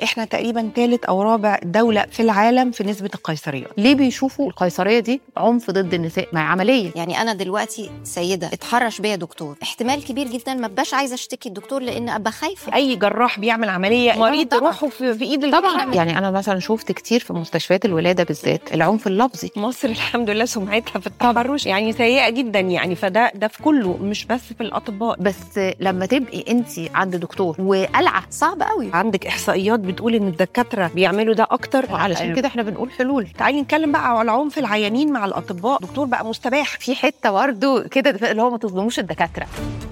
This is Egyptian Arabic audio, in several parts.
احنا تقريبا ثالث او رابع دوله في العالم في نسبه القيصريات ليه بيشوفوا القيصريه دي عنف ضد النساء ما هي عمليه يعني انا دلوقتي سيده اتحرش بيا دكتور احتمال كبير جدا ما ابقاش عايزه اشتكي الدكتور لان ابقى خايفه اي جراح بيعمل عمليه مريض طبعاً. روحه في, في ايد طبعا الجراح. يعني انا مثلا شفت كتير في مستشفيات الولاده بالذات العنف اللفظي مصر الحمد لله سمعتها في التحرش يعني سيئه جدا يعني فده ده في كله مش بس في الاطباء بس لما تبقي انت عند دكتور وقلعه صعب قوي عندك احصائيات بتقول ان الدكاتره بيعملوا ده اكتر وعلشان كده احنا بنقول حلول تعالي نتكلم بقى على عنف العيانين مع الاطباء دكتور بقى مستباح في حته برضه كده اللي هو ما تظلموش الدكاتره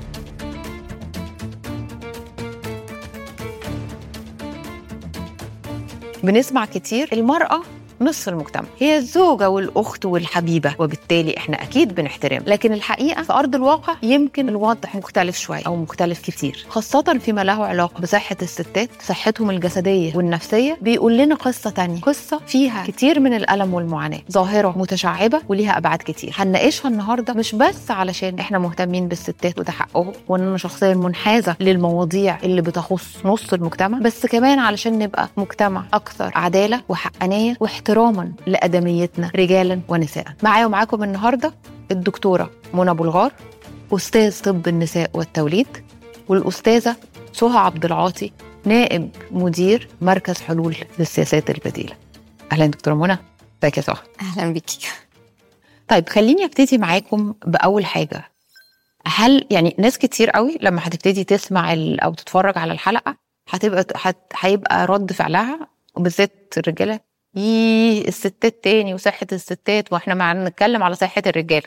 بنسمع كتير المرأة نص المجتمع هي الزوجة والأخت والحبيبة وبالتالي احنا أكيد بنحترم لكن الحقيقة في أرض الواقع يمكن الوضع مختلف شوية أو مختلف كتير خاصة فيما له علاقة بصحة الستات صحتهم الجسدية والنفسية بيقول لنا قصة تانية قصة فيها كتير من الألم والمعاناة ظاهرة متشعبة وليها أبعاد كتير هنناقشها النهاردة مش بس علشان احنا مهتمين بالستات وده حقهم وان انا شخصيا منحازة للمواضيع اللي بتخص نص المجتمع بس كمان علشان نبقى مجتمع أكثر عدالة وحقانية واحتراما لأدميتنا رجالا ونساء معايا ومعاكم النهاردة الدكتورة منى بلغار أستاذ طب النساء والتوليد والأستاذة سهى عبد العاطي نائب مدير مركز حلول للسياسات البديلة أهلا دكتورة منى ازيك يا سهى اهلا بيكي طيب خليني ابتدي معاكم باول حاجه هل يعني ناس كتير قوي لما هتبتدي تسمع ال- او تتفرج على الحلقه هتبقى هت- هيبقى رد فعلها وبالذات الرجاله ييه الستات تاني وصحه الستات واحنا مع نتكلم على صحه الرجاله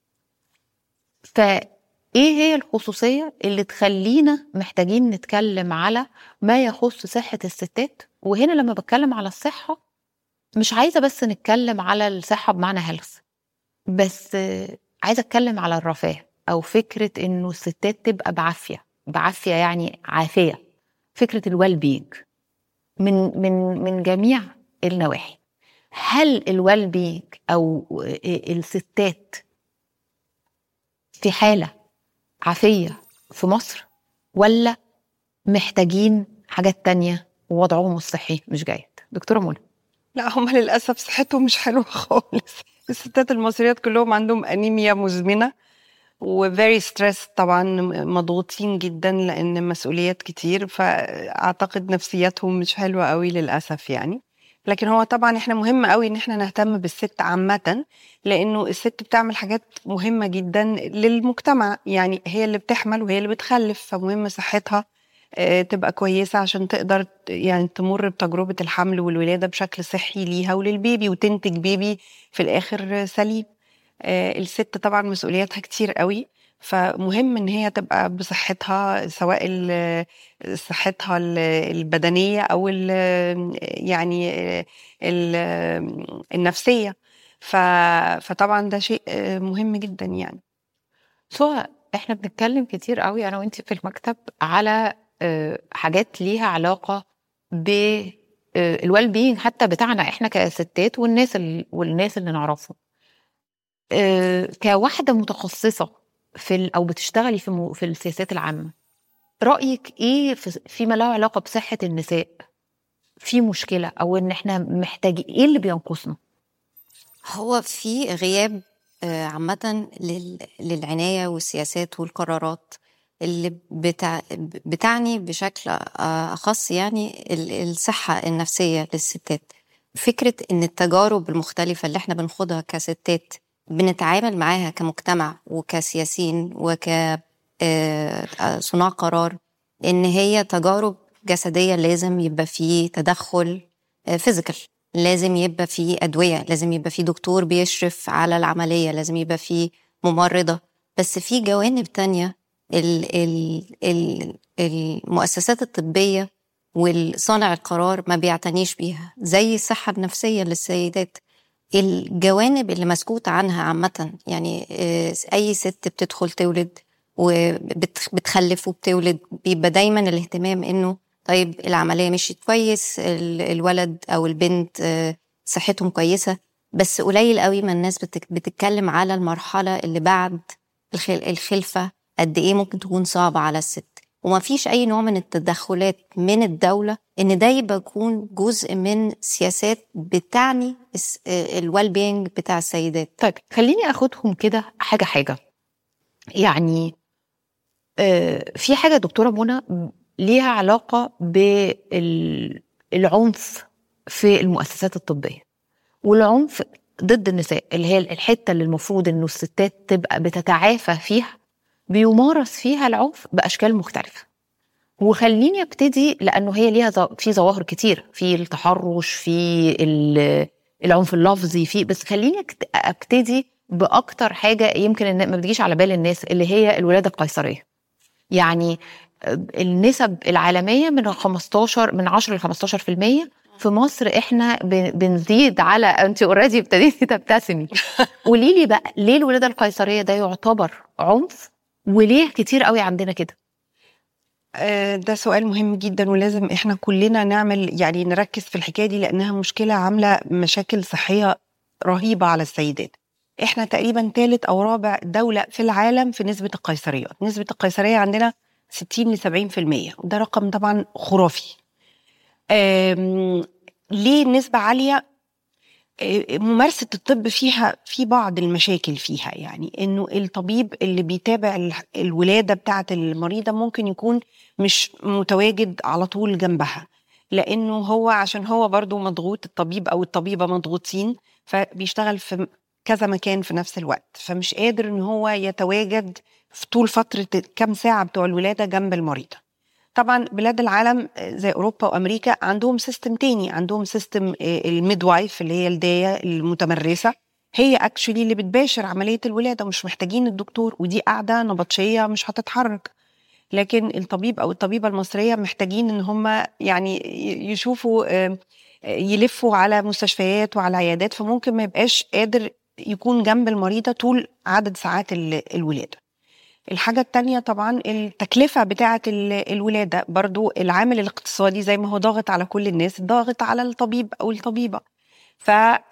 فايه هي الخصوصيه اللي تخلينا محتاجين نتكلم على ما يخص صحه الستات وهنا لما بتكلم على الصحه مش عايزه بس نتكلم على الصحه بمعنى هيلث بس آه، عايزه اتكلم على الرفاه او فكره انه الستات تبقى بعافيه بعافيه يعني عافيه فكره الويل بينج من من من جميع النواحي هل الويل بينج او آه، الستات في حاله عافيه في مصر ولا محتاجين حاجات تانية ووضعهم الصحي مش جيد دكتوره منى لا هم للاسف صحتهم مش حلوه خالص الستات المصريات كلهم عندهم انيميا مزمنه وفيري ستريس طبعا مضغوطين جدا لان مسؤوليات كتير فاعتقد نفسياتهم مش حلوه قوي للاسف يعني لكن هو طبعا احنا مهم قوي ان احنا نهتم بالست عامه لانه الست بتعمل حاجات مهمه جدا للمجتمع يعني هي اللي بتحمل وهي اللي بتخلف فمهم صحتها آه، تبقى كويسه عشان تقدر ت- يعني تمر بتجربه الحمل والولاده بشكل صحي ليها وللبيبي وتنتج بيبي في الاخر سليم آه، الست طبعا مسؤولياتها كتير قوي فمهم ان هي تبقى بصحتها سواء ال- صحتها ال- البدنيه او ال- يعني ال- النفسيه ف- فطبعا ده شيء آه، مهم جدا يعني سواء احنا بنتكلم كتير قوي انا وانت في المكتب على آه، حاجات ليها علاقه ب الويل بينج حتى بتاعنا احنا كستات والناس ال... والناس اللي نعرفهم آه، كواحده متخصصه في ال... او بتشتغلي في م... في السياسات العامه رايك ايه في... فيما له علاقه بصحه النساء في مشكله او ان احنا محتاجين ايه اللي بينقصنا هو في غياب آه، عامة لل- للعناية والسياسات والقرارات اللي بتع... بتعني بشكل آه، أخص يعني ال- الصحة النفسية للستات فكرة إن التجارب المختلفة اللي احنا بنخوضها كستات بنتعامل معاها كمجتمع وكسياسيين وك آه، آه، صناع قرار إن هي تجارب جسدية لازم يبقى فيه تدخل فيزيكال لازم يبقى في أدوية لازم يبقى في دكتور بيشرف على العملية لازم يبقى في ممرضة بس في جوانب تانية ال ال ال المؤسسات الطبية والصانع القرار ما بيعتنيش بيها زي الصحة النفسية للسيدات الجوانب اللي مسكوت عنها عامة يعني آه، أي ست بتدخل تولد وبتخلف وبتولد بيبقى دايما الاهتمام إنه طيب العملية مشيت كويس ال- الولد أو البنت آه، صحتهم كويسة بس قليل قوي ما الناس بتك- بتتكلم على المرحلة اللي بعد الخل- الخلفة قد إيه ممكن تكون صعبة على الست وما فيش اي نوع من التدخلات من الدوله ان ده يبقى يكون جزء من سياسات بتعني الويل بينج بتاع السيدات طيب خليني اخدهم كده حاجه حاجه يعني آه، في حاجه دكتوره منى ليها علاقه بالعنف في المؤسسات الطبيه والعنف ضد النساء اللي هي الحته اللي المفروض انه الستات تبقى بتتعافى فيها بيمارس فيها العنف باشكال مختلفه وخليني ابتدي لانه هي ليها في ظواهر كتير في التحرش في العنف اللفظي في بس خليني ابتدي باكتر حاجه يمكن ما بتجيش على بال الناس اللي هي الولاده القيصريه يعني النسب العالميه من 15 من 10 ل 15% في مصر احنا بنزيد على انت اوريدي ابتديتي تبتسمي قولي لي بقى ليه الولاده القيصريه ده يعتبر عنف وليه كتير قوي عندنا كده آه، ده سؤال مهم جدا ولازم احنا كلنا نعمل يعني نركز في الحكايه دي لانها مشكله عامله مشاكل صحيه رهيبه على السيدات احنا تقريبا ثالث او رابع دوله في العالم في نسبه القيصريات نسبه القيصريه عندنا 60 ل 70% وده رقم طبعا خرافي ليه نسبة عالية ممارسة الطب فيها في بعض المشاكل فيها يعني انه الطبيب اللي بيتابع الولادة بتاعة المريضة ممكن يكون مش متواجد على طول جنبها لانه هو عشان هو برضو مضغوط الطبيب او الطبيبة مضغوطين فبيشتغل في كذا مكان في نفس الوقت فمش قادر ان هو يتواجد في طول فترة كام ساعة بتوع الولادة جنب المريضة طبعا بلاد العالم زي اوروبا وامريكا عندهم سيستم تاني عندهم سيستم الميد وايف اللي هي الدايه المتمرسه هي اكشولي اللي بتباشر عمليه الولاده مش محتاجين الدكتور ودي قاعده نبطشيه مش هتتحرك لكن الطبيب او الطبيبه المصريه محتاجين ان هم يعني يشوفوا يلفوا على مستشفيات وعلى عيادات فممكن ما يبقاش قادر يكون جنب المريضه طول عدد ساعات الولاده الحاجة التانية طبعا التكلفة بتاعة الولادة برضو العامل الاقتصادي زي ما هو ضاغط على كل الناس ضاغط على الطبيب أو الطبيبة ف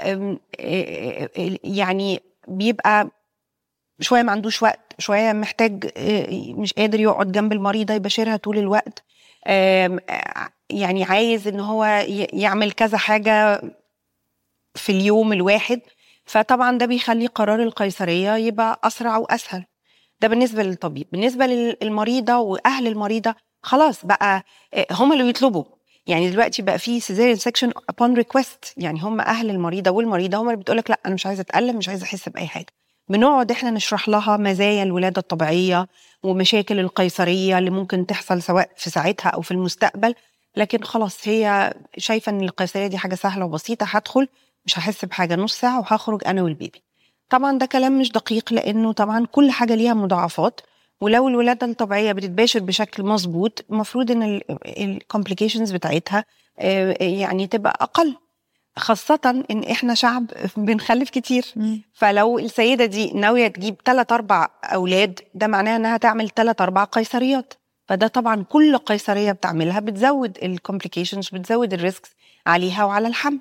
يعني بيبقى شوية ما عندوش وقت شوية محتاج مش قادر يقعد جنب المريضة يباشرها طول الوقت يعني عايز ان هو يعمل كذا حاجة في اليوم الواحد فطبعا ده بيخلي قرار القيصرية يبقى أسرع وأسهل ده بالنسبه للطبيب بالنسبه للمريضه واهل المريضه خلاص بقى آه، هم اللي بيطلبوا يعني دلوقتي بقى في سيزيريان سكشن upon ريكويست يعني هم اهل المريضه والمريضه هم اللي بتقول لك لا انا مش عايزه اتالم مش عايزه احس باي حاجه بنقعد احنا نشرح لها مزايا الولاده الطبيعيه ومشاكل القيصريه اللي ممكن تحصل سواء في ساعتها او في المستقبل لكن خلاص هي شايفه ان القيصريه دي حاجه سهله وبسيطه هدخل مش هحس بحاجه نص ساعه وهخرج انا والبيبي طبعا ده كلام مش دقيق لانه طبعا كل حاجه ليها مضاعفات ولو الولاده الطبيعيه بتتباشر بشكل مظبوط المفروض ان الكومبليكيشنز بتاعتها آه، يعني تبقى اقل خاصة إن إحنا شعب بنخلف كتير فلو السيدة دي ناوية تجيب ثلاث أربع أولاد ده معناه إنها تعمل ثلاث أربع قيصريات فده طبعا كل قيصرية بتعملها بتزود الكومبليكيشنز بتزود الريسكس عليها وعلى الحمل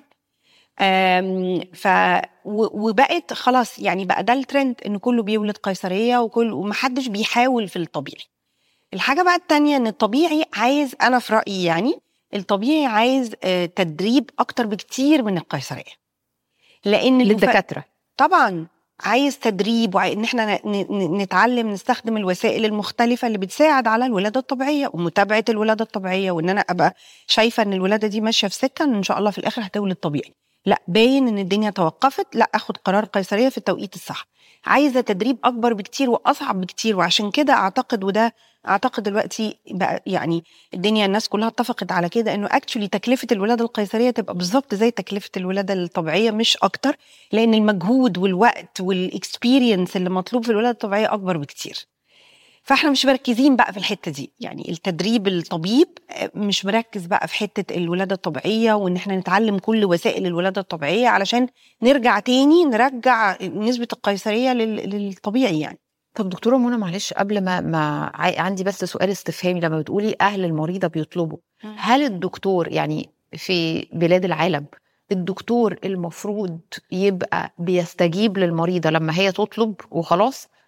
ف وبقت خلاص يعني بقى ده الترند ان كله بيولد قيصريه وكل ومحدش بيحاول في الطبيعي الحاجه بقى التانية ان الطبيعي عايز انا في رايي يعني الطبيعي عايز آه، تدريب اكتر بكتير من القيصريه لان للدكاتره طبعا عايز تدريب وان احنا نتعلم نستخدم الوسائل المختلفه اللي بتساعد على الولاده الطبيعيه ومتابعه الولاده الطبيعيه وان انا ابقى شايفه ان الولاده دي ماشيه في سكه ان شاء الله في الاخر هتولد طبيعي لا باين ان الدنيا توقفت لا اخد قرار قيصريه في التوقيت الصح عايزه تدريب اكبر بكتير واصعب بكتير وعشان كده اعتقد وده اعتقد دلوقتي بقى يعني الدنيا الناس كلها اتفقت على كده انه اكشولي تكلفه الولاده القيصريه تبقى بالظبط زي تكلفه الولاده الطبيعيه مش اكتر لان المجهود والوقت والاكسبيرينس اللي مطلوب في الولاده الطبيعيه اكبر بكتير فاحنا مش مركزين بقى في الحته دي يعني التدريب الطبيب آه، مش مركز بقى في حته الولاده الطبيعيه وان احنا نتعلم كل وسائل الولاده الطبيعيه علشان نرجع تاني نرجع نسبه القيصريه للطبيعي يعني طب دكتوره منى معلش قبل ما ما عندي بس سؤال استفهامي لما بتقولي اهل المريضه بيطلبوا هل الدكتور يعني في بلاد العالم الدكتور المفروض يبقى بيستجيب للمريضه لما هي تطلب وخلاص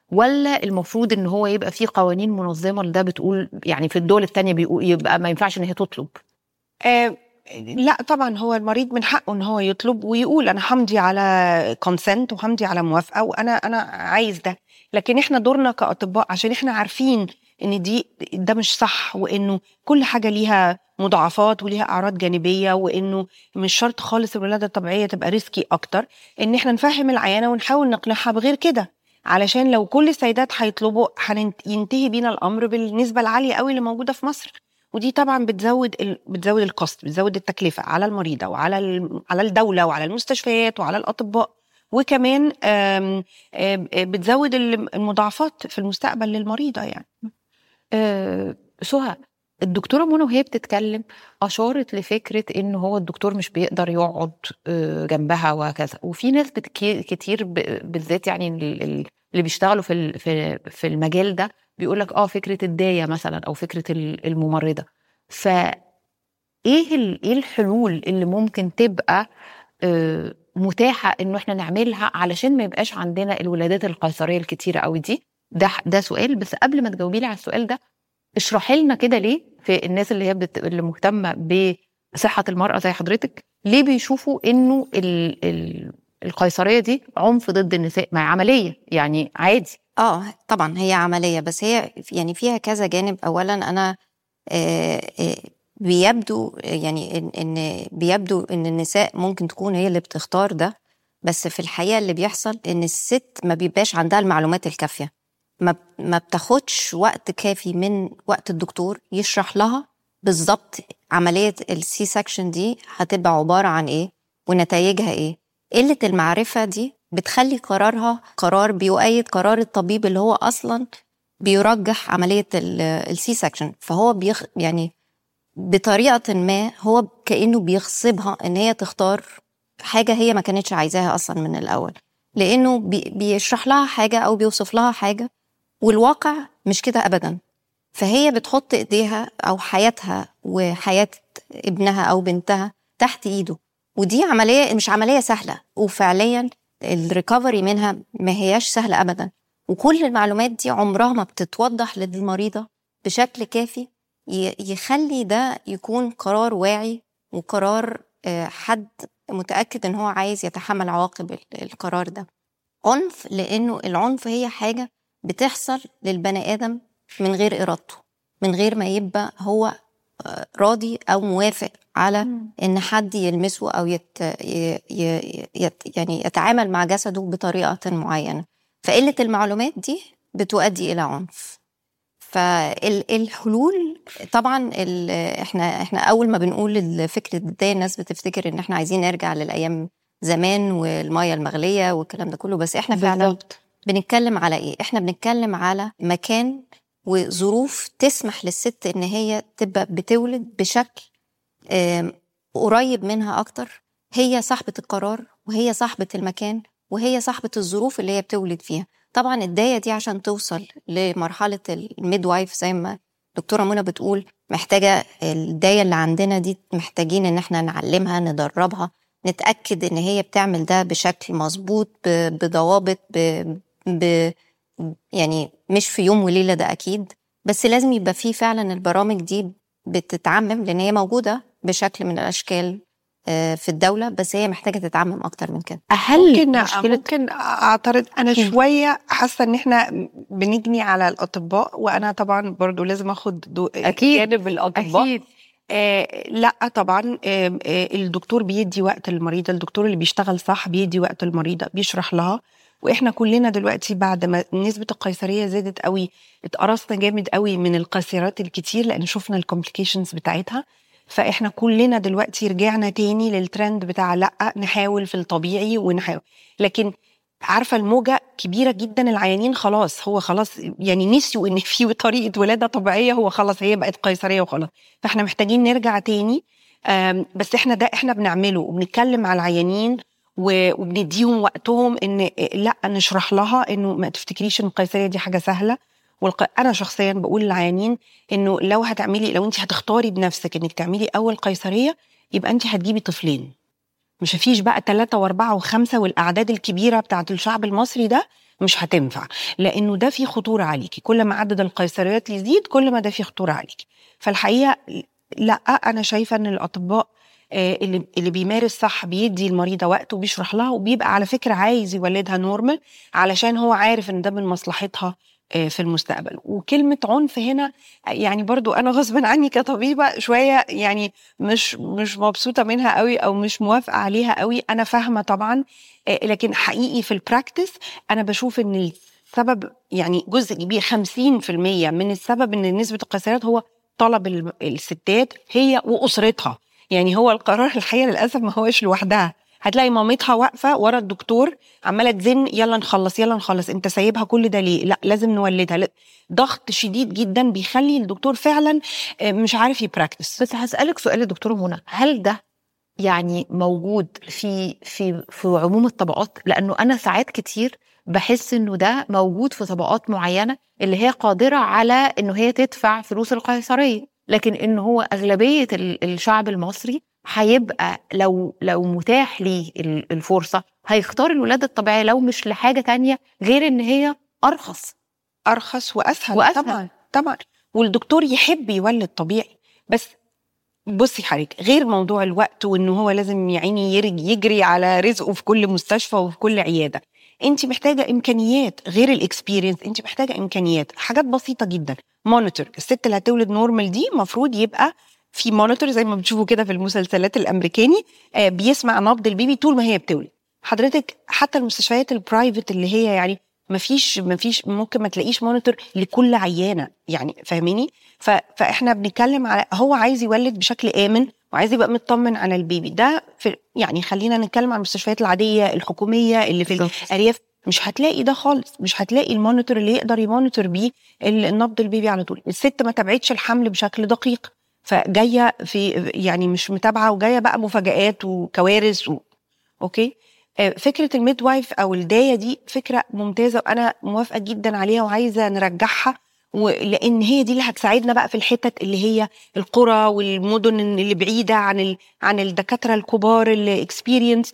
ولا المفروض ان هو يبقى في قوانين منظمه لده بتقول يعني في الدول التانية بيقول يبقى ما ينفعش ان هي تطلب آه لا طبعا هو المريض من حقه ان هو يطلب ويقول انا همضي على كونسنت وهمضي على موافقه وانا انا عايز ده لكن احنا دورنا كاطباء عشان احنا عارفين ان دي ده مش صح وانه كل حاجه ليها مضاعفات وليها اعراض جانبيه وانه مش شرط خالص الولاده الطبيعيه تبقى ريسكي اكتر ان احنا نفهم العيانه ونحاول نقنعها بغير كده علشان لو كل السيدات هيطلبوا ينتهي بينا الامر بالنسبه العاليه قوي اللي موجوده في مصر ودي طبعا بتزود ال... بتزود الكوست بتزود التكلفه على المريضه وعلى ال... على الدوله وعلى المستشفيات وعلى الاطباء وكمان آم... آم... بتزود المضاعفات في المستقبل للمريضه يعني أه سهى الدكتوره منى وهي بتتكلم اشارت لفكره ان هو الدكتور مش بيقدر يقعد جنبها وكذا وفي ناس كتير بالذات يعني اللي بيشتغلوا في في المجال ده بيقول لك اه فكره الدايه مثلا او فكره الممرضه ف ايه ايه الحلول اللي ممكن تبقى متاحه انه احنا نعملها علشان ما يبقاش عندنا الولادات القيصريه الكتيره قوي دي ده ده سؤال بس قبل ما تجاوبي لي على السؤال ده اشرحي لنا كده ليه في الناس اللي هي بت... اللي مهتمه بصحه المراه زي حضرتك ليه بيشوفوا انه ال... ال... القيصريه دي عنف ضد النساء مع عمليه يعني عادي اه طبعا هي عمليه بس هي يعني فيها كذا جانب اولا انا آه آه بيبدو يعني ان, إن بيبدو ان النساء ممكن تكون هي اللي بتختار ده بس في الحقيقه اللي بيحصل ان الست ما بيبقاش عندها المعلومات الكافيه ما ما بتاخدش وقت كافي من وقت الدكتور يشرح لها بالظبط عمليه السي سكشن دي هتبقى عباره عن ايه ونتائجها ايه قله المعرفه دي بتخلي قرارها قرار بيؤيد قرار الطبيب اللي هو اصلا بيرجح عمليه السي سكشن فهو بيخ يعني بطريقه ما هو كانه بيغصبها ان هي تختار حاجه هي ما كانتش عايزاها اصلا من الاول لانه بي بيشرح لها حاجه او بيوصف لها حاجه والواقع مش كده ابدا فهي بتحط ايديها او حياتها وحياه ابنها او بنتها تحت ايده ودي عمليه مش عمليه سهله وفعليا الريكفري منها ما هياش سهله ابدا وكل المعلومات دي عمرها ما بتتوضح للمريضه بشكل كافي يخلي ده يكون قرار واعي وقرار حد متاكد ان هو عايز يتحمل عواقب القرار ده عنف لانه العنف هي حاجه بتحصل للبني ادم من غير ارادته من غير ما يبقى هو راضي او موافق على ان حد يلمسه او يت يت يعني يتعامل مع جسده بطريقه معينه فقله المعلومات دي بتؤدي الى عنف فالحلول طبعا احنا احنا اول ما بنقول فكره ده الناس بتفتكر ان احنا عايزين نرجع للايام زمان والميه المغليه والكلام ده كله بس احنا فعلا بالضبط. بنتكلم على ايه احنا بنتكلم على مكان وظروف تسمح للست ان هي تبقى بتولد بشكل قريب منها اكتر هي صاحبة القرار وهي صاحبة المكان وهي صاحبة الظروف اللي هي بتولد فيها طبعا الداية دي عشان توصل لمرحلة الميد وايف زي ما دكتورة منى بتقول محتاجة الداية اللي عندنا دي محتاجين ان احنا نعلمها ندربها نتأكد ان هي بتعمل ده بشكل مظبوط بضوابط ب... ب... يعني مش في يوم وليله ده اكيد بس لازم يبقى فيه فعلا البرامج دي بتتعمم لان هي موجوده بشكل من الاشكال في الدوله بس هي محتاجه تتعمم اكتر من كده هل ممكن مشكلة... ممكن اعترض انا شويه حاسه ان احنا بنجني على الاطباء وانا طبعا برضو لازم اخد دو... اكيد جانب الاطباء اكيد آه لا طبعا آه آه الدكتور بيدي وقت للمريضه الدكتور اللي بيشتغل صح بيدي وقت للمريضه بيشرح لها واحنا كلنا دلوقتي بعد ما نسبه القيصريه زادت قوي اتقرصنا جامد قوي من القيصرات الكتير لان شفنا الكومبليكيشنز بتاعتها فاحنا كلنا دلوقتي رجعنا تاني للترند بتاع لا نحاول في الطبيعي ونحاول لكن عارفه الموجه كبيره جدا العيانين خلاص هو خلاص يعني نسيوا ان في طريقه ولاده طبيعيه هو خلاص هي بقت قيصريه وخلاص فاحنا محتاجين نرجع تاني بس احنا ده احنا بنعمله وبنتكلم مع العيانين وبنديهم وقتهم ان لا نشرح لها انه ما تفتكريش ان القيصريه دي حاجه سهله والق... انا شخصيا بقول للعيانين انه لو هتعملي لو انت هتختاري بنفسك انك تعملي اول قيصريه يبقى انت هتجيبي طفلين مش فيش بقى ثلاثة وأربعة وخمسة والأعداد الكبيرة بتاعت الشعب المصري ده مش هتنفع لانه ده فيه خطوره عليكي كل ما عدد القيصريات يزيد كل ما ده فيه خطوره عليكي فالحقيقه لا انا شايفه ان الاطباء آه، اللي اللي بيمارس صح بيدي المريضه وقت وبيشرح لها وبيبقى على فكره عايز يولدها نورمال علشان هو عارف ان ده من مصلحتها آه، في المستقبل وكلمة عنف هنا يعني برضو أنا غصبا عني كطبيبة شوية يعني مش مش مبسوطة منها قوي أو مش موافقة عليها قوي أنا فاهمة طبعا آه، لكن حقيقي في البراكتس أنا بشوف إن السبب يعني جزء كبير 50% من السبب إن نسبة القيصريات هو طلب ال- الستات هي وأسرتها يعني هو القرار الحقيقة للأسف ما هوش لوحدها هتلاقي مامتها واقفة ورا الدكتور عمالة تزن يلا نخلص يلا نخلص انت سايبها كل ده ليه لا لازم نولدها لا. ضغط شديد جدا بيخلي الدكتور فعلا آه، مش عارف يبراكتس بس هسألك سؤال يا دكتورة منى هل ده يعني موجود في في في عموم الطبقات لأنه أنا ساعات كتير بحس إنه ده موجود في طبقات معينة اللي هي قادرة على إنه هي تدفع فلوس القيصرية لكن إنه هو أغلبية ال- الشعب المصري هيبقى لو لو متاح ليه ال- الفرصة هيختار الولادة الطبيعية لو مش لحاجة تانية غير إن هي أرخص ارخص واسهل, وأسهل. طبعا طبعا والدكتور يحب يولد طبيعي بس بصي حضرتك غير موضوع الوقت وان هو لازم يا عيني يرج يجري على رزقه في كل مستشفى وفي كل عياده انت محتاجه امكانيات غير الاكسبيرينس انت محتاجه امكانيات حاجات بسيطه جدا مونيتور الست اللي هتولد نورمال دي المفروض يبقى في مونيتور زي ما بتشوفوا كده في المسلسلات الامريكاني آه، بيسمع نبض البيبي طول ما هي بتولد حضرتك حتى المستشفيات البرايفت اللي هي يعني ما فيش ما فيش ممكن ما تلاقيش مونيتور لكل عيانه يعني فاهميني ف... فاحنا بنتكلم على هو عايز يولد بشكل امن وعايز يبقى مطمن على البيبي ده في يعني خلينا نتكلم عن المستشفيات العاديه الحكوميه اللي في بالظبط. الارياف مش هتلاقي ده خالص مش هتلاقي المونيتور اللي يقدر يمونيتور بيه ال- النبض البيبي على طول الست ما تابعتش الحمل بشكل دقيق فجايه في يعني مش متابعه وجايه بقى مفاجآت وكوارث و... اوكي آه، فكره الميد وايف او الدايه دي فكره ممتازه وانا موافقه جدا عليها وعايزه نرجعها ولان هي دي اللي هتساعدنا بقى في الحتت اللي هي القرى والمدن اللي بعيده عن ال... عن الدكاتره الكبار اللي اكسبيرينس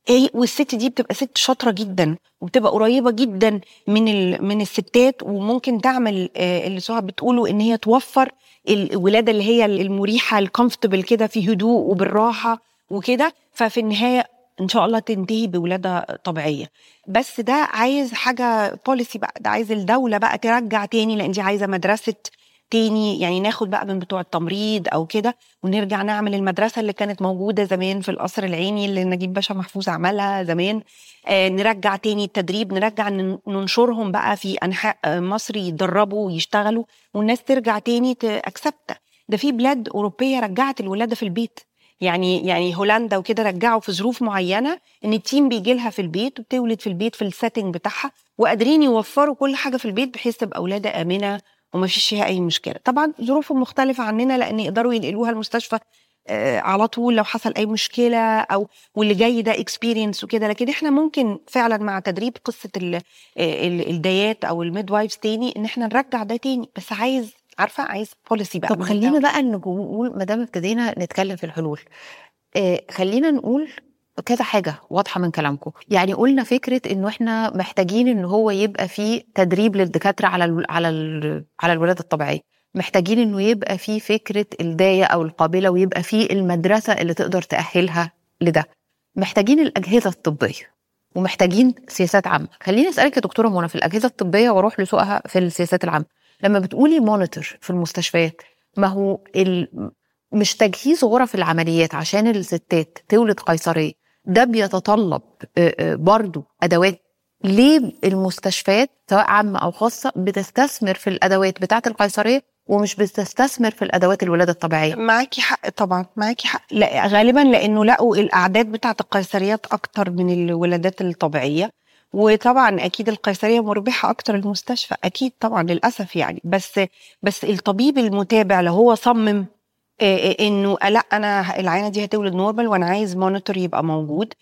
والست دي بتبقى ست شاطره جدا وبتبقى قريبه جدا من ال... من الستات وممكن تعمل آه، اللي سهى بتقوله ان هي توفر الولاده اللي هي المريحه الكومفتبل كده في هدوء وبالراحه وكده ففي النهايه ان شاء الله تنتهي بولاده طبيعيه بس ده عايز حاجه بوليسي بقى ده عايز الدوله بقى ترجع تاني لان دي عايزه مدرسه تاني يعني ناخد بقى من بتوع التمريض او كده ونرجع نعمل المدرسه اللي كانت موجوده زمان في القصر العيني اللي نجيب باشا محفوظ عملها زمان آه نرجع تاني التدريب نرجع نن- ننشرهم بقى في انحاء آه، مصر يتدربوا ويشتغلوا والناس ترجع تاني تاكسبت ده في بلاد اوروبيه رجعت الولاده في البيت يعني يعني هولندا وكده رجعوا في ظروف معينه ان التيم بيجي لها في البيت وبتولد في البيت في السيتنج بتاعها وقادرين يوفروا كل حاجه في البيت بحيث تبقى ولاده امنه وما فيش فيها اي مشكله طبعا ظروفهم مختلفه عننا لان يقدروا ينقلوها المستشفى آه، على طول لو حصل اي مشكله او واللي جاي ده اكسبيرينس وكده لكن احنا ممكن فعلا مع تدريب قصه ال- ال- الدايات او الميد وايفز تاني ان احنا نرجع ده تاني بس عايز عارفه عايز بوليسي بقى طب من خلينا الدولة. بقى نقول ما دام ابتدينا نتكلم في الحلول آه خلينا نقول كذا حاجة واضحة من كلامكم يعني قلنا فكرة انه احنا محتاجين ان هو يبقى في تدريب للدكاترة على ال على ال على الولادة الطبيعية محتاجين انه يبقى في فكرة الداية او القابلة ويبقى في المدرسة اللي تقدر تأهلها لده محتاجين الأجهزة الطبية ومحتاجين سياسات عامة خليني أسألك يا دكتورة منى في الأجهزة الطبية وأروح لسوقها في السياسات العامة لما بتقولي مونيتور في المستشفيات ما هو ال... مش تجهيز غرف العمليات عشان الستات تولد قيصرية ده بيتطلب آه، آه، برضو أدوات ليه المستشفيات سواء عامة أو خاصة بتستثمر في الأدوات بتاعة القيصرية ومش بتستثمر في الأدوات الولادة الطبيعية معاكي حق طبعا معاكي حق لا غالبا لانه لقوا الاعداد بتاعه القيصريات اكتر من الولادات الطبيعيه وطبعا اكيد القيصريه مربحه اكتر المستشفى اكيد طبعا للاسف يعني بس بس الطبيب المتابع لو هو صمم آه، آه، انه آه، لا انا العينه دي هتولد نورمال وانا عايز مونيتور يبقى موجود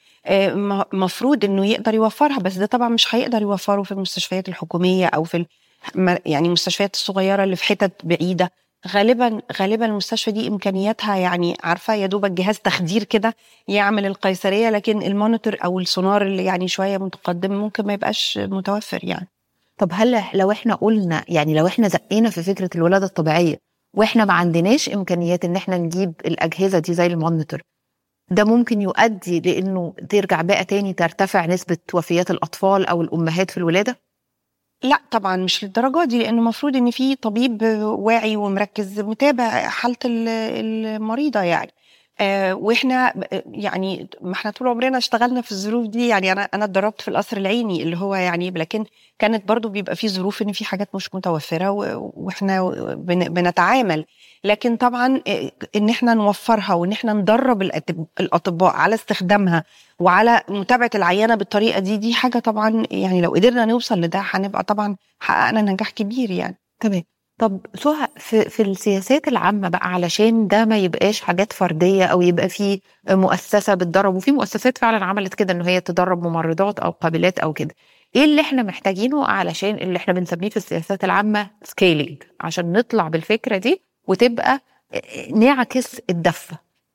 المفروض انه يقدر يوفرها بس ده طبعا مش هيقدر يوفره في المستشفيات الحكوميه او في الم- يعني المستشفيات الصغيره اللي في حتت بعيده غالبا غالبا المستشفى دي امكانياتها يعني عارفه يا دوبك جهاز تخدير كده يعمل القيصريه لكن المونيتور او السونار اللي يعني شويه متقدم ممكن ما يبقاش متوفر يعني طب هل لو احنا قلنا يعني لو احنا زقينا في فكره الولاده الطبيعيه واحنا ما عندناش امكانيات ان احنا نجيب الاجهزه دي زي المونيتور ده ممكن يؤدي لانه ترجع بقى تاني ترتفع نسبه وفيات الاطفال او الامهات في الولاده لا طبعا مش للدرجه دي لانه المفروض ان في طبيب واعي ومركز متابع حاله ال- المريضه يعني آه، واحنا ب- يعني ما احنا طول عمرنا اشتغلنا في الظروف دي يعني انا انا اتدربت في القصر العيني اللي هو يعني لكن كانت برضو بيبقى في ظروف ان في حاجات مش متوفره و- واحنا بن- بنتعامل لكن طبعا آه، ان احنا نوفرها وان احنا ندرب الأطب- الاطباء على استخدامها وعلى متابعه العيانه بالطريقه دي دي حاجه طبعا يعني لو قدرنا نوصل لده هنبقى طبعا حققنا نجاح كبير يعني تمام طب سهى في, في السياسات العامة بقى علشان ده ما يبقاش حاجات فردية أو يبقى في مؤسسة بتدرب وفي مؤسسات فعلا عملت كده إن هي تدرب ممرضات أو قابلات أو كده إيه اللي إحنا محتاجينه علشان اللي إحنا بنسميه في السياسات العامة سكيلينج عشان نطلع بالفكرة دي وتبقى نعكس الدفة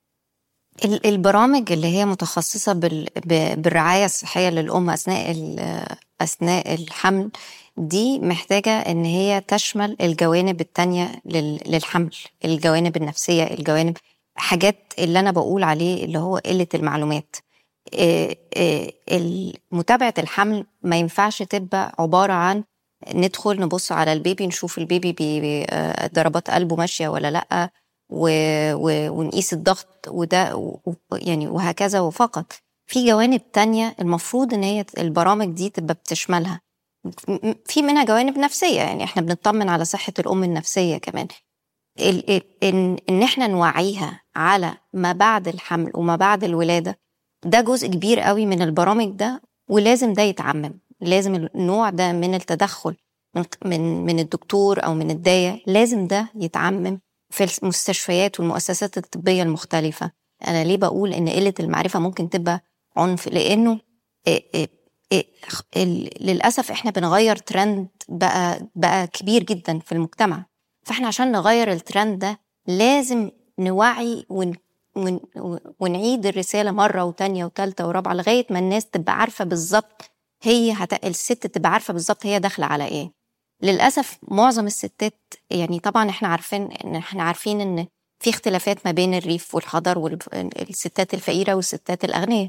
ال- البرامج اللي هي متخصصة بال- ب- بالرعاية الصحية للأم أثناء ال- أثناء الحمل دي محتاجة إن هي تشمل الجوانب التانية لل- للحمل الجوانب النفسية الجوانب حاجات اللي أنا بقول عليه اللي هو قلة المعلومات إيه إيه ال- متابعة الحمل ما ينفعش تبقى عبارة عن ندخل نبص على البيبي نشوف البيبي بي- بي- آه، ضربات قلبه ماشية ولا لأ و... و... ونقيس الضغط وده و... و- يعني وهكذا وفقط في جوانب تانية المفروض ان هي البرامج دي تبقى بتشملها م- م- في منها جوانب نفسية يعني احنا بنطمن على صحة الأم النفسية كمان ال... ال... إن... إن احنا نوعيها على ما بعد الحمل وما بعد الولادة ده جزء كبير قوي من البرامج ده ولازم ده يتعمم لازم النوع ده من التدخل من من من الدكتور او من الداية لازم ده يتعمم في المستشفيات والمؤسسات الطبية المختلفة أنا ليه بقول إن قلة المعرفة ممكن تبقى عنف لأنه إيه إيه إيه ال- للأسف إحنا بنغير ترند بقى بقى كبير جدا في المجتمع فإحنا عشان نغير الترند ده لازم نوعي ون ون ونعيد الرسالة مرة وتانية وتالتة ورابعة لغاية ما الناس تبقى عارفة بالظبط هي هت... الست تبقى عارفة بالظبط هي داخلة على إيه للأسف معظم الستات يعني طبعا احنا عارفين ان احنا عارفين ان في اختلافات ما بين الريف والحضر والستات الفقيرة والستات الأغنياء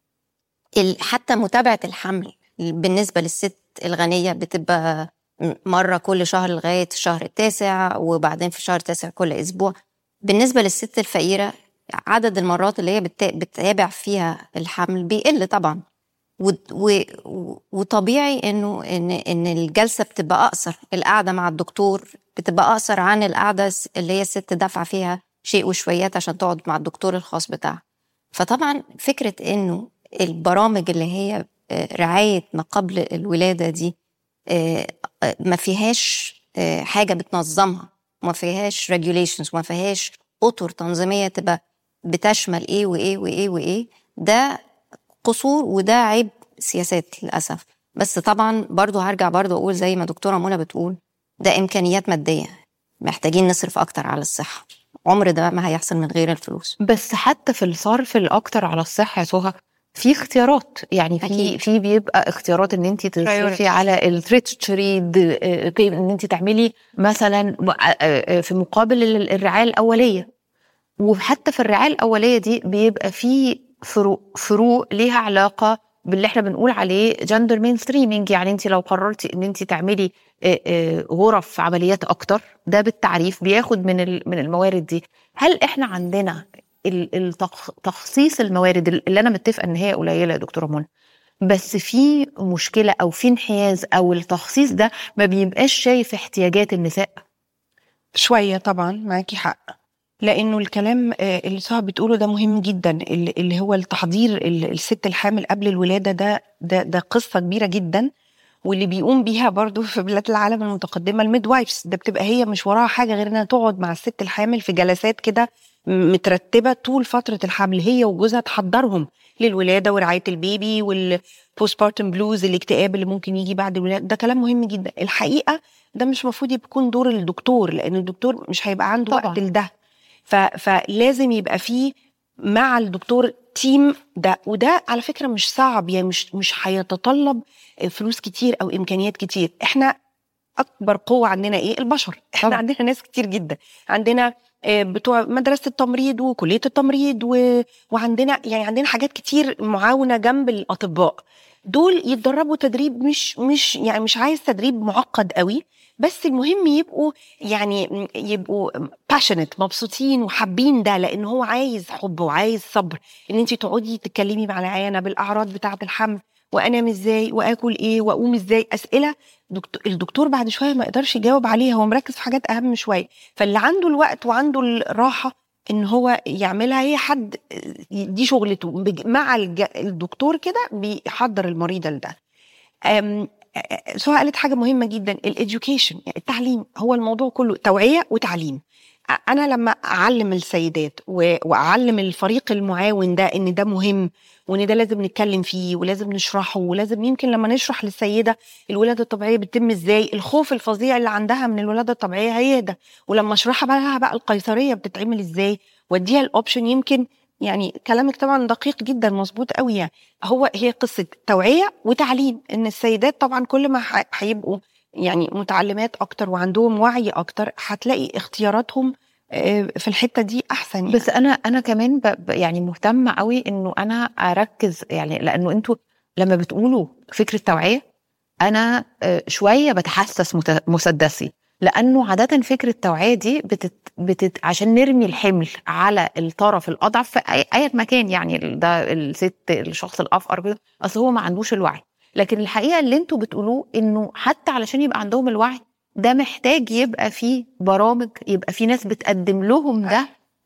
ال- حتى متابعة الحمل بالنسبة للست الغنية بتبقى مرة كل شهر لغاية الشهر التاسع وبعدين في شهر تاسع كل أسبوع بالنسبة للست الفقيرة عدد المرات اللي هي بت- بتتابع فيها الحمل بيقل طبعا و- و- وطبيعي انه ان ان الجلسه بتبقى اقصر القعده مع الدكتور بتبقى اقصر عن القعده اللي هي الست دافعه فيها شيء وشويات عشان تقعد مع الدكتور الخاص بتاعها فطبعا فكره انه البرامج اللي هي آه، رعايه ما قبل الولاده دي آه، آه، ما فيهاش آه، حاجه بتنظمها وما فيهاش ريجوليشنز وما فيهاش اطر تنظيميه تبقى بتشمل ايه وايه وايه وايه ده قصور وده عيب سياسات للاسف بس طبعا برضو هرجع برضو اقول زي ما دكتوره منى بتقول ده امكانيات ماديه محتاجين نصرف اكتر على الصحه عمر ده ما هيحصل من غير الفلوس بس حتى في الصرف الاكتر على الصحه يا سهى في اختيارات يعني في أكيد. في بيبقى اختيارات ان انت تصرفي Priorities. على التريتشري ان انت تعملي مثلا م- آه، آه، في مقابل ال- الرعايه الاوليه وحتى في الرعايه الاوليه دي بيبقى في فروق فروق ليها علاقه باللي احنا بنقول عليه جندر مين ستريمينج يعني انت لو قررتي ان انت تعملي آه، آه، غرف عمليات اكتر ده بالتعريف بياخد من ال- من الموارد دي هل احنا عندنا ال- التخ- تخصيص الموارد اللي انا متفقه ان هي قليله يا دكتوره منى بس في مشكله او في انحياز او التخصيص ده ما بيبقاش شايف احتياجات النساء شوية طبعا معاكي حق لأنه الكلام آه، اللي صاحب بتقوله ده مهم جدا اللي اللي هو التحضير ال- الست الحامل قبل الولادة ده ده ده قصة كبيرة جدا واللي بيقوم بيها برضو في بلاد العالم المتقدمه الميد وايفز ده بتبقى هي مش وراها حاجه غير انها تقعد مع الست الحامل في جلسات كده مترتبه طول فتره الحمل هي وجوزها تحضرهم للولاده ورعايه البيبي والبوست بارتم بلوز الاكتئاب اللي ممكن يجي بعد الولاده ده كلام مهم جدا الحقيقه ده مش المفروض يكون دور الدكتور لان الدكتور مش هيبقى عنده طبعاً. وقت لده ف... فلازم يبقى فيه مع الدكتور تيم ده وده على فكره مش صعب يعني مش مش هيتطلب فلوس كتير او امكانيات كتير احنا اكبر قوه عندنا ايه البشر احنا طبعاً. عندنا ناس كتير جدا عندنا آه، بتوع مدرسه التمريض وكليه التمريض و... وعندنا يعني عندنا حاجات كتير معاونه جنب الاطباء دول يتدربوا تدريب مش مش يعني مش عايز تدريب معقد قوي بس المهم يبقوا يعني يبقوا باشنت مبسوطين وحابين ده لان هو عايز حب وعايز صبر ان انت تقعدي تتكلمي مع العيانه بالاعراض بتاعه الحمل وانام ازاي واكل ايه واقوم ازاي اسئله دكتور الدكتور بعد شويه ما يقدرش يجاوب عليها هو مركز في حاجات اهم شويه فاللي عنده الوقت وعنده الراحه ان هو يعملها هي حد دي شغلته بج- مع الج- الدكتور كده بيحضر المريضه لده أم، أ- سهى قالت حاجه مهمه جدا الاديوكيشن يعني التعليم هو الموضوع كله توعيه وتعليم أ- انا لما اعلم السيدات و- واعلم الفريق المعاون ده ان ده مهم وان ده لازم نتكلم فيه ولازم نشرحه ولازم يمكن لما نشرح للسيده الولاده الطبيعيه بتتم ازاي الخوف الفظيع اللي عندها من الولاده الطبيعيه هيهدى ولما اشرحها بقى لها بقى القيصريه بتتعمل ازاي واديها الاوبشن يمكن يعني كلامك طبعا دقيق جدا مظبوط قوي يعني هو هي قصه توعيه وتعليم ان السيدات طبعا كل ما ح- هيبقوا يعني متعلمات اكتر وعندهم وعي اكتر هتلاقي اختياراتهم آه، في الحته دي احسن يعني. بس انا انا كمان ب ب- يعني مهتمه قوي انه انا اركز يعني لانه انتوا لما بتقولوا فكره توعيه انا آه، شويه بتحسس مت- مسدسي لانه عاده فكره التوعيه دي بتت بتت عشان نرمي الحمل على الطرف الاضعف في اي أي مكان يعني ال- ده الست الشخص الافقر كده اصل هو ما عندوش الوعي لكن الحقيقه اللي انتوا بتقولوه انه حتى علشان يبقى عندهم الوعي ده محتاج يبقى فيه برامج يبقى في ناس بتقدم لهم ده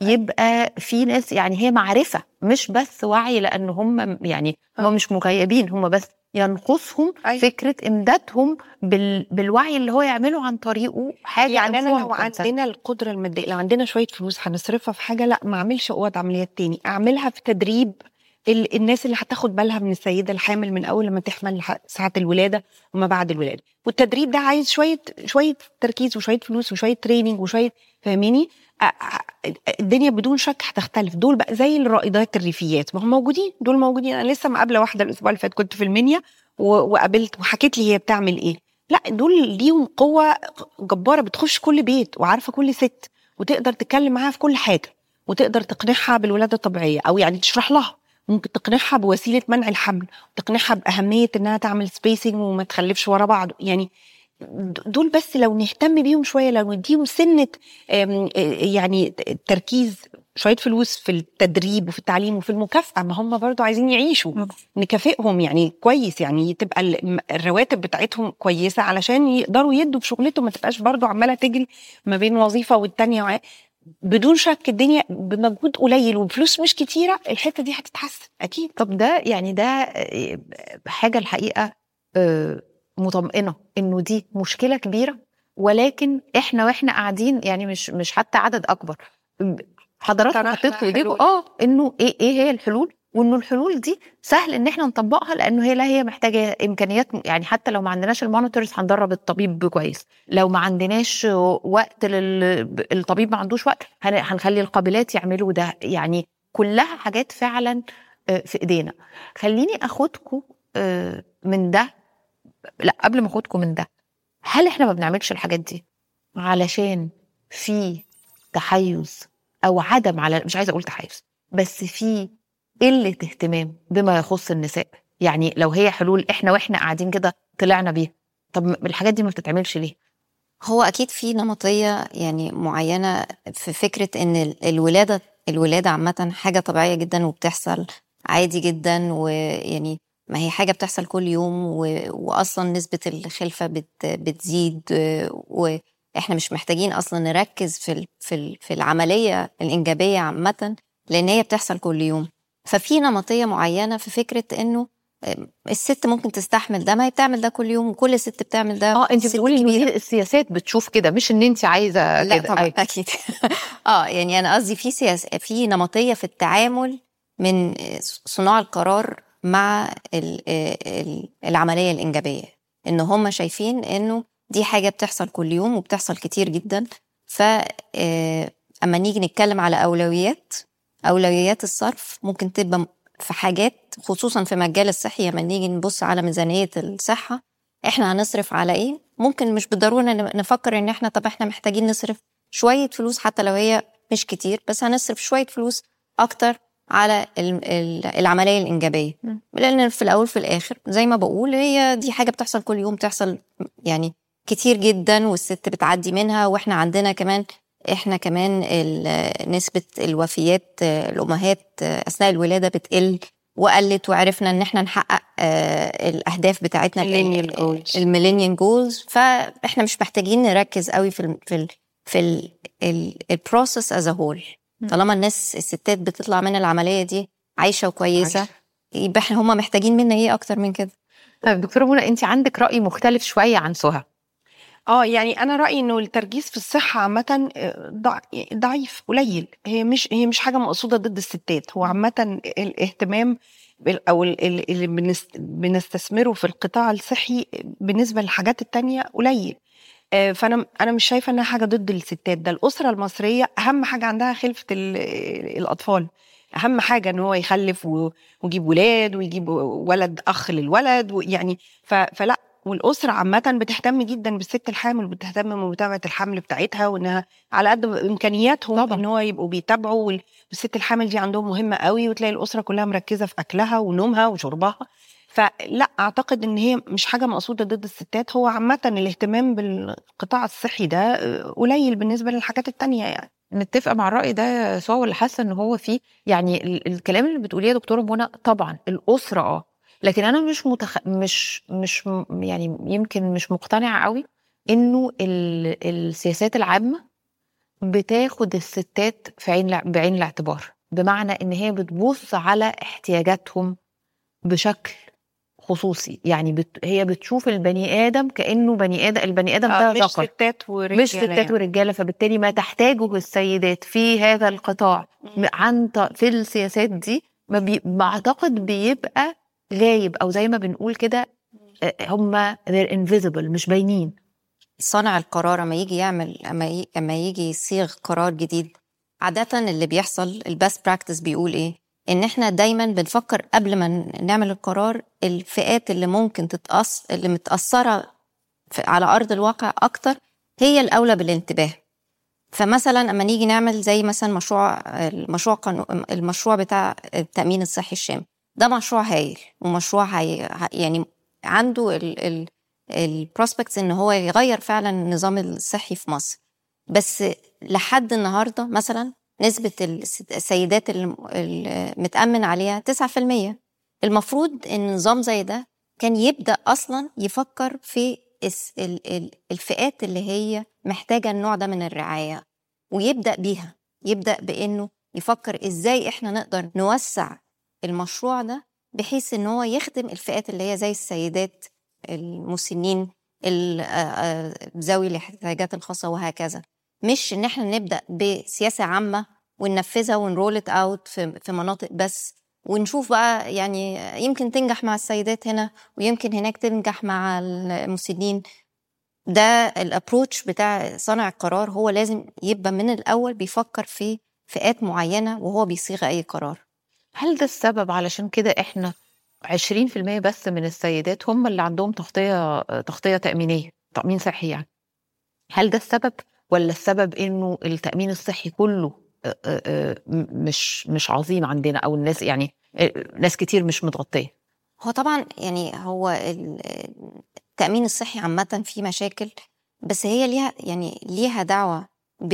يبقى في ناس يعني هي معرفه مش بس وعي لان هم يعني هم مش مكيبين هم بس ينقصهم أيوة. فكره امدادهم بال بالوعي اللي هو يعمله عن طريقه حاجه يعني انا مفهومة لو بالكونسبت. عندنا القدره الماديه لو عندنا شويه فلوس هنصرفها في حاجه لا ما اعملش اوض عمليات تاني اعملها في تدريب ال- الناس اللي هتاخد بالها من السيده الحامل من اول لما تحمل لح- ساعه الولاده وما بعد الولاده والتدريب ده عايز شويه شويه تركيز وشويه فلوس وشويه تريننج وشويه فاهميني أ- أ- الدنيا بدون شك هتختلف دول بقى زي الرائدات الريفيات ما هم موجودين دول موجودين انا لسه مقابله واحده الاسبوع اللي فات كنت في المنيا و- وقابلت وحكيت لي هي بتعمل ايه لا دول ليهم قوه جباره بتخش كل بيت وعارفه كل ست وتقدر تتكلم معاها في كل حاجه وتقدر تقنعها بالولاده الطبيعيه او يعني تشرح لها ممكن تقنعها بوسيله منع الحمل تقنعها باهميه انها تعمل سبيسنج وما تخلفش ورا بعض يعني د- دول بس لو نهتم بيهم شويه لو نديهم سنه آم، آه، يعني تركيز شويه فلوس في التدريب وفي التعليم وفي المكافاه ما هم برضو عايزين يعيشوا نكافئهم يعني كويس يعني تبقى ال- الرواتب بتاعتهم كويسه علشان يقدروا يدوا في شغلتهم ما تبقاش برضو عماله تجري ما بين وظيفه والتانيه وع- بدون شك الدنيا بمجهود قليل وبفلوس مش كتيره الحته دي هتتحسن اكيد طب ده يعني ده آه، حاجه الحقيقه آه، مطمئنه انه دي مشكله كبيره ولكن احنا واحنا قاعدين يعني مش مش حتى عدد اكبر حضراتكم طرحنا حطيتوا في ايديكم حلول. اه انه ايه ايه هي الحلول وانه الحلول دي سهل ان احنا نطبقها لانه هي لا هي محتاجه امكانيات يعني حتى لو ما عندناش المونيتورز هندرب الطبيب كويس لو ما عندناش وقت لل... الطبيب ما عندوش وقت هن... هنخلي القابلات يعملوا ده يعني كلها حاجات فعلا آه، في ايدينا خليني اخدكم آه، من ده لا قبل ما اخدكم من ده هل احنا ما بنعملش الحاجات دي علشان في تحيز او عدم على مش عايزه اقول تحيز بس في قله اهتمام بما يخص النساء يعني لو هي حلول احنا واحنا قاعدين كده طلعنا بيها طب م- الحاجات دي ما بتتعملش ليه هو اكيد في نمطيه يعني معينه في فكره ان ال- الولاده الولاده عامه حاجه طبيعيه جدا وبتحصل عادي جدا ويعني ما هي حاجه بتحصل كل يوم و... واصلا نسبه الخلفه بت... بتزيد آه، واحنا مش محتاجين اصلا نركز في ال... في ال... في العمليه الانجابيه عامه لان هي بتحصل كل يوم ففي نمطيه معينه في فكره انه الست ممكن تستحمل ده ما هي بتعمل ده كل يوم وكل ست بتعمل ده اه انت ست بتقولي ان كبيرة. دي السياسات بتشوف كده مش ان انت عايزه لا كده طبعا أيوة. اكيد اه يعني انا قصدي في سياس في نمطيه في التعامل من صناع القرار مع ال- ال- العمليه الانجابيه ان هم شايفين انه دي حاجه بتحصل كل يوم وبتحصل كتير جدا ف آه، اما نيجي نتكلم على اولويات اولويات الصرف ممكن تبقى في حاجات خصوصا في مجال الصحي لما نيجي نبص على ميزانيه الصحه احنا هنصرف على ايه ممكن مش بالضروره ن- نفكر ان احنا طب احنا محتاجين نصرف شويه فلوس حتى لو هي مش كتير بس هنصرف شويه فلوس اكتر على ال- ال- العمليه الانجابيه مم. لان في الاول في الاخر زي ما بقول هي دي حاجه بتحصل كل يوم بتحصل يعني كتير جدا والست بتعدي منها واحنا عندنا كمان احنا كمان ال- نسبه الوفيات آه، الامهات آه، اثناء الولاده بتقل وقلت وعرفنا ان احنا نحقق آه، الاهداف بتاعتنا Millennial goals. الميلينيال جولز فاحنا مش محتاجين نركز قوي في ال في ال في البروسيس از هول طالما الناس الستات بتطلع من العمليه دي عايشه وكويسه عايشة. يبقى احنا هم محتاجين منا ايه اكتر من كده طيب دكتوره منى انت عندك راي مختلف شويه عن سهى اه يعني انا رايي انه التركيز في الصحه عامه آه، ضع- ضعيف قليل هي مش هي مش حاجه مقصوده ضد الستات هو عامه الاهتمام بال- او ال- ال- اللي بنست- بنستثمره في القطاع الصحي بالنسبه للحاجات التانية قليل آه، فانا انا مش شايفه انها حاجه ضد الستات ده الاسره المصريه اهم حاجه عندها خلفه ال- الاطفال اهم حاجه ان هو يخلف و- ويجيب ولاد ويجيب ولد اخ للولد ويعني ف- فلا والاسره عامه بتهتم جدا بالست الحامل وبتهتم بمتابعه الحمل بتاعتها وانها على قد امكانياتهم طبعا. ان هو يبقوا بيتابعوا وال- والست الحامل دي عندهم مهمه قوي وتلاقي الاسره كلها مركزه في اكلها ونومها وشربها فلا اعتقد ان هي مش حاجه مقصوده ضد الستات هو عامه الاهتمام بالقطاع الصحي ده آه، قليل بالنسبه للحاجات التانية يعني متفقه مع الراي ده يا سهى ولا حاسه ان هو فيه يعني ال- الكلام اللي بتقوليه يا دكتوره منى طبعا الاسره اه لكن انا مش متخ... مش مش م- يعني يمكن مش مقتنعه قوي انه ال... السياسات العامه بتاخد الستات في عين الع- بعين الاعتبار بمعنى ان هي بتبص على احتياجاتهم بشكل خصوصي يعني بت... هي بتشوف البني ادم كانه بني ادم البني ادم ده آه، مش ذكر ستات ورجاله مش ستات يعني. ورجاله فبالتالي ما تحتاجه السيدات في هذا القطاع م- عن ط- في السياسات دي ما بي... بعتقد بيبقى غايب او زي ما بنقول كده آه، هم they're invisible مش باينين صانع القرار اما يجي يعمل اما ي- اما يجي يصيغ قرار جديد عادة اللي بيحصل الباست براكتس بيقول ايه؟ ان احنا دايما بنفكر قبل ما ن- نعمل القرار الفئات اللي ممكن تتأثر اللي متأثرة في- على ارض الواقع اكتر هي الاولى بالانتباه. فمثلا اما نيجي نعمل زي مثلا مشروع المشروع قانو- المشروع بتاع التأمين الصحي الشامل ده مشروع هايل ومشروع هي يعني عنده ال ال البروسبكتس ان هو يغير فعلا النظام الصحي في مصر بس لحد النهارده مثلا نسبة الس- السيدات اللي اللي متأمن عليها 9% المفروض ان نظام زي ده كان يبدأ أصلا يفكر في الس- ال- ال- الفئات اللي هي محتاجة النوع ده من الرعاية ويبدأ بيها يبدأ بإنه يفكر إزاي إحنا نقدر نوسع المشروع ده بحيث إن هو يخدم الفئات اللي هي زي السيدات المسنين ال- آه، آه، ذوي الاحتياجات الخاصة وهكذا مش إن إحنا نبدأ بسياسة عامة وننفذها ونرول ات اوت في في مناطق بس ونشوف بقى يعني يمكن تنجح مع السيدات هنا ويمكن هناك تنجح مع المسنين ده الابروتش بتاع صانع القرار هو لازم يبقى من الاول بيفكر في فئات معينه وهو بيصيغ اي قرار هل ده السبب علشان كده احنا 20% بس من السيدات هم اللي عندهم تغطية تغطية تأمينية تأمين صحي يعني هل ده السبب ولا السبب انه التأمين الصحي كله آه، آه، آه، م- مش مش عظيم عندنا او الناس يعني آه، ناس كتير مش متغطية هو طبعا يعني هو ال- التامين الصحي عامه فيه مشاكل بس هي ليها يعني ليها دعوه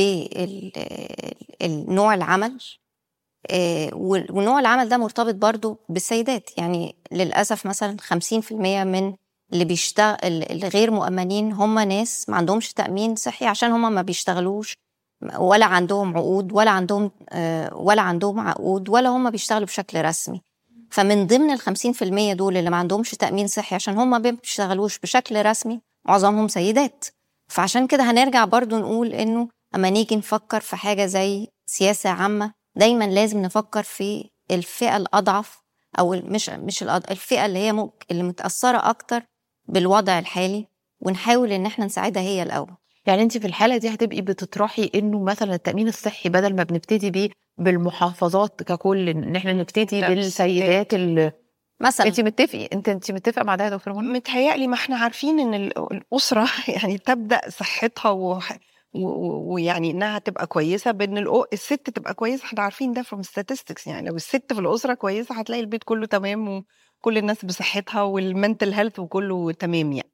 بالنوع العمل آه، وال- ونوع العمل ده مرتبط برضو بالسيدات يعني للأسف مثلا 50% من اللي بيشتغل الغير مؤمنين هم ناس ما عندهمش تأمين صحي عشان هم ما بيشتغلوش ولا عندهم عقود ولا عندهم آه، ولا عندهم عقود ولا هم بيشتغلوا بشكل رسمي فمن ضمن ال 50% دول اللي ما عندهمش تامين صحي عشان هم ما بيشتغلوش بشكل رسمي معظمهم سيدات فعشان كده هنرجع برضو نقول انه اما نيجي نفكر في حاجه زي سياسه عامه دايما لازم نفكر في الفئه الاضعف او مش مش الأض- الفئه اللي هي ممكن اللي متاثره اكتر بالوضع الحالي ونحاول ان احنا نساعدها هي الاول يعني انت في الحاله دي هتبقي بتطرحي انه مثلا التامين الصحي بدل ما بنبتدي بيه بالمحافظات ككل ان احنا نبتدي لا، بالسيدات اللي مثلا انت متفقي انت انت متفقه مع ده يا دكتور منى متهيألي ما احنا عارفين ان ال- الاسره يعني تبدا صحتها و- و- و- ويعني انها تبقى كويسه بان الأ- الست تبقى كويسه احنا عارفين ده from statistics يعني لو الست في الاسره كويسه هتلاقي البيت كله تمام وكل الناس بصحتها والمنتل هيلث وكله تمام يعني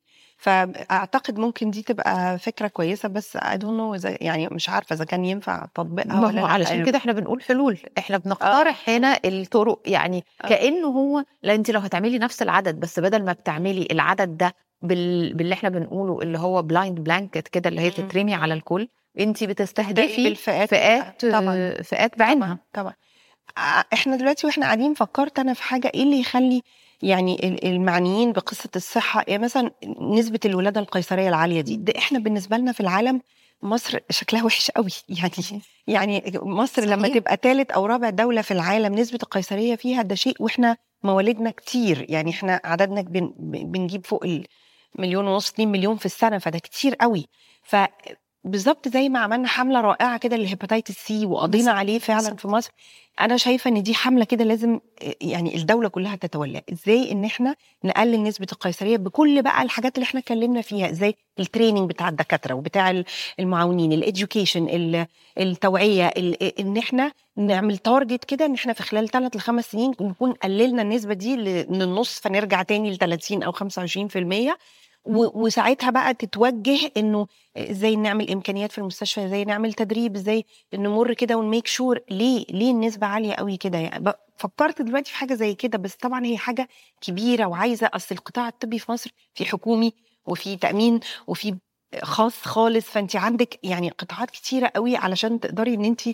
فاعتقد ممكن دي تبقى فكره كويسه بس I don't know إذا يعني مش عارفه اذا كان ينفع تطبيقها ما ولا هو لا. علشان كده احنا بنقول حلول احنا بنقترح هنا الطرق يعني آه. كانه هو لا انت لو هتعملي نفس العدد بس بدل ما بتعملي العدد ده بال... باللي احنا بنقوله اللي هو بلايند بلانكت كده اللي هي مم. تترمي على الكل انت بتستهدفي بالفئات فئات طبعا فئات بعينها طبعا ع- احنا دلوقتي واحنا قاعدين فكرت انا في حاجه ايه اللي يخلي يعني ال- المعنيين بقصه الصحه يعني مثلا نسبه الولاده القيصريه العاليه دي ده احنا بالنسبه لنا في العالم مصر شكلها وحش قوي يعني يعني مصر لما صحيح. تبقى ثالث او رابع دوله في العالم نسبه القيصريه فيها ده شيء واحنا مواليدنا كتير يعني احنا عددنا بن بنجيب فوق المليون ونص 2 مليون في السنه فده كتير قوي ف بالظبط زي ما عملنا حمله رائعه كده للهيباتيتس سي وقضينا صح. عليه فعلا صح. في مصر انا شايفه ان دي حمله كده لازم يعني الدوله كلها تتولاها ازاي ان احنا نقلل نسبه القيصريه بكل بقى الحاجات اللي احنا اتكلمنا فيها زي التريننج بتاع الدكاتره وبتاع المعاونين الاديوكيشن التوعيه ال- ان احنا نعمل تارجت كده ان احنا في خلال ثلاث لخمس سنين نكون قللنا النسبه دي ل- للنص فنرجع تاني ل 30 او 25% و- وساعتها بقى تتوجه انه ازاي نعمل امكانيات في المستشفى ازاي نعمل تدريب ازاي نمر كده ونميك شور ليه ليه النسبه عاليه قوي كده يعني ب- فكرت دلوقتي في حاجه زي كده بس طبعا هي حاجه كبيره وعايزه اصل القطاع الطبي في مصر في حكومي وفي تامين وفي خاص خالص فانت عندك يعني قطاعات كتيره قوي علشان تقدري ان انت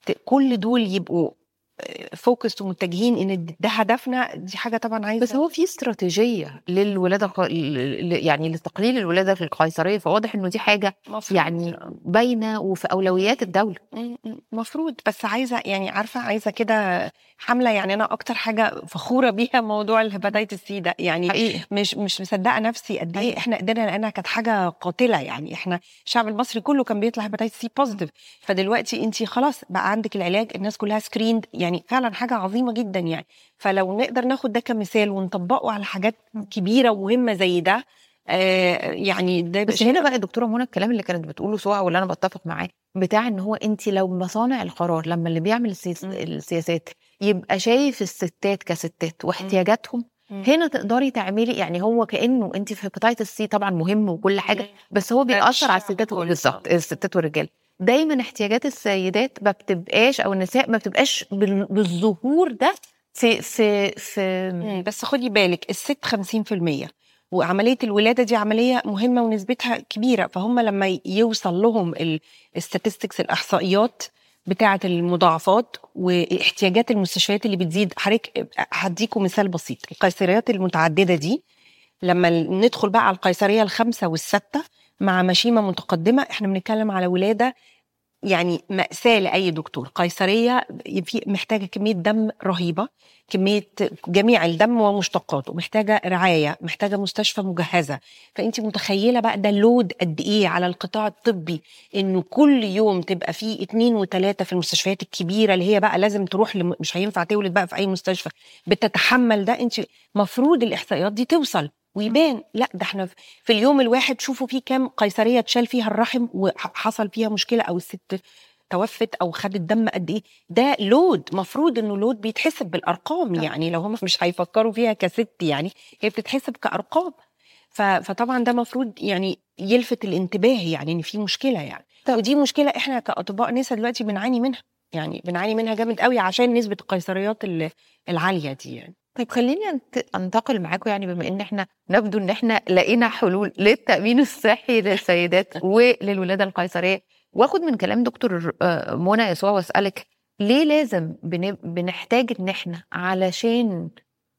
كل دول يبقوا فوكس ومتجهين ان ده هدفنا دي حاجه طبعا عايزه بس هو في استراتيجيه للولاده الق- ل- ل- يعني لتقليل الولاده في القيصريه فواضح انه دي حاجه مفروض. يعني باينه وفي اولويات الدوله المفروض بس عايزه يعني عارفه عايزه كده حمله يعني انا اكتر حاجه فخوره بيها موضوع الهيباتيتس سي ده يعني حقيقي مش مش مصدقه نفسي قد ايه أيوة. احنا قدرنا لانها كانت حاجه قاتله يعني احنا الشعب المصري كله كان بيطلع هيباتيتس سي بوزيتيف فدلوقتي انت خلاص بقى عندك العلاج الناس كلها سكريند يعني فعلا حاجه عظيمه جدا يعني فلو نقدر ناخد ده كمثال ونطبقه على حاجات كبيره ومهمه زي ده آه يعني ده بس هنا بقى يا دكتوره منى الكلام اللي كانت بتقوله سواء واللي انا بتفق معاه بتاع ان هو انت لو مصانع القرار لما اللي بيعمل السياس مم. السياسات يبقى شايف الستات كستات واحتياجاتهم مم. هنا تقدري تعملي يعني هو كانه انت في هيباتيتس سي طبعا مهم وكل حاجه بس هو بيأثر على الشعب الستات كله. بالظبط الستات والرجال دايما احتياجات السيدات ما بتبقاش او النساء ما بتبقاش بال- بالظهور ده في في في مم، بس خدي بالك الست 50% وعمليه الولاده دي عمليه مهمه ونسبتها كبيره فهم لما ي- يوصل لهم الستاتستكس الاحصائيات بتاعه المضاعفات واحتياجات المستشفيات اللي بتزيد حضرتك هديكم مثال بسيط القيصريات المتعدده دي لما ال- ندخل بقى على القيصريه الخامسه والسادسه مع مشيمه متقدمه احنا بنتكلم على ولاده يعني مأساة لأي دكتور قيصرية في محتاجة كمية دم رهيبة كمية جميع الدم ومشتقاته محتاجة رعاية محتاجة مستشفى مجهزة فأنت متخيلة بقى ده لود قد إيه على القطاع الطبي إنه كل يوم تبقى فيه اتنين وتلاتة في المستشفيات الكبيرة اللي هي بقى لازم تروح لم... مش هينفع تولد بقى في أي مستشفى بتتحمل ده أنت مفروض الإحصائيات دي توصل ويبان لا ده احنا في اليوم الواحد شوفوا فيه كام قيصريه اتشال فيها الرحم وحصل فيها مشكله او الست توفت او خدت دم قد ايه ده لود مفروض انه لود بيتحسب بالارقام يعني لو هم مش هيفكروا فيها كست يعني هي بتتحسب كارقام ف- فطبعا ده مفروض يعني يلفت الانتباه يعني ان في مشكله يعني طب. ودي مشكله احنا كاطباء نساء دلوقتي بنعاني منها يعني بنعاني منها جامد قوي عشان نسبه القيصريات ال- العاليه دي يعني طيب خليني أنت- انتقل معاكم يعني بما ان احنا نبدو ان احنا لقينا حلول للتامين الصحي للسيدات وللولاده القيصريه واخد من كلام دكتور آه، منى يسوع واسالك ليه لازم بن- بنحتاج ان احنا علشان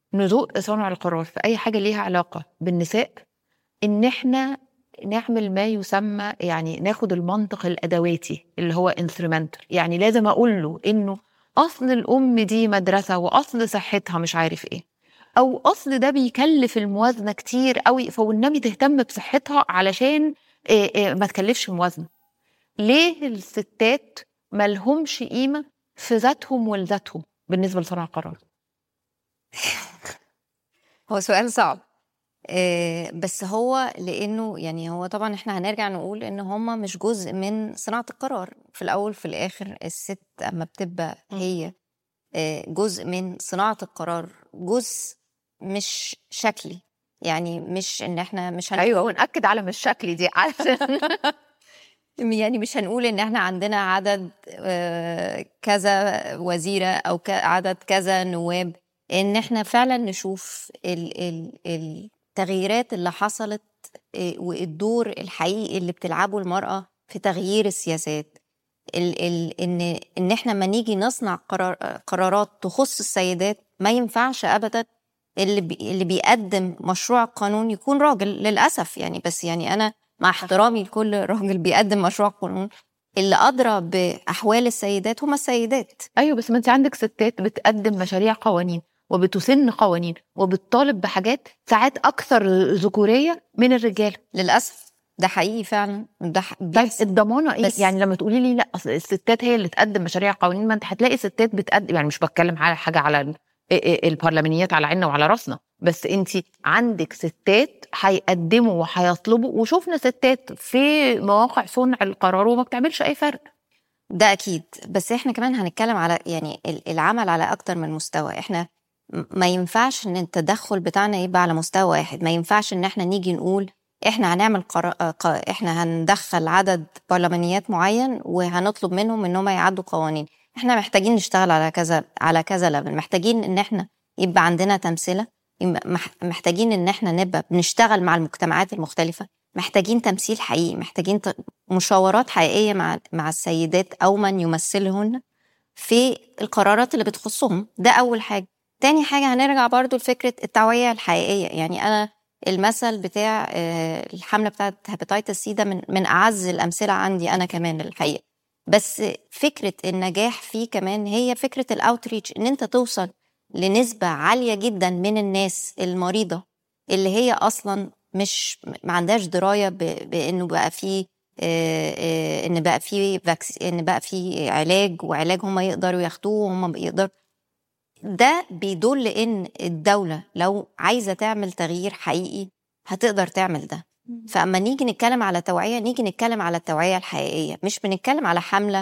نذوق صانع القرار في اي حاجه ليها علاقه بالنساء ان احنا نعمل ما يسمى يعني ناخد المنطق الادواتي اللي هو انسترومنتال يعني لازم اقول له انه اصل الام دي مدرسه واصل صحتها مش عارف ايه او اصل ده بيكلف الموازنه كتير قوي فوالنبي تهتم بصحتها علشان إيه إيه ما تكلفش الموازنه ليه الستات ملهمش قيمه في ذاتهم ولذاتهم بالنسبه لصنع القرار هو سؤال صعب آه، بس هو لانه يعني هو طبعا احنا هنرجع نقول ان هما مش جزء من صناعه القرار في الاول في الاخر الست اما بتبقى هي آه، جزء من صناعه القرار جزء مش شكلي يعني مش ان احنا مش هن... ايوه ونأكد على مش شكلي دي عشان يعني مش هنقول ان احنا عندنا عدد آه، كذا وزيره او ك- عدد كذا نواب ان احنا فعلا نشوف ال- ال- التغييرات اللي حصلت آه، والدور الحقيقي اللي بتلعبه المراه في تغيير السياسات ال ال ان ان احنا لما نيجي نصنع قرار قرارات تخص السيدات ما ينفعش ابدا اللي بي اللي بيقدم مشروع قانون يكون راجل للاسف يعني بس يعني انا مع احترامي لكل راجل بيقدم مشروع قانون اللي ادرى باحوال السيدات هم السيدات ايوه بس ما انت عندك ستات بتقدم مشاريع قوانين وبتسن قوانين وبتطالب بحاجات ساعات اكثر ذكوريه من الرجال للاسف ده حقيقي فعلا ده ح- طيب بيحصل. الضمانه ايه بس- يعني لما تقولي لي لا اصل الستات هي اللي تقدم مشاريع قوانين ما انت هتلاقي ستات بتقدم يعني مش بتكلم على حاجه على ال- ال- ال- البرلمانيات على عيننا وعلى راسنا بس انت عندك ستات هيقدموا وهيطلبوا وشفنا ستات في مواقع صنع القرار وما بتعملش اي فرق ده اكيد بس احنا كمان هنتكلم على يعني ال- العمل على اكتر من مستوى احنا م- ما ينفعش ان التدخل بتاعنا يبقى على مستوى واحد ما ينفعش ان احنا نيجي نقول احنا هنعمل قرا... ق... احنا هندخل عدد برلمانيات معين وهنطلب منهم ان هم يعدوا قوانين احنا محتاجين نشتغل على كذا على كذا ليفل محتاجين ان احنا يبقى عندنا تمثله يبقى مح- محتاجين ان احنا نبقى بنشتغل مع المجتمعات المختلفه محتاجين تمثيل حقيقي محتاجين ت- مشاورات حقيقيه مع مع السيدات او من يمثلهن في القرارات اللي بتخصهم ده اول حاجه تاني حاجه هنرجع برضو لفكره التوعيه الحقيقيه يعني انا المثل بتاع آه، الحمله بتاعت هيباتيتس سي ده من من اعز الامثله عندي انا كمان الحقيقه بس فكره النجاح فيه كمان هي فكره الاوتريتش ان انت توصل لنسبه عاليه جدا من الناس المريضه اللي هي اصلا مش ما عندهاش درايه ب- بانه بقى فيه آه، آه، ان بقى في فاكس ان بقى في علاج وعلاج هم يقدروا ياخدوه وهم يقدروا ده بيدل ان الدوله لو عايزه تعمل تغيير حقيقي هتقدر تعمل ده فاما نيجي نتكلم على توعيه نيجي نتكلم على التوعيه الحقيقيه مش بنتكلم على حمله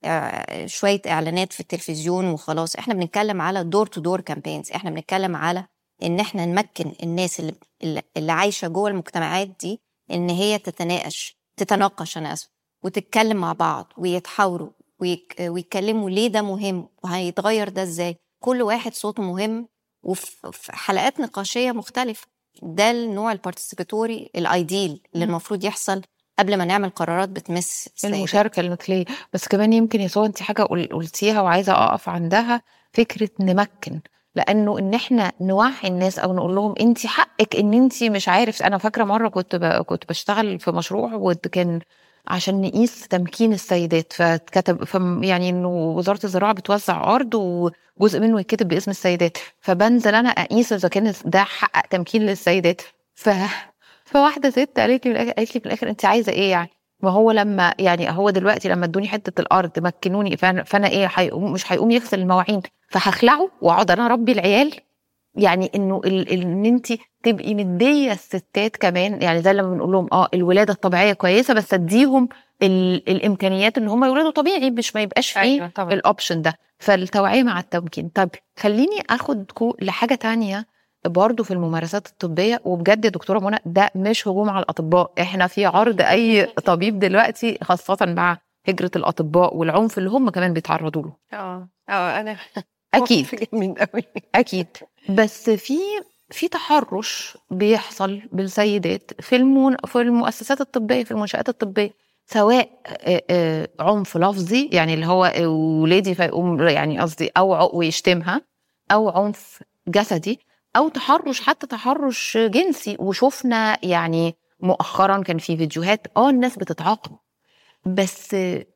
آه، شويه اعلانات في التلفزيون وخلاص احنا بنتكلم على دور تو دور كامبينز احنا بنتكلم على ان احنا نمكن الناس اللي اللي- اللي عايشه جوه المجتمعات دي ان هي تتناقش تتناقش انا اسف وتتكلم مع بعض ويتحاوروا ويك ويتكلموا ليه ده مهم وهيتغير ده ازاي كل واحد صوته مهم وفي في حلقات نقاشيه مختلفه ده النوع البارتيسيباتوري الايديل اللي المفروض يحصل قبل ما نعمل قرارات بتمس السيدات. المشاركه المثليه بس كمان يمكن يا سو انت حاجه قل- قلتيها وعايزه اقف عندها فكره نمكن لانه ان احنا نوعي الناس او نقول لهم انت حقك ان انت مش عارف انا فاكره مره كنت ب... كنت بشتغل في مشروع وكان عشان نقيس تمكين السيدات فاتكتب فم يعني انه وزاره الزراعه بتوزع ارض وجزء منه يتكتب باسم السيدات فبنزل انا اقيس اذا كان ده حقق تمكين للسيدات ف فواحده ست قالت لي في الآخر- قالت لي في الاخر انت عايزه ايه يعني ما هو لما يعني هو دلوقتي لما ادوني حته الارض مكنوني فانا, فأنا ايه هيقوم مش هيقوم يغسل المواعين فهخلعه واقعد انا اربي العيال يعني انه ال- ال- ان انت تبقي مديه الستات كمان يعني زي لما بنقول لهم اه الولاده الطبيعيه كويسه بس اديهم ال- الامكانيات ان هم يولدوا طبيعي مش ما يبقاش فيه أيوة طبعا. الاوبشن ده فالتوعيه مع التمكين طب خليني اخدكم لحاجه تانية برضه في الممارسات الطبيه وبجد يا دكتوره منى ده مش هجوم على الاطباء احنا في عرض اي طبيب دلوقتي خاصه مع هجره الاطباء والعنف اللي هم كمان بيتعرضوا له اه اه انا اكيد جميل قوي اكيد بس في في تحرش بيحصل بالسيدات في المون في المؤسسات الطبيه في المنشات الطبيه سواء آه، آه، عنف لفظي يعني اللي هو ولادي فيقوم يعني قصدي او ع- ويشتمها او عنف جسدي او تحرش حتى تحرش جنسي وشفنا يعني مؤخرا كان في فيديوهات اه الناس بتتعاقب بس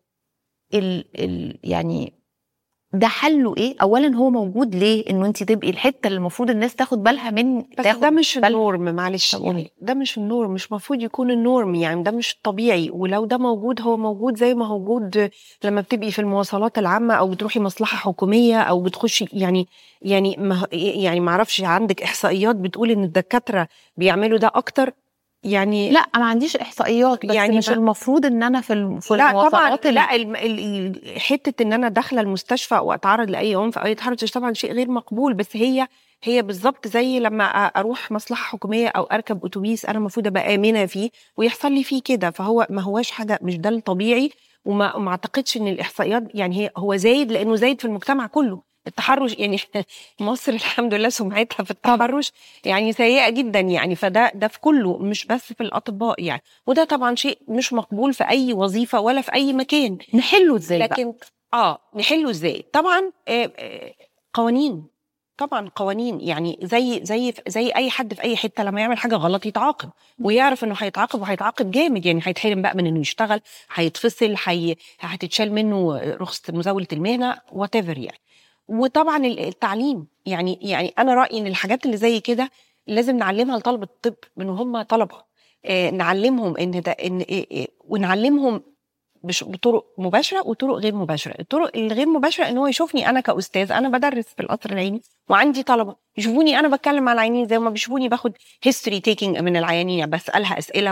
ال ال يعني ده حله ايه اولا هو موجود ليه انه انت تبقي الحته اللي المفروض الناس تاخد بالها من بس تاخد ده مش بالها. النورم معلش طب قولي. يعني ده مش النورم مش المفروض يكون النورم يعني ده مش طبيعي ولو ده موجود هو موجود زي ما هو موجود لما بتبقي في المواصلات العامه او بتروحي مصلحه حكوميه او بتخشي يعني يعني ما يعني ما اعرفش عندك احصائيات بتقول ان الدكاتره بيعملوا ده اكتر يعني لا ما عنديش احصائيات بس يعني يعني مش ما- المفروض ان انا في الم- في لا طبعا المواصلات ال- لا الم- ال- ال- حته ان انا داخله المستشفى واتعرض لاي عنف او اي تحرش طبعا شيء غير مقبول بس هي هي بالظبط زي لما أ- اروح مصلحه حكوميه او اركب اتوبيس انا المفروض ابقى امنه فيه ويحصل لي فيه كده فهو ما هواش حاجه مش ده الطبيعي وما ما اعتقدش ان الاحصائيات يعني هي هو زايد لانه زايد في المجتمع كله التحرش يعني مصر الحمد لله سمعتها في التحرش يعني سيئه جدا يعني فده ده في كله مش بس في الاطباء يعني وده طبعا شيء مش مقبول في اي وظيفه ولا في اي مكان نحله ازاي بقى لكن اه نحله ازاي طبعا آه، آه، قوانين طبعا قوانين يعني زي زي زي اي حد في اي حته لما يعمل حاجه غلط يتعاقب ويعرف انه هيتعاقب وهيتعاقب جامد يعني هيتحرم بقى من انه يشتغل هيتفصل هي هتتشال منه رخصه مزاوله المهنه وات يعني وطبعا ال- التعليم يعني يعني انا رايي ان الحاجات اللي زي كده لازم نعلمها لطلبه الطب من هم طلبه آه نعلمهم ان ده ان إيه إيه ونعلمهم بش- بطرق مباشره وطرق غير مباشره الطرق الغير مباشره ان هو يشوفني انا كاستاذ انا بدرس في القصر العيني وعندي طلبه يشوفوني انا بتكلم مع العيانين زي ما بيشوفوني باخد هيستوري تيكينج من العيانين يعني بسالها اسئله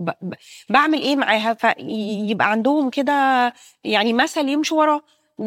وبعمل ايه معاها فيبقى عندهم كده يعني مثل يمشوا وراه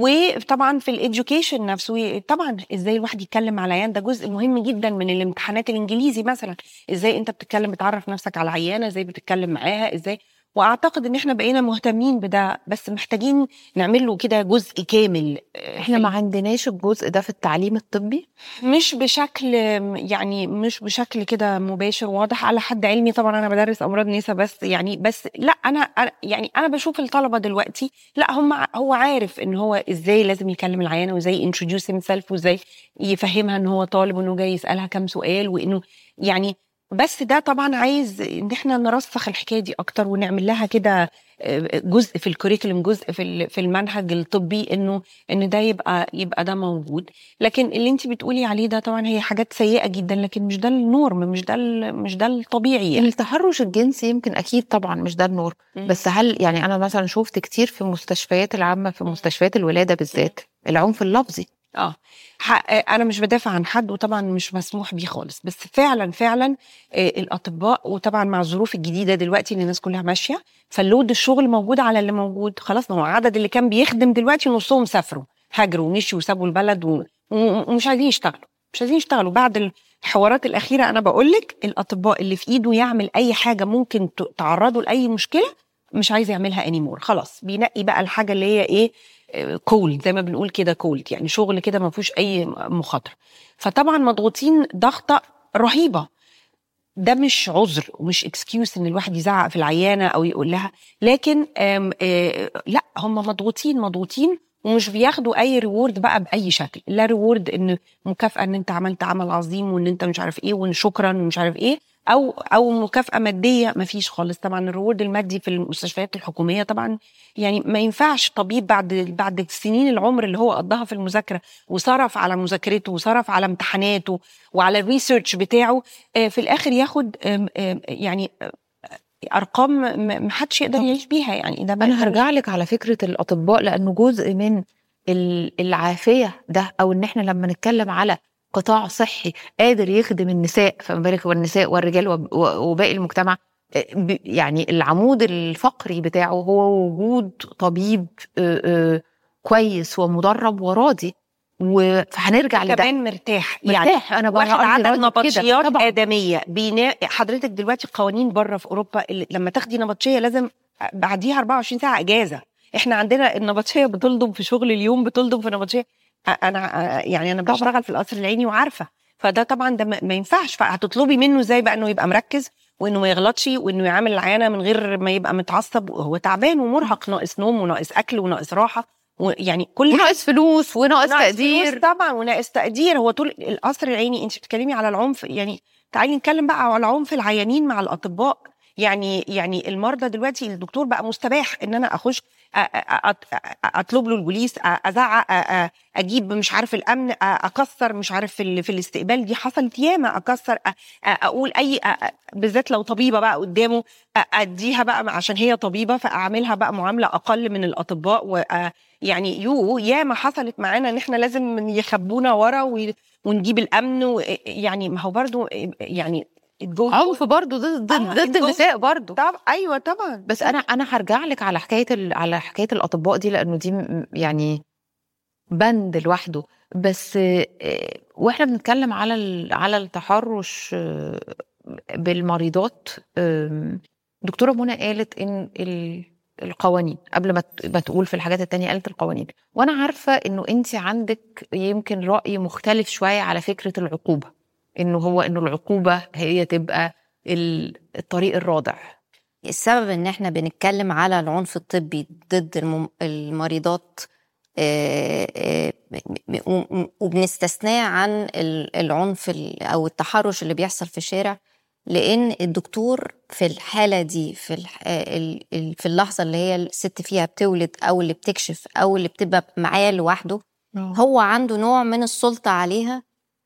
وطبعا في الاديوكيشن نفسه طبعا ازاي الواحد يتكلم مع العيان ده جزء مهم جدا من الامتحانات الانجليزي مثلا ازاي انت بتتكلم بتعرف نفسك على العيانه ازاي بتتكلم معاها ازاي واعتقد ان احنا بقينا مهتمين بده بس محتاجين نعمل له كده جزء كامل احنا ما عندناش الجزء ده في التعليم الطبي مش بشكل يعني مش بشكل كده مباشر واضح على حد علمي طبعا انا بدرس امراض نساء بس يعني بس لا انا أنا- يعني انا بشوف الطلبه دلوقتي لا هم ع- هو عارف ان هو ازاي لازم يكلم العيانه وازاي انتروديوس هيم سيلف وازاي يفهمها ان هو طالب وانه جاي يسالها كام سؤال وانه يعني بس ده طبعا عايز ان احنا نرسخ الحكايه دي اكتر ونعمل لها كده آه، جزء في الكوريكولم جزء في ال- في المنهج الطبي انه ان ده يبقى يبقى ده موجود لكن اللي انت بتقولي عليه ده طبعا هي حاجات سيئه جدا لكن مش ده النورم مش ده ال- مش ده الطبيعي يعني. التحرش الجنسي يمكن اكيد طبعا مش ده النور مم. بس هل يعني انا مثلا شفت كتير في المستشفيات العامه في مستشفيات الولاده بالذات العنف اللفظي اه ح- انا مش بدافع عن حد وطبعا مش مسموح بيه خالص بس فعلا فعلا آه، الاطباء وطبعا مع الظروف الجديده دلوقتي اللي الناس كلها ماشيه فاللود الشغل موجود على اللي موجود خلاص ما هو عدد اللي كان بيخدم دلوقتي نصهم سافروا هاجروا ومشوا وسابوا البلد و... و- ومش عايزين يشتغلوا مش عايزين يشتغلوا بعد الحوارات الاخيره انا بقول لك الاطباء اللي في ايده يعمل اي حاجه ممكن ت- تعرضه لاي مشكله مش عايز يعملها انيمور خلاص بينقي بقى الحاجه اللي هي ايه كولد زي ما بنقول كده كولد يعني شغل كده ما فيهوش اي مخاطره فطبعا مضغوطين ضغطه رهيبه ده مش عذر ومش اكسكيوز ان الواحد يزعق في العيانه او يقول لها لكن آم آه لا هم مضغوطين مضغوطين ومش بياخدوا اي ريورد بقى باي شكل لا ريورد ان مكافاه ان انت عملت عمل عظيم وان انت مش عارف ايه وان شكرا ومش عارف ايه او او مكافاه ماديه ما فيش خالص طبعا الريورد المادي في المستشفيات الحكوميه طبعا يعني ما ينفعش طبيب بعد بعد سنين العمر اللي هو قضاها في المذاكره وصرف على مذاكرته وصرف على امتحاناته وعلى الريسيرش بتاعه آه، في الاخر ياخد آم، آم، يعني آه، ارقام ما ما حدش يقدر يعيش بيها يعني ده ما انا يقدرش. هرجع لك على فكره الاطباء لانه جزء من ال- العافيه ده او ان احنا لما نتكلم على قطاع صحي قادر يخدم النساء فما بالك والنساء والرجال وب- و- وباقي المجتمع آه، ب- يعني العمود الفقري بتاعه هو وجود طبيب آه، آه، كويس ومدرب وراضي و- فهنرجع لده كمان مرتاح يعني مرتاح انا بقى واخد قصدي عدد راضي بكده. نبطشيات طبعا ادميه بينا حضرتك دلوقتي قوانين بره في اوروبا اللي لما تاخدي نبطشيه لازم بعديها 24 ساعه اجازه احنا عندنا النبطشيه بتلضم في شغل اليوم بتلضم في نبطشيه انا يعني انا طبعا. بشتغل في القصر العيني وعارفه فده طبعا ده ما ما ينفعش فهتطلبي منه ازاي بقى انه يبقى مركز وانه ما يغلطش وانه يعامل العيانه من غير ما يبقى متعصب وهو تعبان ومرهق ناقص نوم وناقص اكل وناقص راحه ويعني كل وناقص فلوس وناقص ناقص تقدير فلوس طبعا وناقص تقدير هو طول القصر العيني انت بتتكلمي على العنف يعني تعالي نتكلم بقى على عنف العيانين مع الاطباء يعني يعني المرضى دلوقتي الدكتور بقى مستباح ان انا اخش أ- أ- أ- اطلب له البوليس أ- ازعق أ- أ- اجيب مش عارف الامن أ- اكسر مش عارف في, ال- في الاستقبال دي حصلت ياما اكسر أ- أ- اقول اي أ- أ- بالذات لو طبيبه بقى قدامه أ- اديها بقى عشان هي طبيبه فاعملها بقى معامله اقل من الاطباء و يعني يو ياما حصلت معانا ان احنا لازم يخبونا ورا وي- ونجيب الامن و- يعني ما هو برضو يعني الجهد عنف برضه ضد آه، ضد الجهد. النساء برضه طب ايوه طبعا بس انا انا هرجع لك على حكايه ال... على حكايه الاطباء دي لانه دي م- يعني بند لوحده بس آه، واحنا بنتكلم على ال... على التحرش آه، بالمريضات آم، دكتوره منى قالت ان ال... القوانين قبل ما ت- ما تقول في الحاجات التانية قالت القوانين وانا عارفه انه انت عندك يمكن راي مختلف شويه على فكره العقوبه انه هو انه العقوبه هي تبقى ال- الطريق الرادع السبب ان احنا بنتكلم على العنف الطبي ضد الم- المريضات آه، آه، م- م- وبنستثناه عن ال- العنف ال- او التحرش اللي بيحصل في الشارع لان الدكتور في الحاله دي في الح- آه، ال- ال- في اللحظه اللي هي الست فيها بتولد او اللي بتكشف او اللي بتبقى معاه لوحده هو عنده نوع من السلطه عليها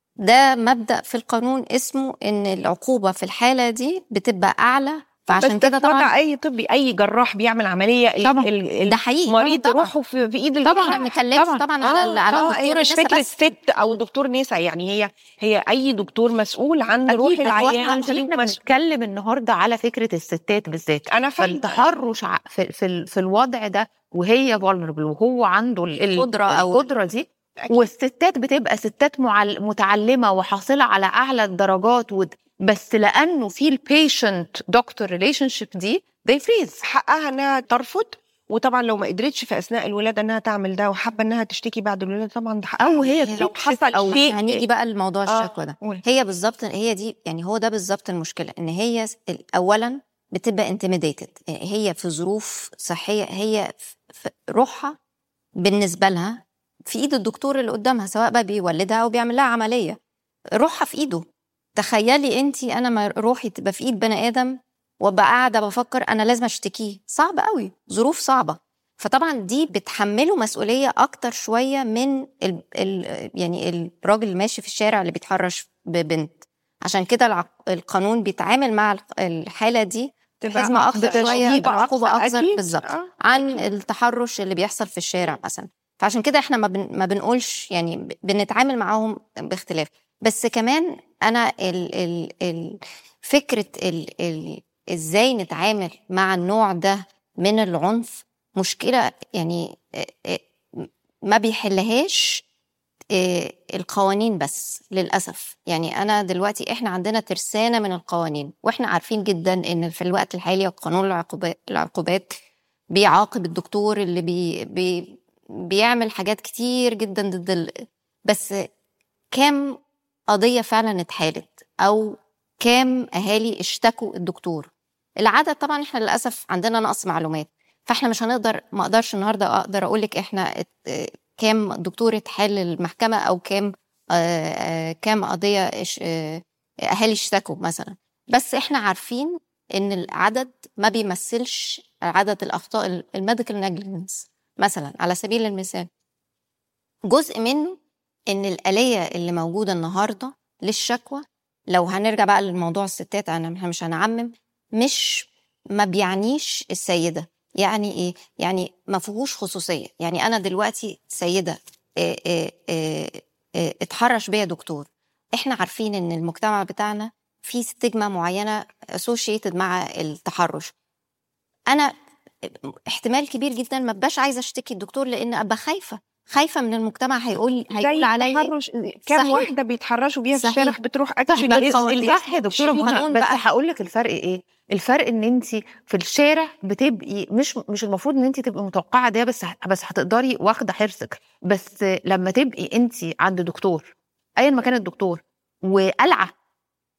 ده مبدا في القانون اسمه ان العقوبه في الحاله دي بتبقى اعلى فعشان بس كده ده وضع طبعا اي طبي اي جراح بيعمل عمليه ال- طبعا. ال- ال- ده حقيقي المريض طبعا. روحه في, في ايد احنا الجراح ما بنتكلمش طبعا. طبعا على ال- على اه الدكتور هي مش النسا فكره بس ست او دكتور نسا يعني هي هي اي دكتور مسؤول عن روح أكيد، هو إحنا العيان عشان دي احنا مسؤول. بنتكلم النهارده على فكره الستات بالذات انا فاهمه فالتحرش ع- في في, ال- في الوضع ده وهي vulnerable وهو عنده ال- ال- قدرة أو- القدره دي أكيد. والستات بتبقى ستات معل- متعلمه وحاصله على اعلى الدرجات ود- بس لانه في البيشنت دكتور ريليشن شيب دي they freeze حقها انها ترفض وطبعا لو ما قدرتش في اثناء الولاده انها تعمل ده وحابه انها تشتكي بعد الولاده طبعا ده حقها او هي هي لو بتكشف حصل او شيء هنيجي بقى لموضوع آه، الشكوى ده قول. هي بالظبط هي دي يعني هو ده بالظبط المشكله ان هي س- اولا بتبقى انتميديتد هي في ظروف صحيه هي ف- ف- روحها بالنسبه لها في ايد الدكتور اللي قدامها سواء بقى بيولدها او بيعمل لها عمليه روحها في ايده تخيلي انت انا ما روحي تبقى في ايد بني ادم وابقى قاعده بفكر انا لازم اشتكيه صعب قوي ظروف صعبه فطبعا دي بتحمله مسؤوليه اكتر شويه من ال ال يعني الراجل اللي ماشي في الشارع اللي بيتحرش ببنت عشان كده الع- القانون بيتعامل مع الح- الحاله دي حزمه اكتر شويه عقوبه اكتر أكيد. بالظبط آه. عن التحرش اللي بيحصل في الشارع مثلا فعشان كده احنا ما, بن ما بنقولش يعني ب- بنتعامل معاهم باختلاف بس كمان انا ال ال ال فكره ال ال ازاي نتعامل مع النوع ده من العنف مشكله يعني آه، آه، ما بيحلهاش آه، القوانين بس للاسف يعني انا دلوقتي احنا عندنا ترسانه من القوانين واحنا عارفين جدا ان في الوقت الحالي قانون العقوبات العقوبات بيعاقب الدكتور اللي بي بي بيعمل حاجات كتير جدا ضد ال... بس كام قضيه فعلا اتحالت او كام اهالي اشتكوا الدكتور العدد طبعا احنا للاسف عندنا نقص معلومات فاحنا مش هنقدر ما اقدرش النهارده اقدر اقول لك احنا ات- كام دكتور اتحال المحكمه او كام آه، آه، كام قضيه اش- آه، اهالي اشتكوا مثلا بس احنا عارفين ان العدد ما بيمثلش عدد الاخطاء الميديكال نيجليجنس مثلا على سبيل المثال جزء منه ان الاليه اللي موجوده النهارده للشكوى لو هنرجع بقى للموضوع الستات انا إحنا مش هنعمم مش ما بيعنيش السيده يعني ايه يعني ما فيهوش خصوصيه يعني انا دلوقتي سيده آه، آه، آه، آه، اتحرش بيا دكتور احنا عارفين ان المجتمع بتاعنا فيه ستيجما معينه اسوشيتد مع التحرش انا احتمال كبير جدا ما بقاش عايزه اشتكي الدكتور لان ابقى خايفه خايفه من المجتمع هيقول هيقول زي عليا إيه. التحرش كام صحيح. واحده بيتحرشوا بيها في صحيح. الشارع بتروح صح اكشن بالقوانين. صح يا دكتوره في منى قانون بس بقى. هقول لك الفرق ايه الفرق ان انت في الشارع بتبقي مش مش المفروض ان انت تبقي متوقعه ده بس بس هتقدري واخده حرصك بس لما تبقي انت عند دكتور ايا ما كان الدكتور وقلعه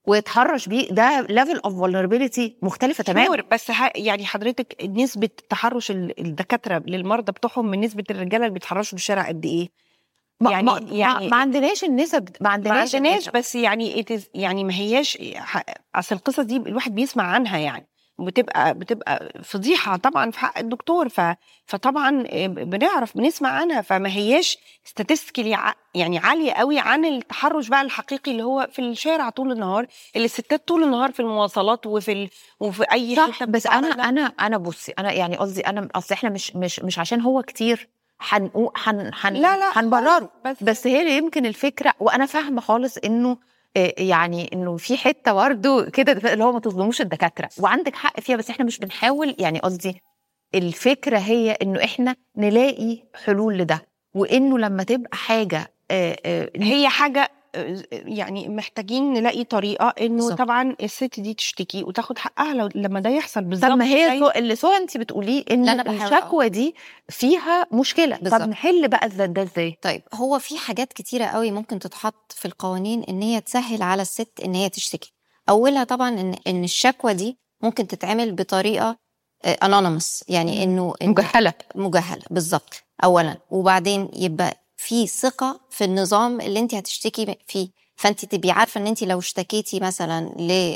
ويتحرش بيه ده ليفل اوف فولنربيلتي مختلفه تماما شور بس ها يعني حضرتك نسبه تحرش ال- الدكاتره للمرضى بتوعهم من نسبه الرجاله اللي بيتحرشوا في الشارع قد ايه؟ ما, يعني- ما, يعني يعني- ما عندناش النسب ما ما عندناش عندناش النسب. بس يعني it is يعني ما هياش ح- اصل القصص دي الواحد بيسمع عنها يعني بتبقى بتبقى فضيحه طبعا في حق الدكتور ف فطبعا بنعرف بنسمع عنها فما هياش statistically ع- يعني عاليه قوي عن التحرش بقى الحقيقي اللي هو في الشارع طول النهار اللي الستات طول النهار في المواصلات وفي ال... وفي اي صح حته بس انا بتتعرض لها. انا انا بصي انا يعني قصدي انا اصل احنا مش مش مش عشان هو كتير حنقو حن حن لا لا هنبرره بس بس هي يمكن الفكره وانا فاهمه خالص انه آه، يعني انه في حته برضه كده اللي هو ما تظلموش الدكاتره وعندك حق فيها بس احنا مش بنحاول يعني قصدي الفكره هي انه احنا نلاقي حلول لده وانه لما تبقى حاجه آه، آه، هي حاجه آه، يعني محتاجين نلاقي طريقه انه بالظبط. طبعا الست دي تشتكي وتاخد حقها لو لما ده يحصل بالظبط طب ما هي زي- سو... اللي سو انت بتقوليه ان لا، أنا بحاول الشكوى دي فيها مشكله بالظبط. طب نحل بقى ده ده ازاي طيب هو في حاجات كتيرة قوي ممكن تتحط في القوانين ان هي تسهل على الست ان هي تشتكي اولها طبعا ان ان الشكوى دي ممكن تتعمل بطريقه انونيمس يعني انه إن- مجهله مجهله بالظبط اولا وبعدين يبقى في ثقه في النظام اللي انت هتشتكي فيه فانت تبقي عارفه ان انت لو اشتكيتي مثلا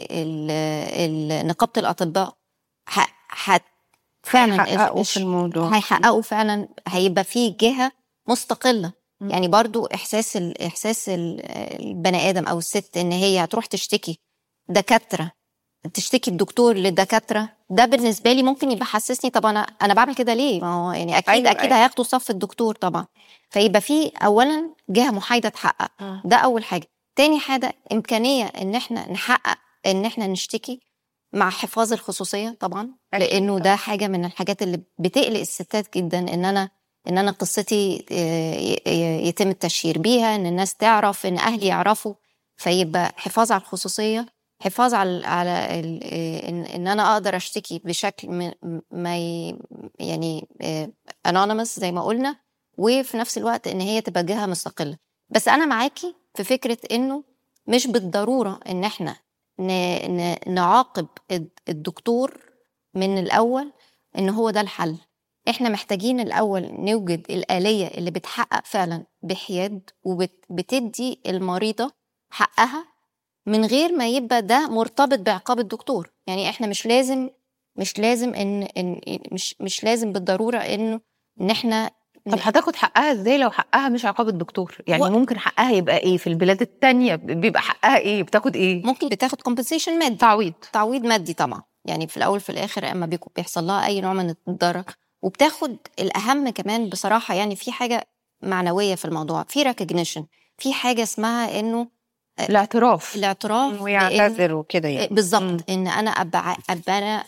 لنقابه الاطباء ه- هت فعلا حققوا الش- في الموضوع هيحققوا فعلا هيبقى في جهه مستقله مم. يعني برضو احساس ال احساس ال- البني ادم او الست ان هي هتروح تشتكي دكاتره تشتكي الدكتور للدكاتره ده بالنسبه لي ممكن يبقى حسسني طب انا انا بعمل كده ليه ما هو يعني اكيد أيوة، أيوة اكيد أيوة. هياخدوا صف الدكتور طبعا فيبقى في اولا جهه محايده تحقق آه. ده اول حاجه تاني حاجه امكانيه ان احنا نحقق ان احنا نشتكي مع حفاظ الخصوصيه طبعا أكيد. لانه ده حاجه من الحاجات اللي بتقلق الستات جدا ان انا ان انا قصتي آه، ي- ي- يتم التشهير بيها ان الناس تعرف ان اهلي يعرفوا فيبقى حفاظ على الخصوصيه حفاظ على على ال- آه، ان ان انا اقدر اشتكي بشكل م- ما ي- يعني انونيمس زي ما قلنا وفي نفس الوقت ان هي تبقى جهه مستقله بس انا معاكي في فكره انه مش بالضروره ان احنا ن- ن- نعاقب الد- الدكتور من الاول ان هو ده الحل احنا محتاجين الاول نوجد الاليه اللي بتحقق فعلا بحياد وبتدي المريضه حقها من غير ما يبقى ده مرتبط بعقاب الدكتور يعني احنا مش لازم مش لازم ان, إن مش مش لازم بالضروره انه ان احنا طب هتاخد حقها ازاي لو حقها مش عقاب الدكتور يعني و- ممكن حقها يبقى ايه في البلاد التانية بيبقى حقها ايه بتاخد ايه ممكن بتاخد كومبنسيشن مادي تعويض تعويض مادي طبعا يعني في الاول في الاخر اما بيكون بيحصل لها اي نوع من الضرر وبتاخد الاهم كمان بصراحه يعني في حاجه معنويه في الموضوع في ريكognition في حاجه اسمها انه الاعتراف الاعتراف بإن- ويعتذر وكده يعني بالظبط ان انا ابقى ع- ابقى انا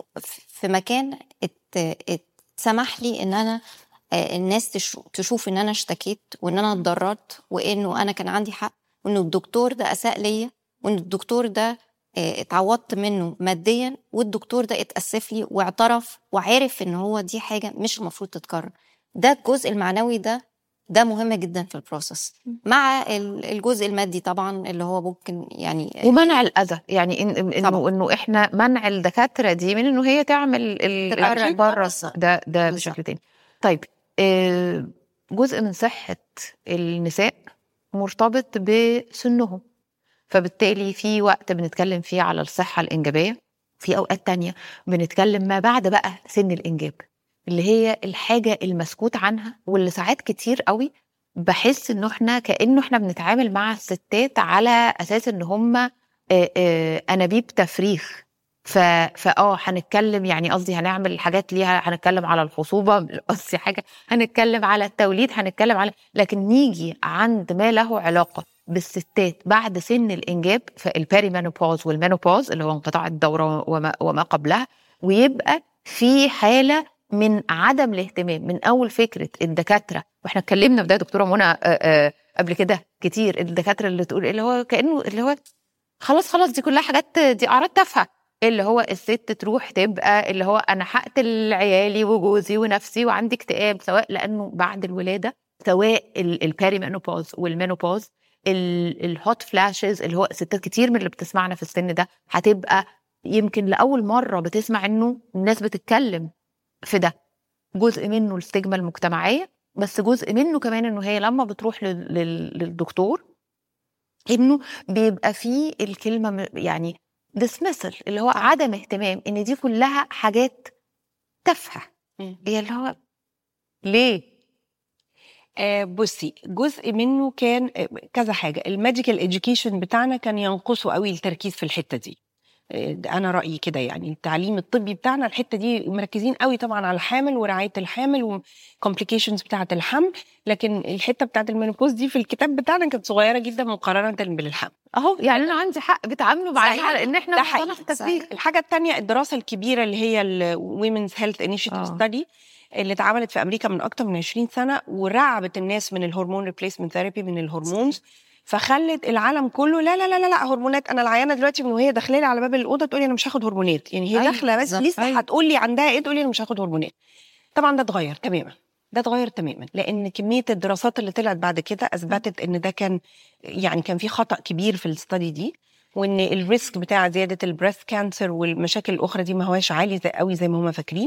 في مكان ات- اتسمح لي ان انا آه، الناس تشو- تشوف ان انا اشتكيت وان انا اتضررت وانه انا كان عندي حق وانه الدكتور ده اساء ليا وان الدكتور ده آه، اتعوضت منه ماديا والدكتور ده اتاسف لي واعترف وعرف ان هو دي حاجه مش المفروض تتكرر ده الجزء المعنوي ده ده مهم جدا في البروسيس مع ال- الجزء المادي طبعا اللي هو ممكن يعني ومنع الاذى يعني إن انه طبعا. انه احنا منع الدكاتره دي من انه هي تعمل ال- تتعرض ال- بره بالظبط. ده ده بالظبط. بشكل تاني طيب آه، جزء من صحه النساء مرتبط بسنهم فبالتالي في وقت بنتكلم فيه على الصحه الانجابيه في اوقات تانية بنتكلم ما بعد بقى سن الانجاب اللي هي الحاجه المسكوت عنها واللي ساعات كتير قوي بحس انه احنا كانه احنا بنتعامل مع الستات على اساس ان هم آه، آه، انابيب تفريخ ف فاه هنتكلم يعني قصدي هنعمل حاجات ليها هنتكلم على الخصوبه قصدي حاجه هنتكلم على التوليد هنتكلم على لكن نيجي عند ما له علاقه بالستات بعد سن الانجاب فالبيريمينوبوز والمينوبوز اللي هو انقطاع الدوره وما, وما قبلها ويبقى في حاله من عدم الاهتمام من اول فكره الدكاتره واحنا اتكلمنا في ده يا دكتوره منى آه، آه، قبل كده كتير الدكاتره اللي تقول اللي هو كانه اللي هو خلاص خلاص دي كلها حاجات دي اعراض تافهه اللي هو الست تروح تبقى اللي هو انا هقتل عيالي وجوزي ونفسي وعندي اكتئاب سواء لانه بعد الولاده سواء البيريمينوبوز والمينوبوز الهوت فلاشز اللي هو ستات كتير من اللي بتسمعنا في السن ده هتبقى يمكن لاول مره بتسمع انه الناس بتتكلم في ده جزء منه الستيجما المجتمعيه بس جزء منه كمان انه هي لما بتروح لل- لل- للدكتور انه بيبقى فيه الكلمه م- يعني dismissal اللي هو عدم اهتمام ان دي كلها حاجات تافهه مم. هي اللي هو ليه؟ آه بصي جزء منه كان آه، كذا حاجه الميديكال اديوكيشن بتاعنا كان ينقصه قوي التركيز في الحته دي آه، ده انا رايي كده يعني التعليم الطبي بتاعنا الحته دي مركزين قوي طبعا على الحامل ورعايه الحامل والكومبليكيشنز بتاعه الحمل لكن الحته بتاعه المينوبوز دي في الكتاب بتاعنا كانت صغيره جدا مقارنه بالحمل اهو يعني انا عندي حق بتعاملوا معايا صحيح. على ان احنا ده مصطلح حقيقي. تفريغ الحاجه الثانيه الدراسه الكبيره اللي هي الويمنز هيلث انيشيتيف آه. ستادي اللي اتعملت في امريكا من اكتر من 20 سنه ورعبت الناس من الهرمون ريبليسمنت ثيرابي من الهرمونز فخلت العالم كله لا لا لا لا, لا هرمونات انا العيانه دلوقتي من وهي داخله لي على باب الاوضه تقول لي انا مش هاخد هرمونات يعني هي أيوة، داخله بس بالظبط. لسه أيوة. هتقول لي عندها ايه تقول لي انا مش هاخد هرمونات طبعا ده اتغير تماما ده اتغير تماما لان كميه الدراسات اللي طلعت بعد كده اثبتت ان ده كان يعني كان في خطا كبير في الاستادي دي وان الريسك بتاع زياده البريست كانسر والمشاكل الاخرى دي ما هواش عالي زي قوي زي ما هم فاكرين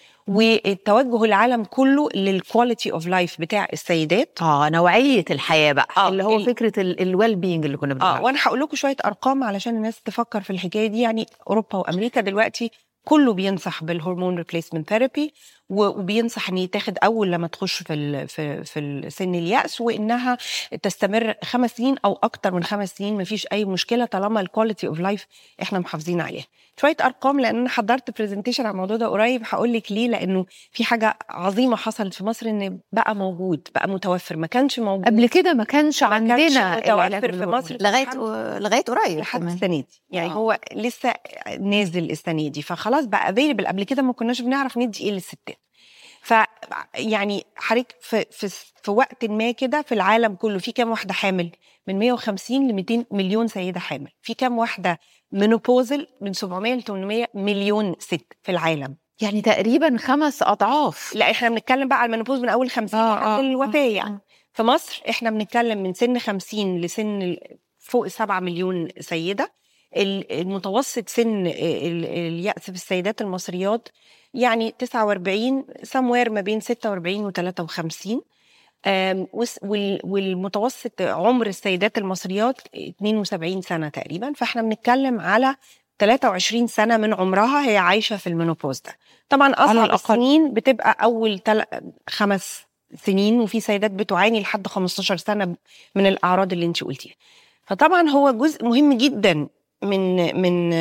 والتوجه العالم كله للكواليتي اوف لايف بتاع السيدات اه نوعيه الحياه بقى آه، اللي هو ال- فكره الويل بينج اللي كنا بنقول اه وانا هقول لكم شويه ارقام علشان الناس تفكر في الحكايه دي يعني اوروبا وامريكا دلوقتي كله بينصح بالهرمون ريبليسمنت ثيرابي وبينصح ان يتاخد اول لما تخش في ال في في سن الياس وانها تستمر خمس سنين او اكتر من خمس سنين مفيش اي مشكله طالما الكواليتي اوف لايف احنا محافظين عليها شويه ارقام لان انا حضرت برزنتيشن على الموضوع ده قريب هقول لك ليه لانه في حاجه عظيمه حصلت في مصر ان بقى موجود بقى متوفر ما كانش موجود قبل كده ما كانش ما كانش عندنا العلاج متوفر في بالهرمون. مصر لغايه لغايه قريب لحد كمان السنه دي يعني آه. آه. هو لسه نازل السنه دي فخلاص بقى افيلبل قبل كده ما كناش بنعرف ندي ايه للستات ف يعني حضرتك في, في في وقت ما كده في العالم كله في كام واحده حامل من 150 ل 200 مليون سيده حامل في كام واحده منوبوزل من 700 ل 800 مليون ست في العالم يعني تقريبا خمس اضعاف لا احنا بنتكلم بقى على المنوبوز من اول 50 آه، لحد آه، الوفاه آه، يعني في مصر احنا بنتكلم من سن 50 لسن ال- فوق 7 مليون سيده ال- المتوسط سن ال- اليأس في السيدات المصريات يعني 49 سموير ما بين 46 و 53 آم، وس- وال- والمتوسط عمر السيدات المصريات 72 سنه تقريبا فاحنا بنتكلم على 23 سنه من عمرها هي عايشه في المينوبوز ده طبعا على اصعب الأقل. السنين بتبقى اول تل... خمس سنين وفي سيدات بتعاني لحد 15 سنه من الاعراض اللي انت قلتيها فطبعا هو جزء مهم جدا من من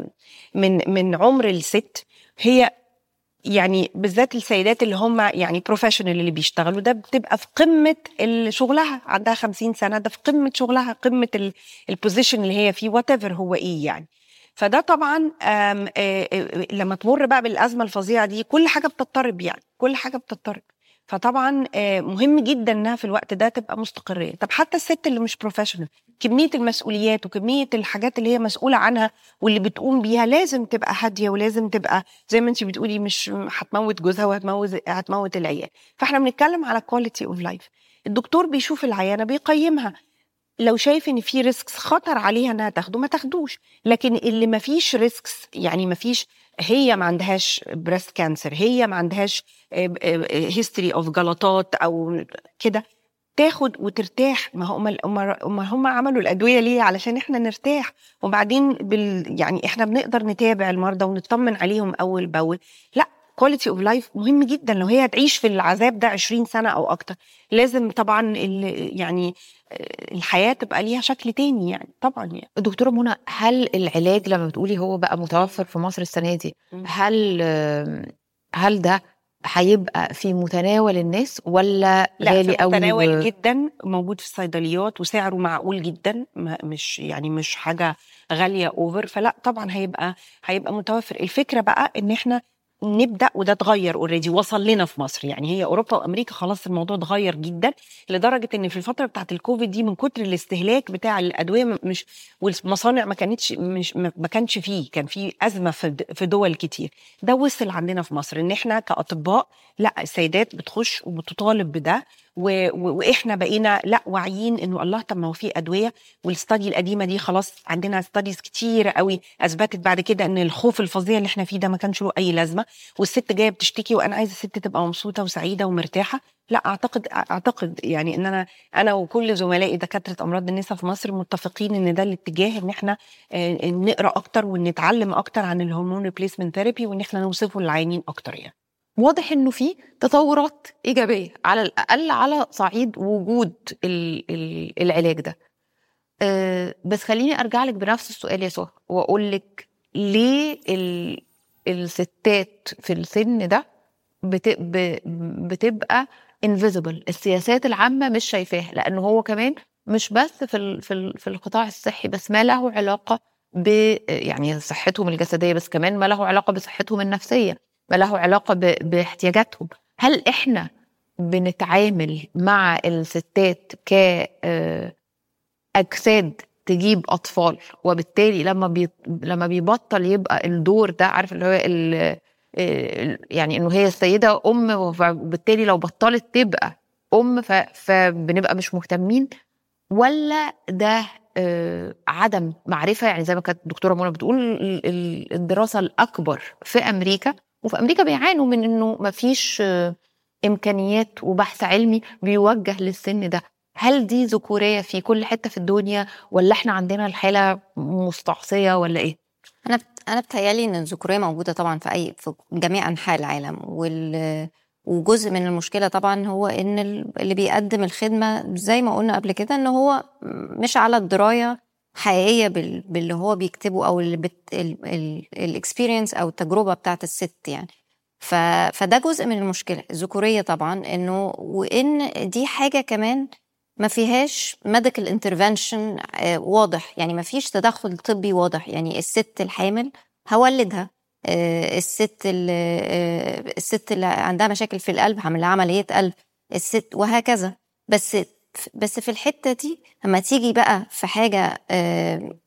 من من عمر الست هي يعني بالذات السيدات اللي هم يعني بروفيشنال اللي بيشتغلوا ده بتبقى في قمه ال- شغلها عندها 50 سنه ده في قمه شغلها قمه البوزيشن اللي هي فيه وات هو ايه يعني فده طبعا آم، آه، آه، لما تمر بقى بالازمه الفظيعه دي كل حاجه بتضطرب يعني كل حاجه بتضطرب فطبعا آه، مهم جدا انها في الوقت ده تبقى مستقريه طب حتى الست اللي مش بروفيشنال كميه المسؤوليات وكميه الحاجات اللي هي مسؤوله عنها واللي بتقوم بيها لازم تبقى هاديه ولازم تبقى زي ما انت بتقولي مش هتموت جوزها وهتموت هتموت العيال فاحنا بنتكلم على كواليتي اوف لايف الدكتور بيشوف العيانه بيقيمها لو شايف ان في ريسكس خطر عليها انها تاخده ما تاخدوش لكن اللي ما فيش ريسكس يعني ما فيش هي ما عندهاش بريست كانسر هي ما عندهاش هيستوري اوف جلطات او كده تاخد وترتاح ما هم هم هم عملوا الادويه ليه علشان احنا نرتاح وبعدين بال يعني احنا بنقدر نتابع المرضى ونطمن عليهم اول باول لا كواليتي اوف لايف مهم جدا لو هي هتعيش في العذاب ده 20 سنه او اكتر لازم طبعا ال- يعني الحياه تبقى ليها شكل تاني يعني طبعا يعني دكتوره منى هل العلاج لما بتقولي هو بقى متوفر في مصر السنه دي مم. هل هل ده هيبقى في متناول الناس ولا لا غالي في قوي متناول و- جدا موجود في الصيدليات وسعره معقول جدا ما- مش يعني مش حاجه غاليه اوفر فلا طبعا هيبقى هيبقى متوفر الفكره بقى ان احنا نبدا وده اتغير اوريدي وصل لنا في مصر يعني هي اوروبا وامريكا خلاص الموضوع اتغير جدا لدرجه ان في الفتره بتاعت الكوفيد دي من كتر الاستهلاك بتاع الادويه م- مش والمصانع ما كانتش مش ما ما كانش فيه كان في ازمه في د- في دول كتير ده وصل عندنا في مصر ان احنا كاطباء لا السيدات بتخش وبتطالب بده و... و... واحنا بقينا لا واعيين انه الله طب ما هو في ادويه والستادي القديمه دي خلاص عندنا ستاديز كتير قوي اثبتت بعد كده ان الخوف الفظيع اللي احنا فيه ده ما كانش له اي لازمه والست جايه بتشتكي وانا عايزه الست تبقى مبسوطه وسعيده ومرتاحه لا اعتقد اعتقد يعني ان انا انا وكل زملائي دكاتره امراض النساء في مصر متفقين ان ده الاتجاه ان احنا آه، نقرا اكتر ونتعلم اكتر عن الهرمون ريبليسمنت ثيرابي وان احنا نوصفه للعيانين اكتر يعني واضح انه في تطورات ايجابيه على الاقل على صعيد وجود ال- ال- العلاج ده أه بس خليني ارجع لك بنفس السؤال يا سهى واقول لك ليه ال- الستات في السن ده بت ب- بتبقى انفيزبل السياسات العامه مش شايفاها لان هو كمان مش بس في ال- في ال- في القطاع الصحي بس ما له علاقه ب يعني صحتهم الجسديه بس كمان ما له علاقه بصحتهم النفسيه ما له علاقه ب- باحتياجاتهم هل احنا بنتعامل مع الستات ك آه، اجساد تجيب اطفال وبالتالي لما بي... لما بيبطل يبقى الدور ده عارف اللي هو ال... ال- يعني انه هي السيده ام وبالتالي لو بطلت تبقى ام ف... فبنبقى مش مهتمين ولا ده آه، عدم معرفه يعني زي ما كانت الدكتوره منى بتقول ال- ال- الدراسه الاكبر في امريكا وفي امريكا بيعانوا من انه مفيش آه، امكانيات وبحث علمي بيوجه للسن ده هل دي ذكوريه في كل حته في الدنيا ولا احنا عندنا الحاله مستعصيه ولا ايه انا انا بتهيالي ان الذكوريه موجوده طبعا في اي في جميع انحاء العالم وال وجزء من المشكله طبعا هو ان ال- اللي بيقدم الخدمه زي ما قلنا قبل كده ان هو مش على الدرايه حقيقيه بال- باللي هو بيكتبه او اللي بت الاكسبيرينس او التجربه بتاعت الست يعني ف... فده جزء من المشكله الذكوريه طبعا انه وان دي حاجه كمان ما فيهاش ميديكال انترفنشن واضح يعني ما فيش تدخل طبي واضح يعني الست الحامل هولدها آه، الست اللي آه، الست اللي عندها مشاكل في القلب هعمل لها عمليه قلب الست وهكذا بس بس في الحته دي لما تيجي بقى في حاجه آه،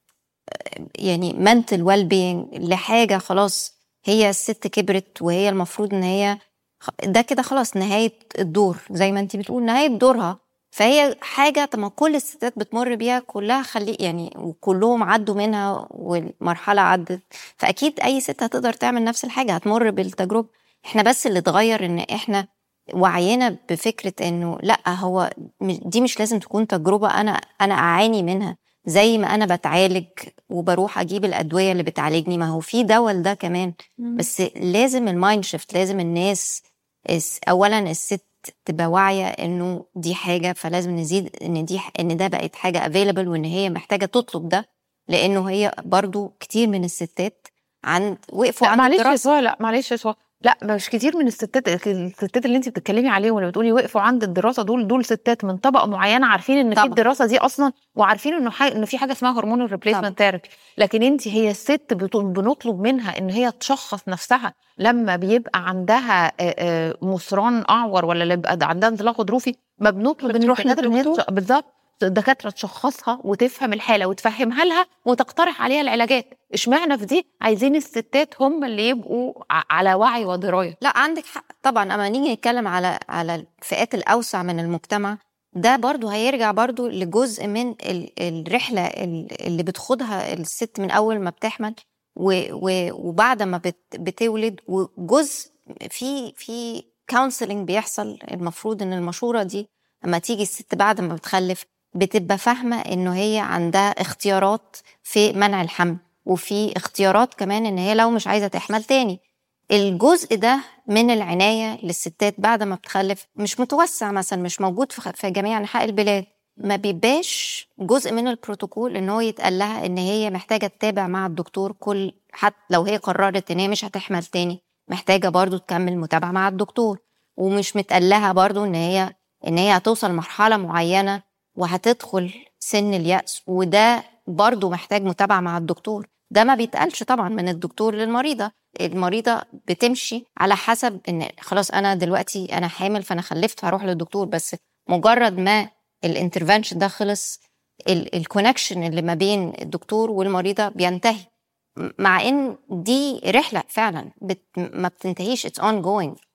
يعني mental well being لحاجه خلاص هي الست كبرت وهي المفروض ان هي خ- ده كده خلاص نهايه الدور زي ما انت بتقول نهايه دورها فهي حاجه طب ما كل الستات بتمر بيها كلها خلي يعني وكلهم عدوا منها والمرحله عدت فاكيد اي ست هتقدر تعمل نفس الحاجه هتمر بالتجربه احنا بس اللي اتغير ان احنا وعينا بفكره انه لا هو م- دي مش لازم تكون تجربه انا انا اعاني منها زي ما انا بتعالج وبروح اجيب الادويه اللي بتعالجني ما هو في دواء لده كمان بس لازم المايند شيفت لازم الناس الس- اولا الست تبقى واعيه انه دي حاجه فلازم نزيد ان دي ان ده بقت حاجه افيلبل وان هي محتاجه تطلب ده لانه هي برضو كتير من الستات عند وقفوا لا عند معلش يا الدراسه سهى لا معلش يا سهى لا مش كتير من الستات الستات اللي انت بتتكلمي عليهم واللي بتقولي وقفوا عند الدراسه دول دول ستات من طبقه معينه عارفين ان في طبعا. الدراسه دي اصلا وعارفين انه حاجة ان في حاجه اسمها هرمون الريبليسمنت ثيرابي لكن انت هي الست بت- بنطلب منها ان هي تشخص نفسها لما بيبقى عندها آه، آه، مصران اعور ولا اللي بيبقى عندها انزلاق غضروفي ما بنطلب من بتروح الدكاتره ان هي للدكتور. تش- بالظبط الدكاتره تشخصها وتفهم الحاله وتفهمها لها وتقترح عليها العلاجات اشمعنى في دي عايزين الستات هم اللي يبقوا ع- على وعي ودرايه لا عندك حق طبعا اما نيجي نتكلم على على الفئات الاوسع من المجتمع ده برضو هيرجع برضو لجزء من ال- الرحله ال- اللي بتخوضها الست من اول ما بتحمل و- و- وبعد ما بت- بتولد وجزء في في كونسلنج بيحصل المفروض ان المشوره دي لما تيجي الست بعد ما بتخلف بتبقى فاهمه انه هي عندها اختيارات في منع الحمل وفي اختيارات كمان ان هي لو مش عايزه تحمل تاني الجزء ده من العنايه للستات بعد ما بتخلف مش متوسع مثلا مش موجود في خ- في جميع انحاء البلاد ما بيبقاش جزء من البروتوكول ان هو يتقال لها ان هي محتاجه تتابع مع الدكتور كل حتى لو هي قررت ان هي مش هتحمل تاني محتاجه برضو تكمل متابعه مع الدكتور ومش متقال لها برضو ان هي ان هي هتوصل مرحله معينه وهتدخل سن اليأس وده برضو محتاج متابعه مع الدكتور ده ما بيتقالش طبعا من الدكتور للمريضه المريضه بتمشي على حسب ان خلاص انا دلوقتي انا حامل فانا خلفت هروح للدكتور بس مجرد ما الانترفنشن ده خلص الكونكشن اللي ما بين الدكتور والمريضه بينتهي م- مع ان دي رحله فعلا بت ما بتنتهيش اتس اون جوينج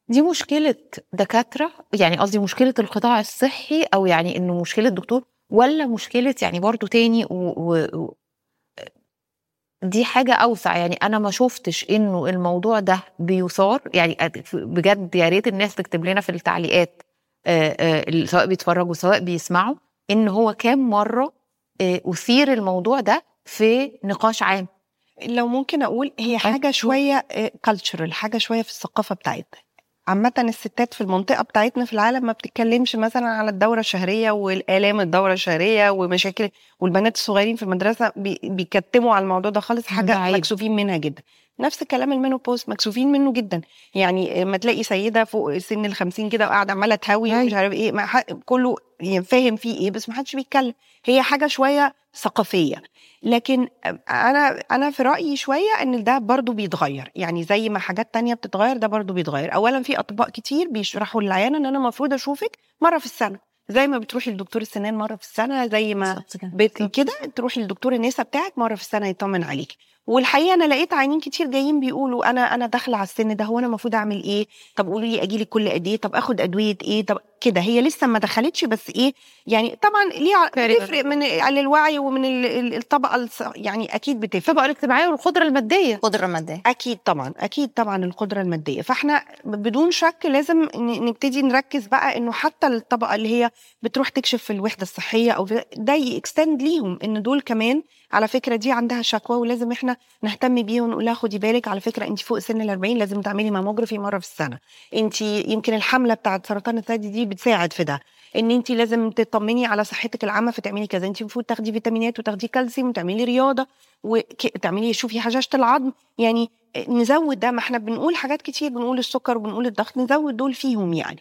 دي مشكلة دكاترة يعني قصدي مشكلة القطاع الصحي أو يعني إنه مشكلة دكتور ولا مشكلة يعني برضو تاني و... و... و... دي حاجة أوسع يعني أنا ما شفتش إنه الموضوع ده بيثار يعني بجد يا ريت الناس تكتب لنا في التعليقات آه، آه، سواء بيتفرجوا سواء بيسمعوا إن هو كام مرة آه، أثير الموضوع ده في نقاش عام لو ممكن اقول هي حاجه شويه كالتشرال حاجه شويه في الثقافه بتاعتنا عامة الستات في المنطقة بتاعتنا في العالم ما بتتكلمش مثلا على الدورة الشهرية والآلام الدورة الشهرية ومشاكل والبنات الصغيرين في المدرسة بي- بيكتموا على الموضوع ده خالص حاجة بعيد. مكسوفين منها جدا نفس الكلام المينوبوز مكسوفين منه جدا يعني ما تلاقي سيدة فوق سن الخمسين كده وقاعدة عمالة تهوي أيوة. ومش عارف ايه ما ح- كله يعني فاهم فيه ايه بس ما حدش بيتكلم هي حاجة شوية ثقافية لكن انا انا في رايي شويه ان ده برضو بيتغير يعني زي ما حاجات تانية بتتغير ده برضو بيتغير اولا في اطباء كتير بيشرحوا للعيانه ان انا المفروض اشوفك مره في السنه زي ما بتروحي لدكتور السنان مره في السنه زي ما بالظبط كده. بت... كده تروحي لدكتور النساء بتاعك مره في السنه يطمن عليك والحقيقه انا لقيت عيانين كتير جايين بيقولوا انا انا داخله على السن ده هو انا المفروض اعمل ايه طب قولوا لي اجي لك كل قد ايه طب اخد ادويه ايه طب كده هي لسه ما دخلتش بس ايه يعني طبعا ليه Very good. بتفرق من على الوعي ومن ال- ال- الطبقه الص- يعني اكيد بتفرق الطبقة الاجتماعية والقدرة المادية قدرة مادية اكيد طبعا اكيد طبعا القدره الماديه فاحنا بدون شك لازم ن- نبتدي نركز بقى انه حتى الطبقه اللي هي بتروح تكشف في الوحده الصحيه او في- ده يكستند ليهم ان دول كمان على فكره دي عندها شكوى ولازم احنا نهتم بيها ونقول لها خدي بالك على فكره انت فوق سن ال 40 لازم تعملي ماموجرافي مره في السنه انت يمكن الحمله بتاعت سرطان الثدي دي بتساعد في ده ان انت لازم تطمني على صحتك العامه فتعملي كذا انت المفروض تاخدي فيتامينات وتاخدي كالسيوم وتعملي رياضه وتعملي شوفي هشاشه العظم يعني نزود ده ما احنا بنقول حاجات كتير بنقول السكر وبنقول الضغط نزود دول فيهم يعني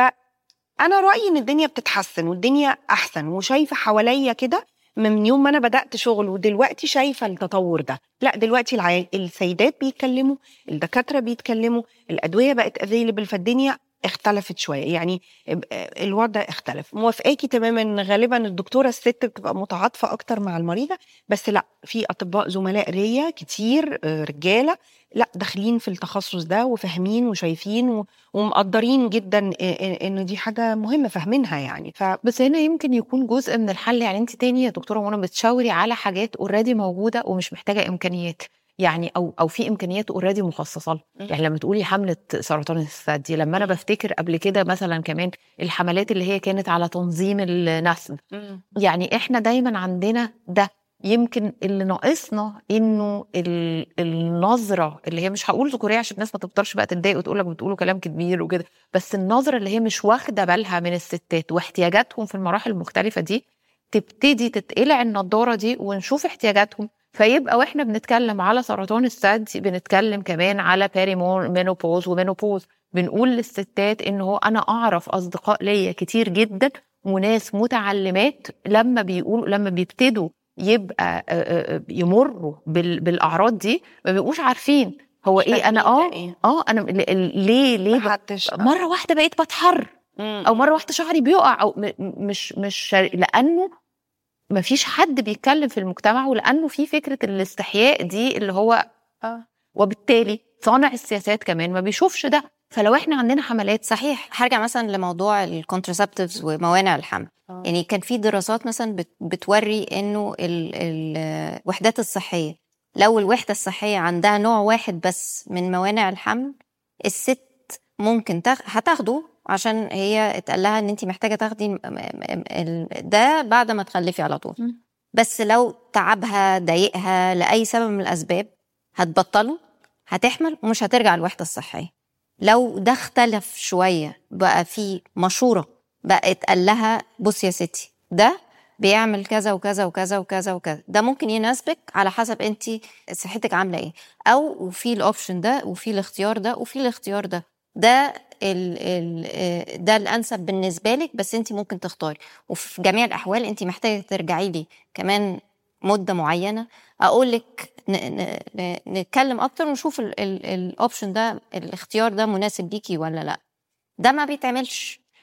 فانا رايي ان الدنيا بتتحسن والدنيا احسن وشايفه حواليا كده من يوم ما انا بدات شغل ودلوقتي شايفه التطور ده لا دلوقتي العي... السيدات بيتكلموا الدكاتره بيتكلموا الادويه بقت افيلبل فالدنيا اختلفت شويه يعني الوضع اختلف موافقاكي تماما ان غالبا الدكتوره الست بتبقى متعاطفه اكتر مع المريضه بس لا في اطباء زملاء ليا كتير آه، رجاله لا داخلين في التخصص ده وفاهمين وشايفين و- ومقدرين جدا آه، آه، ان دي حاجه مهمه فاهمينها يعني ف بس هنا يمكن يكون جزء من الحل يعني انت تاني يا دكتوره منى بتشاوري على حاجات اوريدي موجوده ومش محتاجه امكانيات يعني او او في امكانيات اوريدي مخصصه لها مم. يعني لما تقولي حمله سرطان الثدي لما انا بفتكر قبل كده مثلا كمان الحملات اللي هي كانت على تنظيم النسل يعني احنا دايما عندنا ده يمكن اللي ناقصنا انه ال- النظره اللي هي مش هقول ذكوريه عشان الناس ما تفضلش بقى تتضايق وتقول لك بتقولوا كلام كبير وكده بس النظره اللي هي مش واخده بالها من الستات واحتياجاتهم في المراحل المختلفه دي تبتدي تتقلع النضاره دي ونشوف احتياجاتهم فيبقى واحنا بنتكلم على سرطان الثدي بنتكلم كمان على بيري مينوبوز ومينوبوز بنقول للستات ان هو انا اعرف اصدقاء ليا كتير جدا وناس متعلمات لما بيقولوا لما بيبتدوا يبقى آه، آه، يمروا بال- بالاعراض دي ما بيبقوش عارفين هو مش ايه انا فاهمين اه ده إيه. اه انا ل- ل- ليه ليه ب- محدش مره واحده بقيت بتحر او مره واحده شعري بيقع او م- م- مش مش شر- لانه ما فيش حد بيتكلم في المجتمع ولانه في فكره الاستحياء دي اللي هو اه وبالتالي صانع السياسات كمان ما بيشوفش ده فلو احنا عندنا حملات صحيح هرجع مثلا لموضوع الكونترسبتيفز وموانع الحمل آه. يعني كان في دراسات مثلا بت- بتوري انه ال- ال- الوحدات الصحيه لو الوحده الصحيه عندها نوع واحد بس من موانع الحمل الست ممكن تاخ... هتاخده عشان هي اتقال لها ان انت محتاجه تاخدي م- م- م- ال- ده بعد ما تخلفي على طول مم. بس لو تعبها ضايقها لاي سبب من الاسباب هتبطله هتحمل ومش هترجع الوحده الصحيه لو ده اختلف شويه بقى في مشوره بقى اتقال لها بص يا ستي ده بيعمل كذا وكذا وكذا وكذا وكذا ده ممكن يناسبك على حسب انت صحتك عامله ايه او وفي الاوبشن ده وفي الاختيار ده وفي الاختيار ده ده ال ال آه، ده الانسب بالنسبه لك بس انت ممكن تختاري وفي جميع الاحوال انت محتاجه ترجعي لي كمان مده معينه اقول لك ن- ن- ن- نتكلم اكتر ونشوف الاوبشن ده الاختيار ده مناسب ليكي ولا لا ده ما بيتعملش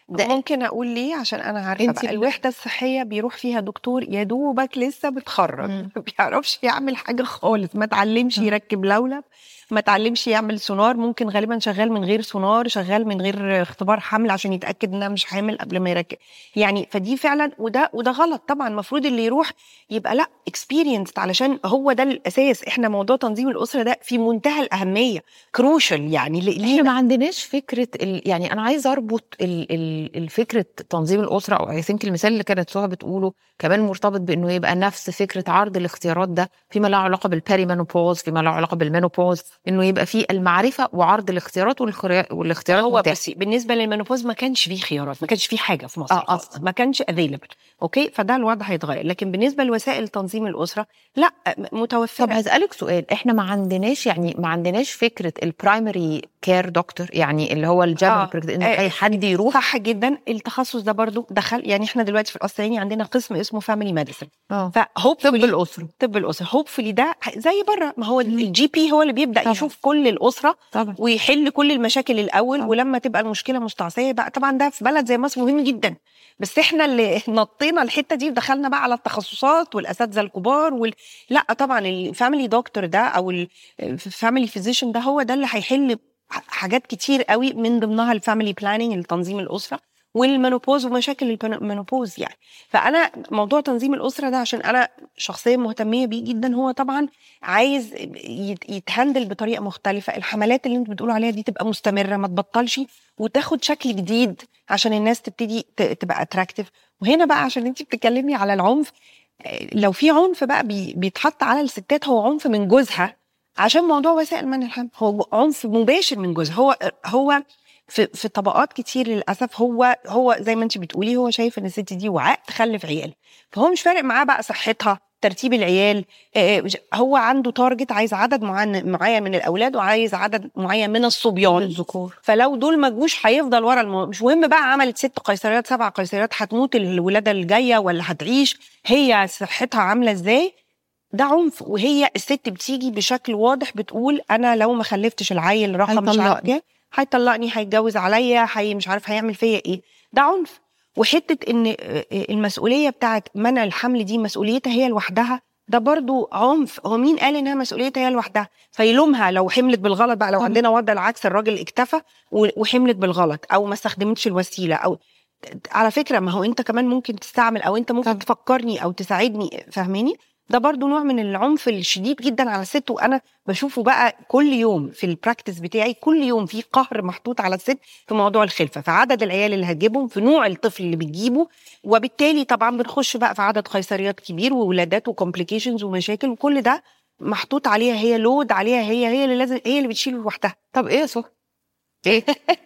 ده ممكن اقول ليه عشان انا عارفه انتي بقى اللي- الوحده الصحيه بيروح فيها دكتور يا دوبك لسه بتخرج مم. ما بيعرفش يعمل حاجه خالص ما اتعلمش مم. يركب لولب ما اتعلمش يعمل سونار ممكن غالبا شغال من غير سونار شغال من غير اختبار حمل عشان يتاكد انها مش حامل قبل ما يركب يعني فدي فعلا وده وده غلط طبعا المفروض اللي يروح يبقى لا اكسبيرينسد علشان هو ده الاساس احنا موضوع تنظيم الاسره ده في منتهى الاهميه كروشال يعني ل- احنا لينا ما عندناش فكره ال... يعني انا عايزه اربط ال... ال... الفكره تنظيم الاسره او اي ثينك المثال اللي كانت سهى بتقوله كمان مرتبط بانه يبقى نفس فكره عرض الاختيارات ده فيما له علاقه بالبيريمينوبوز فيما له علاقه بالمينوبوز انه يبقى فيه المعرفه وعرض الاختيارات والخري... والاختيارات هو متاحة. بس بالنسبه للمينوبوز ما كانش فيه خيارات ما كانش فيه حاجه في مصر آه، خالص. أصلاً. ما كانش افيلبل اوكي فده الوضع هيتغير لكن بالنسبه لوسائل تنظيم الاسره لا متوفره طب هسألك سؤال احنا ما عندناش يعني ما عندناش فكرة البرايمري كير دكتور يعني اللي هو الجنرال آه. ان آه. اي حد يروح صح جدا التخصص ده برضو دخل يعني احنا دلوقتي في القصر العيني عندنا قسم اسمه فاميلي ميديسن اه طب فهوبفلي الأسرة طب الاسره هوبفلي ده زي بره ما هو الجي بي هو اللي بيبدا طبعا. يشوف كل الاسره طبعا ويحل كل المشاكل الاول طبعا. ولما تبقى المشكله مستعصيه بقى طبعا ده في بلد زي مصر مهم جدا بس احنا اللي نطينا الحته دي ودخلنا بقى على التخصصات والاساتذه الكبار وال... لا طبعا الفاميلي دكتور ده او الفاميلي فيزيشن ده هو ده اللي هيحل ح- حاجات كتير قوي من ضمنها الفاميلي بلاننج تنظيم الاسره والمينوبوز ومشاكل المينوبوز يعني فانا موضوع تنظيم الاسره ده عشان انا شخصيا مهتميه بيه جدا هو طبعا عايز يت- يتهندل بطريقه مختلفه الحملات اللي انت بتقولوا عليها دي تبقى مستمره ما تبطلش وتاخد شكل جديد عشان الناس تبتدي ت- تبقى اتراكتيف وهنا بقى عشان انت بتتكلمي على العنف آه، لو في عنف بقى بي- بيتحط على الستات هو عنف من جوزها عشان موضوع وسائل منع الحمل هو عنف مباشر من جوزها هو هو في في طبقات كتير للاسف هو هو زي ما انت بتقولي هو شايف ان الست دي وعاء تخلف عيال فهو مش فارق معاه بقى صحتها ترتيب العيال آه، مش- هو عنده تارجت عايز عدد معين معين من الاولاد وعايز عدد معين من الصبيان الذكور فلو دول ما جوش هيفضل ورا المو... مش مهم بقى عملت ست قيصريات سبع قيصريات هتموت الولاده الجايه ولا هتعيش هي صحتها عامله ازاي ده عنف وهي الست بتيجي بشكل واضح بتقول انا لو ما خلفتش العيل رقم مش عارف هيطلقني. ايه هيطلقني هيتجوز عليا هي مش عارف هيعمل فيا ايه ده عنف وحته ان آه، آه، المسؤوليه بتاعت منع الحمل دي مسؤوليتها هي لوحدها ده برضو عنف هو مين قال انها مسؤوليتها هي لوحدها فيلومها لو حملت بالغلط بقى لو طبعا. عندنا وضع العكس الراجل اكتفى و- وحملت بالغلط او ما استخدمتش الوسيله او على فكره ما هو انت كمان ممكن تستعمل او انت ممكن طبعا. تفكرني او تساعدني فاهماني ده برضو نوع من العنف الشديد جدا على الست وانا بشوفه بقى كل يوم في البراكتس بتاعي كل يوم في قهر محطوط على الست في موضوع الخلفه في عدد العيال اللي هتجيبهم في نوع الطفل اللي بتجيبه وبالتالي طبعا بنخش بقى في عدد قيصريات كبير وولادات وكومبليكيشنز ومشاكل وكل ده محطوط عليها هي لود عليها هي هي اللي لازم هي اللي بتشيله لوحدها طب ايه يا سهى؟ ايه؟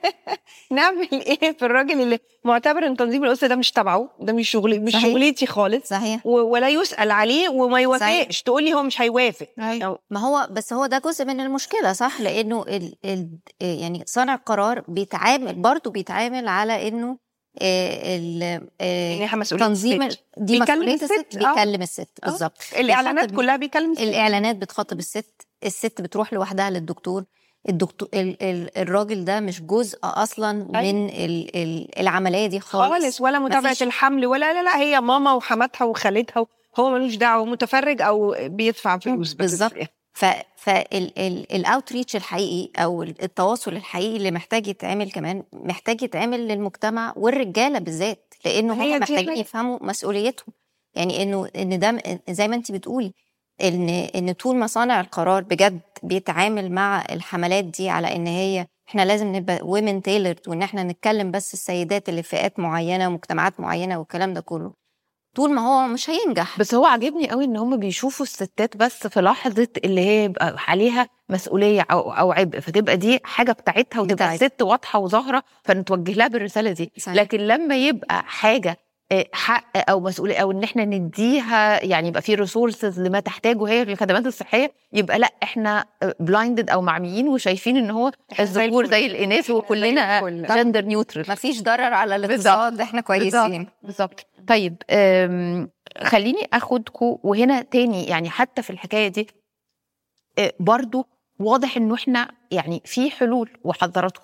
نعمل ايه في الراجل اللي معتبر ان تنظيم الاسره ده مش تبعه ده مش شغلي مش صحيح. شغلتي خالص صحيح و- ولا يسال عليه وما يوافقش تقول لي هو مش هيوافق أيوة. ما هو بس هو ده جزء من المشكله صح لانه ال ال يعني صانع القرار بيتعامل برضه بيتعامل على انه آه، ال- آه، انها مسؤوليه تنظيم الست. ال- دي بيكلم مسؤوليه الست، الست آه. بيكلم الست آه. بالظبط الاعلانات بيخاطب- كلها بيكلم الست. الاعلانات بتخاطب الست الست بتروح لوحدها للدكتور الدكتور ال ال الراجل ده مش جزء اصلا أيوة. من ال ال العمليه دي خالص خالص ولا متابعه مفيش. الحمل ولا لا لا هي ماما وحماتها وخالتها هو ملوش دعوه متفرج او بيدفع فلوس بس. بالظبط. ف فالاوتريتش الحقيقي او التواصل الحقيقي اللي محتاج يتعمل كمان محتاج يتعمل للمجتمع والرجاله بالذات لانه هي هم دي محتاجين حقيقة. يفهموا مسؤوليتهم يعني انه ان ده زي ما انت بتقولي ان ان طول ما صانع القرار بجد بيتعامل مع الحملات دي على ان هي احنا لازم نبقى ويمن تailored وان احنا نتكلم بس السيدات اللي في فئات معينه ومجتمعات معينه والكلام ده كله طول ما هو مش هينجح بس هو عاجبني قوي ان هم بيشوفوا الستات بس في لحظه اللي هي يبقى عليها مسؤوليه او او عبء فتبقى دي حاجه بتاعتها وتبقى بتاعتها. الست واضحه وظاهره فنتوجه لها بالرساله دي صحيح. لكن لما يبقى حاجه آه، حق او مسؤوليه او ان احنا نديها يعني يبقى في ريسورسز لما تحتاجه هي الخدمات الصحيه يبقى لا احنا بلايندد او معميين وشايفين ان هو إحنا زي الذكور الفل. زي الاناث وكلنا الفل. جندر نيوترال مفيش ضرر على الاقتصاد احنا كويسين بالظبط طيب أم، خليني اخدكم وهنا تاني يعني حتى في الحكايه دي أه، برضو واضح انه احنا يعني في حلول وحضراتكم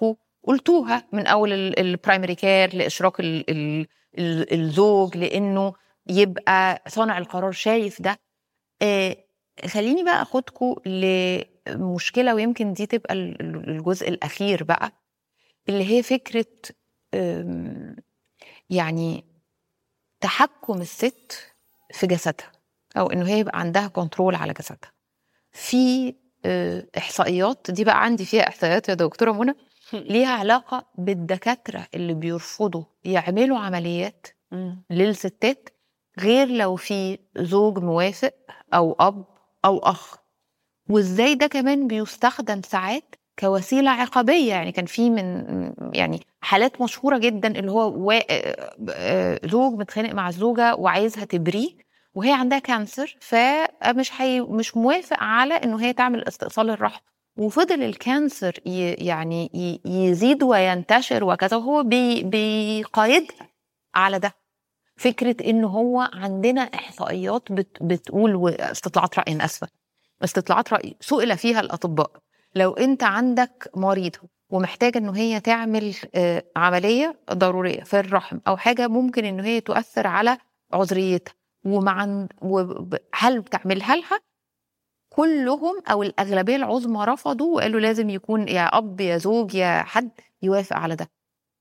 قلتوها من اول البرايمري كير لاشراك ال ال ال الزوج لانه يبقى صانع القرار شايف ده آه خليني بقى اخدكم لمشكله ويمكن دي تبقى ال- ال- الجزء الاخير بقى اللي هي فكره آم، يعني تحكم الست في جسدها او انه هي يبقى عندها كنترول على جسدها في آه، احصائيات دي بقى عندي فيها احصائيات يا دكتوره منى ليها علاقه بالدكاتره اللي بيرفضوا يعملوا عمليات للستات غير لو في زوج موافق او اب او اخ وازاي ده كمان بيستخدم ساعات كوسيله عقابيه يعني كان في من يعني حالات مشهوره جدا اللي هو وا- آه، آه، زوج متخانق مع الزوجه وعايزها تبريه وهي عندها كانسر فمش حي مش موافق على انه هي تعمل استئصال الرحم وفضل الكانسر ي يعني ي يزيد وينتشر وكذا وهو بي بيقايدها على ده فكره انه هو عندنا احصائيات بت بتقول و- استطلاعات راي أنا اسفه استطلاعات راي سئل فيها الاطباء لو انت عندك مريض ومحتاجه انه هي تعمل آه، عمليه ضروريه في الرحم او حاجه ممكن انه هي تؤثر على عذريتها ومع وب- هل بتعملها لها كلهم او الاغلبيه العظمى رفضوا وقالوا لازم يكون يا اب يا زوج يا حد يوافق على ده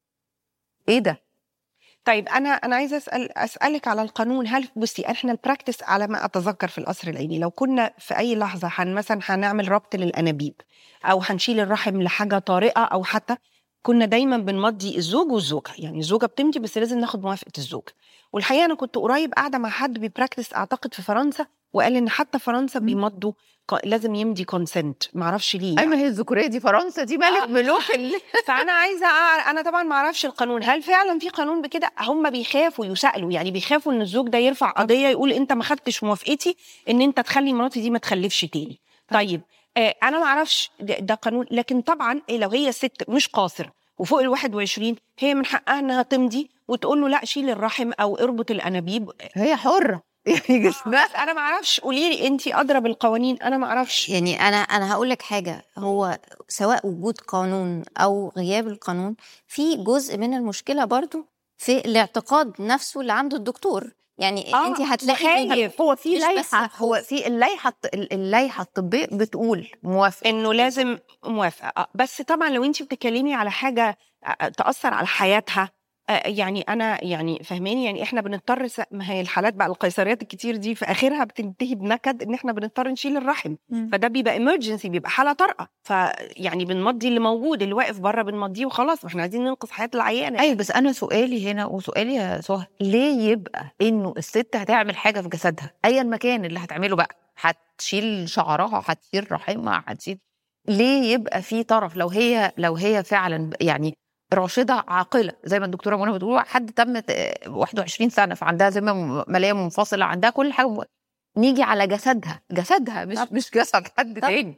ايه ده طيب انا انا عايزه اسال اسالك على القانون هل بصي احنا البراكتس على ما اتذكر في القصر العيني لو كنا في اي لحظه هن مثلا هنعمل ربط للانابيب او هنشيل الرحم لحاجه طارئه او حتى كنا دايما بنمضي الزوج والزوجه يعني الزوجه بتمضي بس لازم ناخد موافقه الزوج والحقيقه انا كنت قريب قاعده مع حد بيبراكتس اعتقد في فرنسا وقال ان حتى فرنسا بيمضوا ق- لازم يمضي كونسنت معرفش ليه ايوه هي الذكوريه دي فرنسا دي ملك ملوك ال- فانا عايزه أعرف انا طبعا ما اعرفش القانون هل فعلا في قانون بكده هم بيخافوا يسالوا يعني بيخافوا ان الزوج ده يرفع قضيه يقول انت ما خدتش موافقتي ان انت تخلي مراتي دي ما تخلفش تاني طيب آه انا ما اعرفش ده, ده قانون لكن طبعا إيه لو هي ست مش قاصر وفوق ال 21 هي من حقها انها تمضي وتقول له لا شيل الرحم او اربط الانابيب هي حره يعني جسمها بس انا ما اعرفش قولي لي انت ادرى بالقوانين انا ما اعرفش يعني انا انا هقول لك حاجه هو سواء وجود قانون او غياب القانون في جزء من المشكله برضو في الاعتقاد نفسه اللي عنده الدكتور يعني آه، انت هتلاقي خايف. هو في مش بس لائحه هو في اللائحه الط- اللائحه الطبيه بتقول موافق انه لازم موافقه آه، بس طبعا لو انت بتتكلمي على حاجه آه، تاثر على حياتها آه، يعني انا يعني فهماني يعني احنا بنضطر س- ما هي الحالات بقى القيصريات الكتير دي في اخرها بتنتهي بنكد ان احنا بنضطر نشيل الرحم مم. فده بيبقى امرجنسي بيبقى حاله طارئه فيعني بنمضي اللي موجود اللي واقف بره بنمضيه وخلاص ما احنا عايزين ننقذ حياه العيانه ايوه بس انا سؤالي هنا وسؤالي يا سهى ليه يبقى انه الست هتعمل حاجه في جسدها ايا مكان اللي هتعمله بقى هتشيل شعرها هتشيل رحمها هتشيل ليه يبقى في طرف لو هي لو هي فعلا يعني راشده عاقله زي ما الدكتوره منى بتقول حد تم 21 سنه فعندها ذمه ماليه منفصله عندها كل حاجه م- نيجي على جسدها جسدها مش طب. مش جسد حد طب. تاني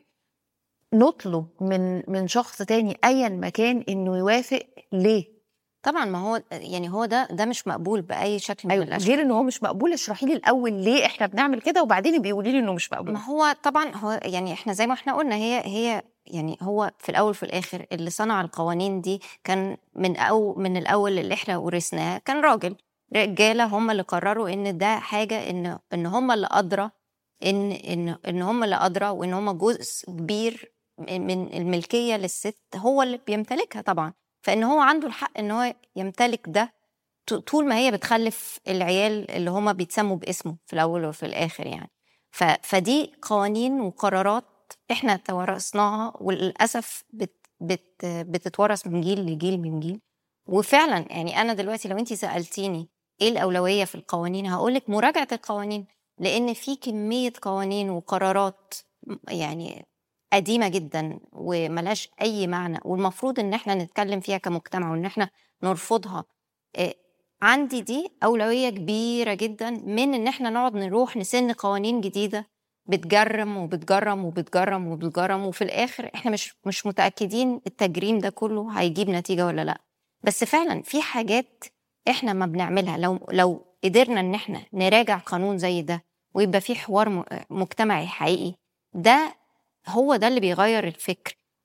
نطلب من من شخص تاني ايا مكان انه يوافق ليه طبعا ما هو يعني هو ده ده مش مقبول باي شكل من ايوه الاشكال غير ان هو مش مقبول اشرحي لي الاول ليه احنا بنعمل كده وبعدين بيقولي لي انه مش مقبول ما هو طبعا هو يعني احنا زي ما احنا قلنا هي هي يعني هو في الاول وفي الاخر اللي صنع القوانين دي كان من او من الاول اللي احنا ورثناه كان راجل رجاله هم اللي قرروا ان ده حاجه ان ان هم اللي ادرى ان ان ان هم اللي ادرى وان هم جزء كبير من الملكيه للست هو اللي بيمتلكها طبعا فان هو عنده الحق ان هو يمتلك ده ط- طول ما هي بتخلف العيال اللي هما بيتسموا باسمه في الاول وفي الاخر يعني ف... فدي قوانين وقرارات احنا توارثناها وللاسف بت... بت... بتتورث من جيل لجيل من جيل وفعلا يعني انا دلوقتي لو انت سالتيني ايه الاولويه في القوانين هقولك مراجعه القوانين لان في كميه قوانين وقرارات يعني قديمه جدا وملهاش اي معنى والمفروض ان احنا نتكلم فيها كمجتمع وان احنا نرفضها إيه، عندي دي اولويه كبيره جدا من ان احنا نقعد نروح نسن قوانين جديده بتجرم وبتجرم وبتجرم وبتجرم وفي الاخر احنا مش مش متاكدين التجريم ده كله هيجيب نتيجه ولا لا بس فعلا في حاجات احنا ما بنعملها لو لو قدرنا ان احنا نراجع قانون زي ده ويبقى في حوار م- مجتمعي حقيقي ده هو ده اللي بيغير الفكر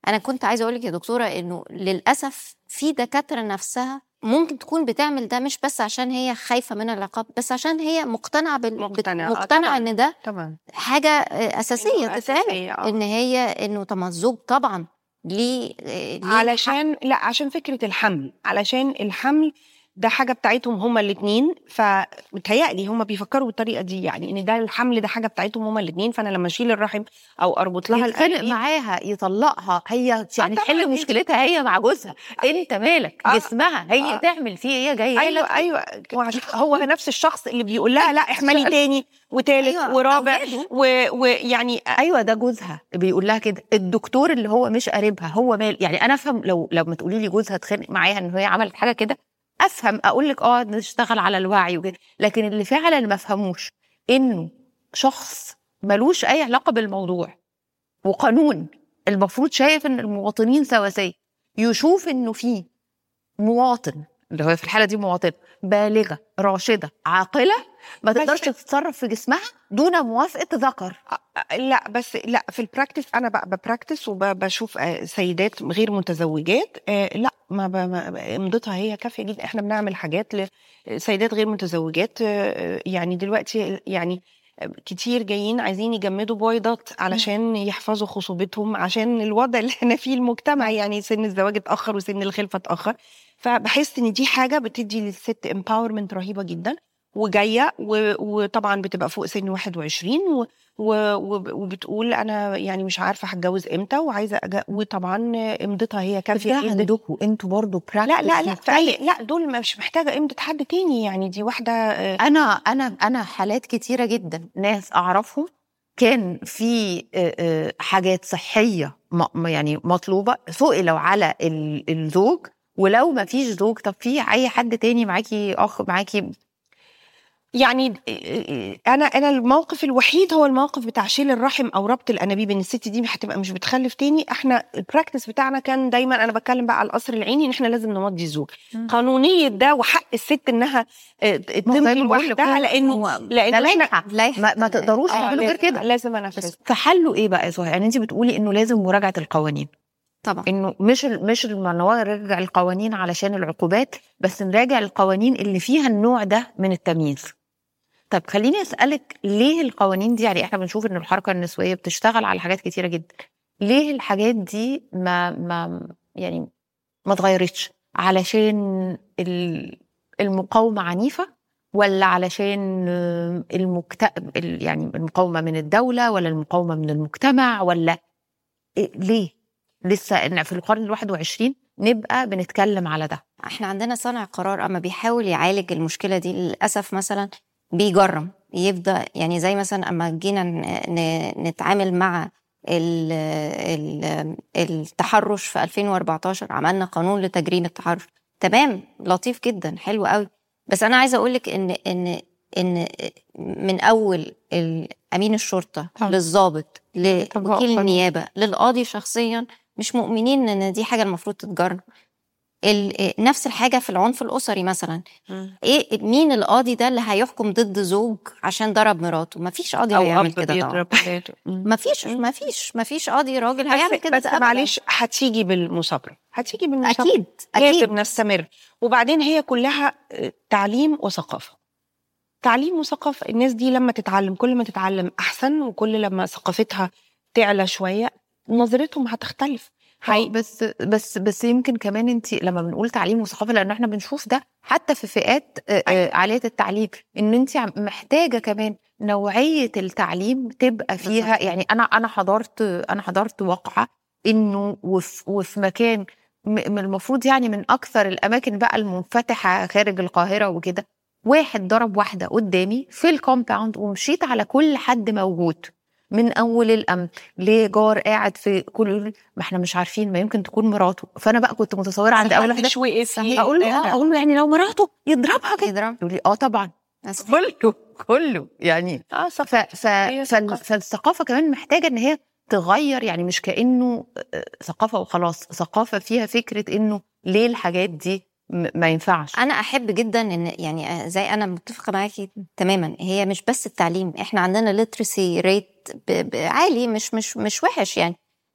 انا كنت عايزه اقول لك يا دكتوره انه للاسف في دكاتره نفسها ممكن تكون بتعمل ده مش بس عشان هي خايفه من العقاب بس عشان هي مقتنعه بال... مقتنعة. آه، مقتنعه طبعاً. ان ده طبعا حاجه آه، اساسيه إنه تتعمل أساسية، آه. ان هي انه طب ما الزوج طبعا ليه آه، ليه علشان لا عشان فكره الحمل علشان الحمل ده حاجه بتاعتهم هما الاثنين فمتهيألي هما بيفكروا بالطريقه دي يعني ان ده الحمل ده حاجه بتاعتهم هما الاثنين فانا لما اشيل الرحم او اربط لها يتخانق الأنابيب- معاها يطلقها هي يعني طبعاً تحل أنت- مشكلتها هي مع جوزها انت مالك آه. جسمها هي آه. تعمل فيه هي جايه ايوه لك ايوه وعشان هو نفس الشخص اللي بيقول لها لا احملي تاني وتالت أيوة، ورابع أولاده. و- ويعني ايوه ده جوزها بيقول لها كده الدكتور اللي هو مش قريبها هو مال يعني انا افهم لو لما تقولي لي جوزها اتخانق معاها ان هي عملت حاجه كده افهم اقول لك اه نشتغل على الوعي وكده لكن اللي فعلا ما فهموش انه شخص ملوش اي علاقه بالموضوع وقانون المفروض شايف ان المواطنين سواسيه يشوف انه في مواطن اللي هو في الحاله دي مواطنه بالغه راشده عاقله ما بس- تقدرش تتصرف في جسمها دون موافقه ذكر لا بس لا في البراكتس انا بقى ببراكتس وبشوف سيدات غير متزوجات آه، لا ما ب- ما- امضتها هي كافيه جدا احنا بنعمل حاجات لسيدات غير متزوجات آه، يعني دلوقتي يعني كتير جايين عايزين يجمدوا بويضات علشان يحفظوا خصوبتهم عشان الوضع اللي احنا فيه المجتمع يعني سن الزواج اتاخر وسن الخلفه اتاخر فبحس ان دي حاجه بتدي للست امباورمنت رهيبه جدا وجايه و- وطبعا بتبقى فوق سن 21 و و- وب- وبتقول انا يعني مش عارفه هتجوز امتى وعايزه أجا وطبعا امضتها هي ده كافيه جدا عندكم انتوا برضو لا لا لا practice في أي لا دول مش محتاجه امضه حد تاني يعني دي واحده آه، انا انا انا حالات كتيره جدا ناس اعرفهم كان في آه، آه، حاجات صحيه م- يعني مطلوبه سئلوا على ال- الزوج ولو ما فيش زوج طب في اي حد تاني معاكي اخ معاكي يعني انا انا الموقف الوحيد هو الموقف بتاع شيل الرحم او ربط الانابيب ان الست دي هتبقى مش بتخلف تاني احنا البراكتس بتاعنا كان دايما انا بتكلم بقى على القصر العيني ان احنا لازم نمضي الزوج قانونيه ده وحق الست انها آه، تمضي ما بقول لك لوحدها هو- لانه هو لانه ده احنا لايحة. لايحة. ما, ما تقدروش آه، تعملوا غير لازم- كده لازم انفذ فحلوا ايه بقى يا سهى يعني انت بتقولي انه لازم مراجعه القوانين طبعا انه مش ال- مش الم- نراجع القوانين علشان العقوبات بس نراجع القوانين اللي فيها النوع ده من التمييز طب خليني اسالك ليه القوانين دي يعني احنا بنشوف ان الحركه النسويه بتشتغل على حاجات كتيره جدا ليه الحاجات دي ما ما يعني ما اتغيرتش علشان ال- المقاومه عنيفه ولا علشان آه، المكت... ال- يعني المقاومه من الدوله ولا المقاومه من المجتمع ولا إيه ليه لسه إن في القرن الواحد وعشرين نبقى بنتكلم على ده احنا عندنا صانع قرار اما بيحاول يعالج المشكله دي للاسف مثلا بيجرم يبدا يعني زي مثلا اما جينا ن- ن- نتعامل مع ال- ال- التحرش في 2014 عملنا قانون لتجريم التحرش تمام لطيف جدا حلو قوي بس انا عايزه اقول لك ان ان ان من اول ال- امين الشرطه طبعا. للضابط طبعا. لوكيل النيابه للقاضي شخصيا مش مؤمنين ان دي حاجه المفروض تتجرم ال- نفس الحاجه في العنف الاسري مثلا ايه مين القاضي ده اللي هيحكم ضد زوج عشان ضرب مراته مفيش قاضي او هيعمل اب كده طبعا بيضرب ولاده مم. مفيش مفيش مفيش قاضي راجل هيعمل بس, كده بس أبداً. معلش هتيجي بالمثابره هتيجي بالمثابره اكيد اكيد لازم نستمر وبعدين هي كلها آه، تعليم وثقافه تعليم وثقافه الناس دي لما تتعلم كل ما تتعلم احسن وكل لما ثقافتها تعلى شويه نظرتهم هتختلف حقيقي بس بس بس يمكن كمان انت لما بنقول تعليم وثقافه لان احنا بنشوف ده حتى في فئات آه، آه، عاليه التعليم ان انت عم- محتاجه كمان نوعيه التعليم تبقى فيها يعني انا انا حضرت انا حضرت واقعه انه وفي, وفي مكان م- من المفروض يعني من اكثر الاماكن بقى المنفتحه خارج القاهره وكده واحد ضرب واحده قدامي في الكومباوند ومشيت على كل حد موجود من اول الامن لجار قاعد في كل يقول لي، ما احنا مش عارفين ما يمكن تكون مراته فانا بقى كنت متصوره عند اول واحده محدش وقف اقول له اه اقول له يعني لو مراته يضربها كده يضرب يقول لي اه طبعا بس كله كله يعني اه صح ف ف هي فال- ثقافة. فالثقافه كمان محتاجه ان هي تغير يعني مش كانه آه، ثقافه وخلاص ثقافه فيها فكره انه ليه الحاجات دي م- ما ينفعش انا احب جدا ان يعني زي انا متفقه معاكي تماما هي مش بس التعليم احنا عندنا literacy rate ب- ب- عالي مش مش مش وحش يعني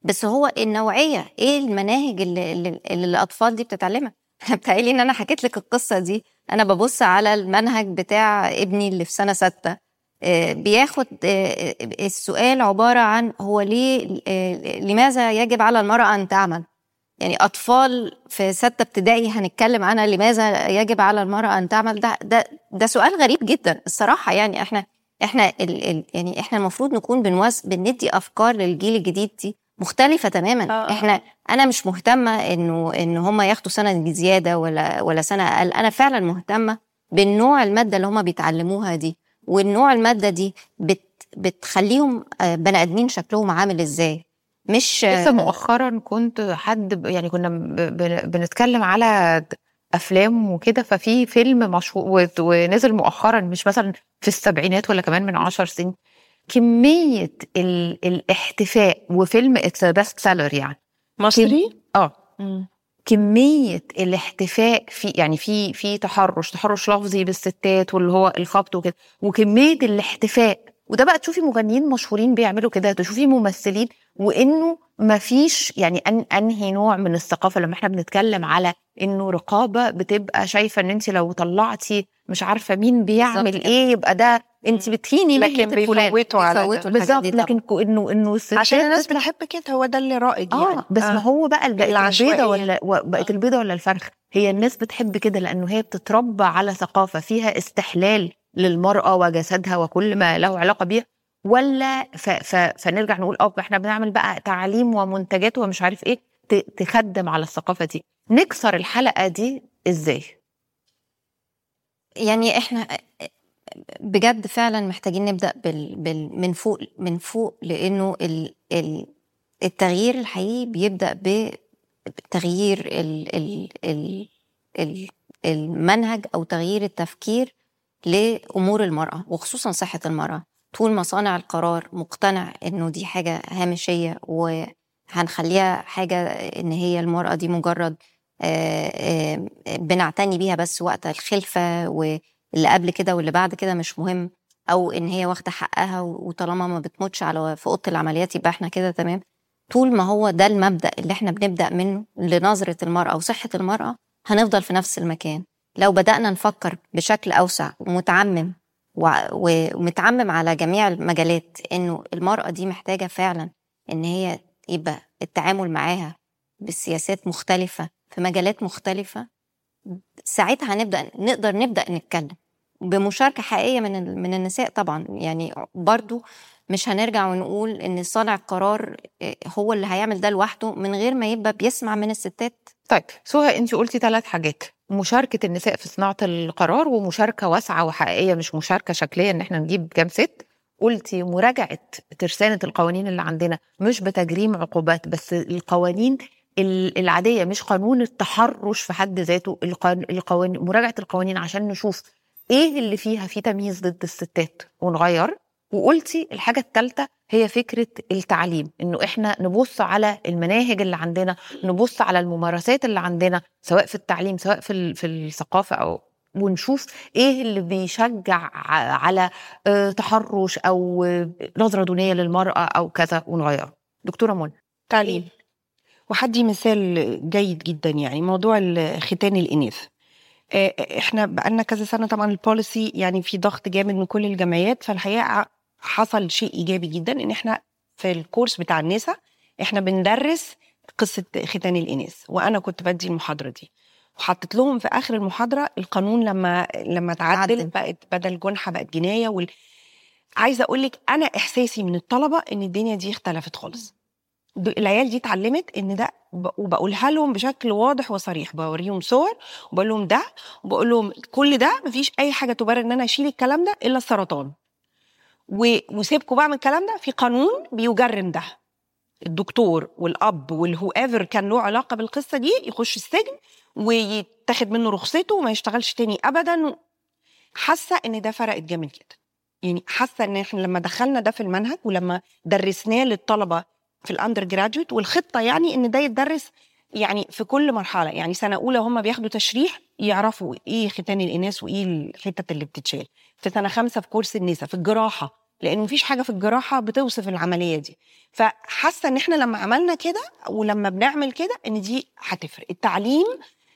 بس هو النوعيه ايه المناهج اللي, اللي, اللي الاطفال دي بتتعلمها انا بتهيألي ان انا حكيت لك القصه دي انا ببص على المنهج بتاع ابني اللي في سنه سته آه، بياخد آه، السؤال عباره عن هو ليه آه، لماذا يجب على المراه ان تعمل يعني اطفال في سته ابتدائي هنتكلم عنها لماذا يجب على المراه ان تعمل ده ده ده سؤال غريب جدا الصراحه يعني احنا احنا ال ال يعني احنا المفروض نكون بنوز بندي افكار للجيل الجديد دي مختلفه تماما آه، آه. احنا انا مش مهتمه انه ان هم ياخدوا سنه زياده ولا ولا سنه اقل انا فعلا مهتمه بالنوع الماده اللي هم بيتعلموها دي والنوع الماده دي بت بتخليهم آه، بني ادمين شكلهم عامل ازاي مش لسه مؤخرا كنت حد ب- يعني كنا ب- ب- بنتكلم على د- افلام وكده ففي فيلم مشهور و- ونزل مؤخرا مش مثلا في السبعينات ولا كمان من عشر سنين كمية ال... الاحتفاء وفيلم اتس بيست سيلر يعني مصري اه مم. كمية الاحتفاء في يعني في في تحرش تحرش لفظي بالستات واللي هو الخبط وكده وكمية الاحتفاء وده بقى تشوفي مغنيين مشهورين بيعملوا كده تشوفي ممثلين وانه ما فيش يعني أن انهي نوع من الثقافه لما احنا بنتكلم على انه رقابه بتبقى شايفه ان انت لو طلعتي مش عارفه مين بيعمل بالظبط كده. ايه يبقى ده انت بتهيني لكن مهنه الفلان بيفوتوا على بيفوتوا ده. الحاجات بالظبط دي طبعا. لكن كو- انه انه الستات عشان الناس بتبقى- بتحب كده هو ده اللي رائج يعني اه بس ما هو بقى بقت العشوائية. البيضه ولا و- بقت آه. البيضه ولا الفرخ هي الناس بتحب كده لانه هي بتتربى على ثقافه فيها استحلال للمراه وجسدها وكل ما له علاقه بيها ولا ف ف فنرجع نقول اه احنا بنعمل بقى تعليم ومنتجات ومش عارف ايه ت- تخدم على الثقافه دي نكسر الحلقه دي ازاي يعني احنا بجد فعلا محتاجين نبدا بال... بال... من فوق من فوق لانه ال... ال... التغيير الحقيقي بيبدا بتغيير ال... ال... ال... ال... المنهج او تغيير التفكير لامور المراه وخصوصا صحه المراه طول ما صانع القرار مقتنع انه دي حاجه هامشيه وهنخليها حاجه ان هي المراه دي مجرد آه، آه، بنعتني بيها بس وقت الخلفه واللي قبل كده واللي بعد كده مش مهم او ان هي واخده حقها وطالما ما بتموتش على في اوضه العمليات يبقى احنا كده تمام طول ما هو ده المبدا اللي احنا بنبدا منه لنظره المراه وصحه المراه هنفضل في نفس المكان لو بدانا نفكر بشكل اوسع ومتعمم وع- ومتعمم على جميع المجالات انه المراه دي محتاجه فعلا ان هي يبقى التعامل معاها بسياسات مختلفه في مجالات مختلفه ساعتها هنبدا نقدر نبدا نتكلم بمشاركه حقيقيه من ال- من النساء طبعا يعني برضو مش هنرجع ونقول ان صانع القرار آه، هو اللي هيعمل ده لوحده من غير ما يبقى بيسمع من الستات طيب سهى انت قلتي ثلاث حاجات مشاركة النساء في صناعة القرار ومشاركة واسعة وحقيقية مش مشاركة شكلية ان احنا نجيب كام ست قلتي مراجعة ترسانة القوانين اللي عندنا مش بتجريم عقوبات بس القوانين ال- العادية مش قانون التحرش في حد ذاته القان- القوانين مراجعة القوانين عشان نشوف ايه اللي فيها في تمييز ضد الستات ونغير وقلتي الحاجة الثالثة هي فكرة التعليم انه احنا نبص على المناهج اللي عندنا نبص على الممارسات اللي عندنا سواء في التعليم سواء في ال- في الثقافة او ونشوف ايه اللي بيشجع ع- على آه، تحرش او آه، نظرة دونية للمرأة او كذا ونغيره دكتورة منى تعليم وحدي مثال جيد جدا يعني موضوع ال- ختان الاناث آه، احنا بقالنا كذا سنه طبعا البوليسي يعني في ضغط جامد من كل الجمعيات فالحقيقه ع- حصل شيء ايجابي جدا ان احنا في الكورس بتاع النساء احنا بندرس قصه ختان الاناث وانا كنت بدي المحاضره دي وحطيت لهم في اخر المحاضره القانون لما لما تعدل عدل. بقت بدل جنحه بقت جنايه وال... عايزه اقول لك انا احساسي من الطلبه ان الدنيا دي اختلفت خالص د- العيال دي اتعلمت ان ده ب- وبقولها لهم بشكل واضح وصريح بوريهم صور وبقول لهم ده وبقول لهم كل ده مفيش اي حاجه تبرر ان انا اشيل الكلام ده الا السرطان و- وسيبكم بقى من الكلام ده في قانون بيجرم ده الدكتور والاب والهو ايفر كان له علاقه بالقصه دي يخش السجن ويتاخد منه رخصته وما يشتغلش تاني ابدا حاسه ان ده فرقت جامد جدا يعني حاسه ان احنا لما دخلنا ده في المنهج ولما درسناه للطلبه في الاندر جراديويت والخطه يعني ان ده يتدرس يعني في كل مرحله يعني سنه اولى هم بياخدوا تشريح يعرفوا ايه ختان الاناث وايه الحتت اللي بتتشال في سنه خمسه في كورس النساء في الجراحه لان مفيش حاجه في الجراحه بتوصف العمليه دي فحاسه ان احنا لما عملنا كده ولما بنعمل كده ان دي هتفرق التعليم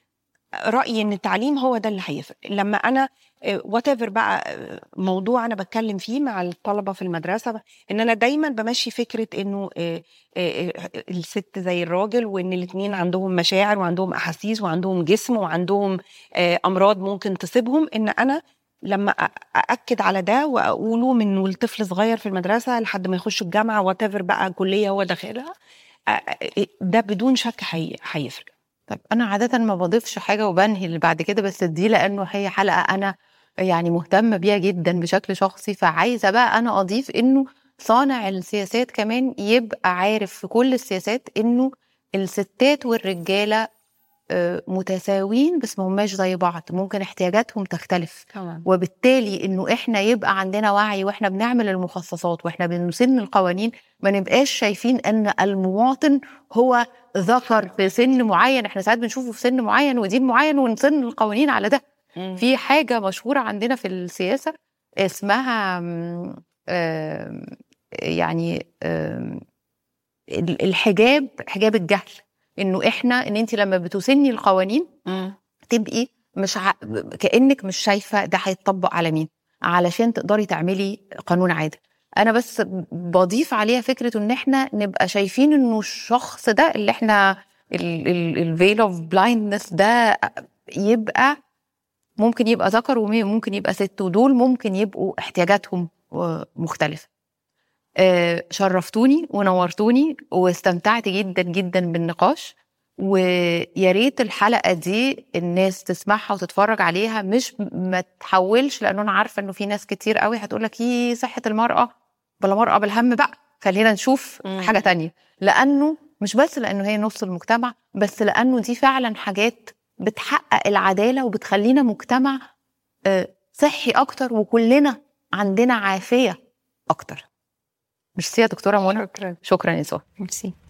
رايي ان التعليم هو ده اللي هيفرق لما انا وات ايفر بقى آه، موضوع انا بتكلم فيه مع الطلبه في المدرسه ان انا دايما بمشي فكره انه آه، آه، آه، الست زي الراجل وان الاثنين عندهم مشاعر وعندهم احاسيس وعندهم جسم وعندهم آه، امراض ممكن تصيبهم ان انا لما أ- ااكد على ده واقوله من والطفل صغير في المدرسه لحد ما يخش الجامعه وات ايفر بقى كليه هو داخلها آه، آه، ده بدون شك هي- هيفرق طيب انا عاده ما بضيفش حاجه وبنهي اللي بعد كده بس دي لانه هي حلقه انا يعني مهتمه بيها جدا بشكل شخصي فعايزه بقى انا اضيف انه صانع السياسات كمان يبقى عارف في كل السياسات انه الستات والرجاله آه، متساويين بس ما هماش زي بعض ممكن احتياجاتهم تختلف طبعا وبالتالي انه احنا يبقى عندنا وعي واحنا بنعمل المخصصات واحنا بنسن القوانين ما نبقاش شايفين ان المواطن هو ذكر في سن معين احنا ساعات بنشوفه في سن معين ودين معين ونسن القوانين على ده في حاجه مشهوره عندنا في السياسه اسمها آم، آم، يعني آم، ال- الحجاب حجاب الجهل انه احنا ان انت لما بتسني القوانين تبقي مش ع... كانك مش شايفه ده هيتطبق على مين علشان تقدري تعملي قانون عادل انا بس بضيف عليها فكره ان احنا نبقى شايفين انه الشخص ده اللي احنا الفيل اوف بلايندنس ده يبقى ممكن يبقى ذكر وممكن يبقى ست ودول ممكن يبقوا احتياجاتهم مختلفه آه، شرفتوني ونورتوني واستمتعت جدا جدا بالنقاش ويا ريت الحلقه دي الناس تسمعها وتتفرج عليها مش ما تحولش لانه انا عارفه انه في ناس كتير قوي هتقول لك ايه صحه المراه بلا مرأة بالهم بقى خلينا نشوف مم. حاجه تانية لانه مش بس لانه هي نص المجتمع بس لانه دي فعلا حاجات بتحقق العداله وبتخلينا مجتمع آه، صحي اكتر وكلنا عندنا عافيه اكتر ميرسي يا دكتوره منى شكرا شكرا يا سهى ميرسي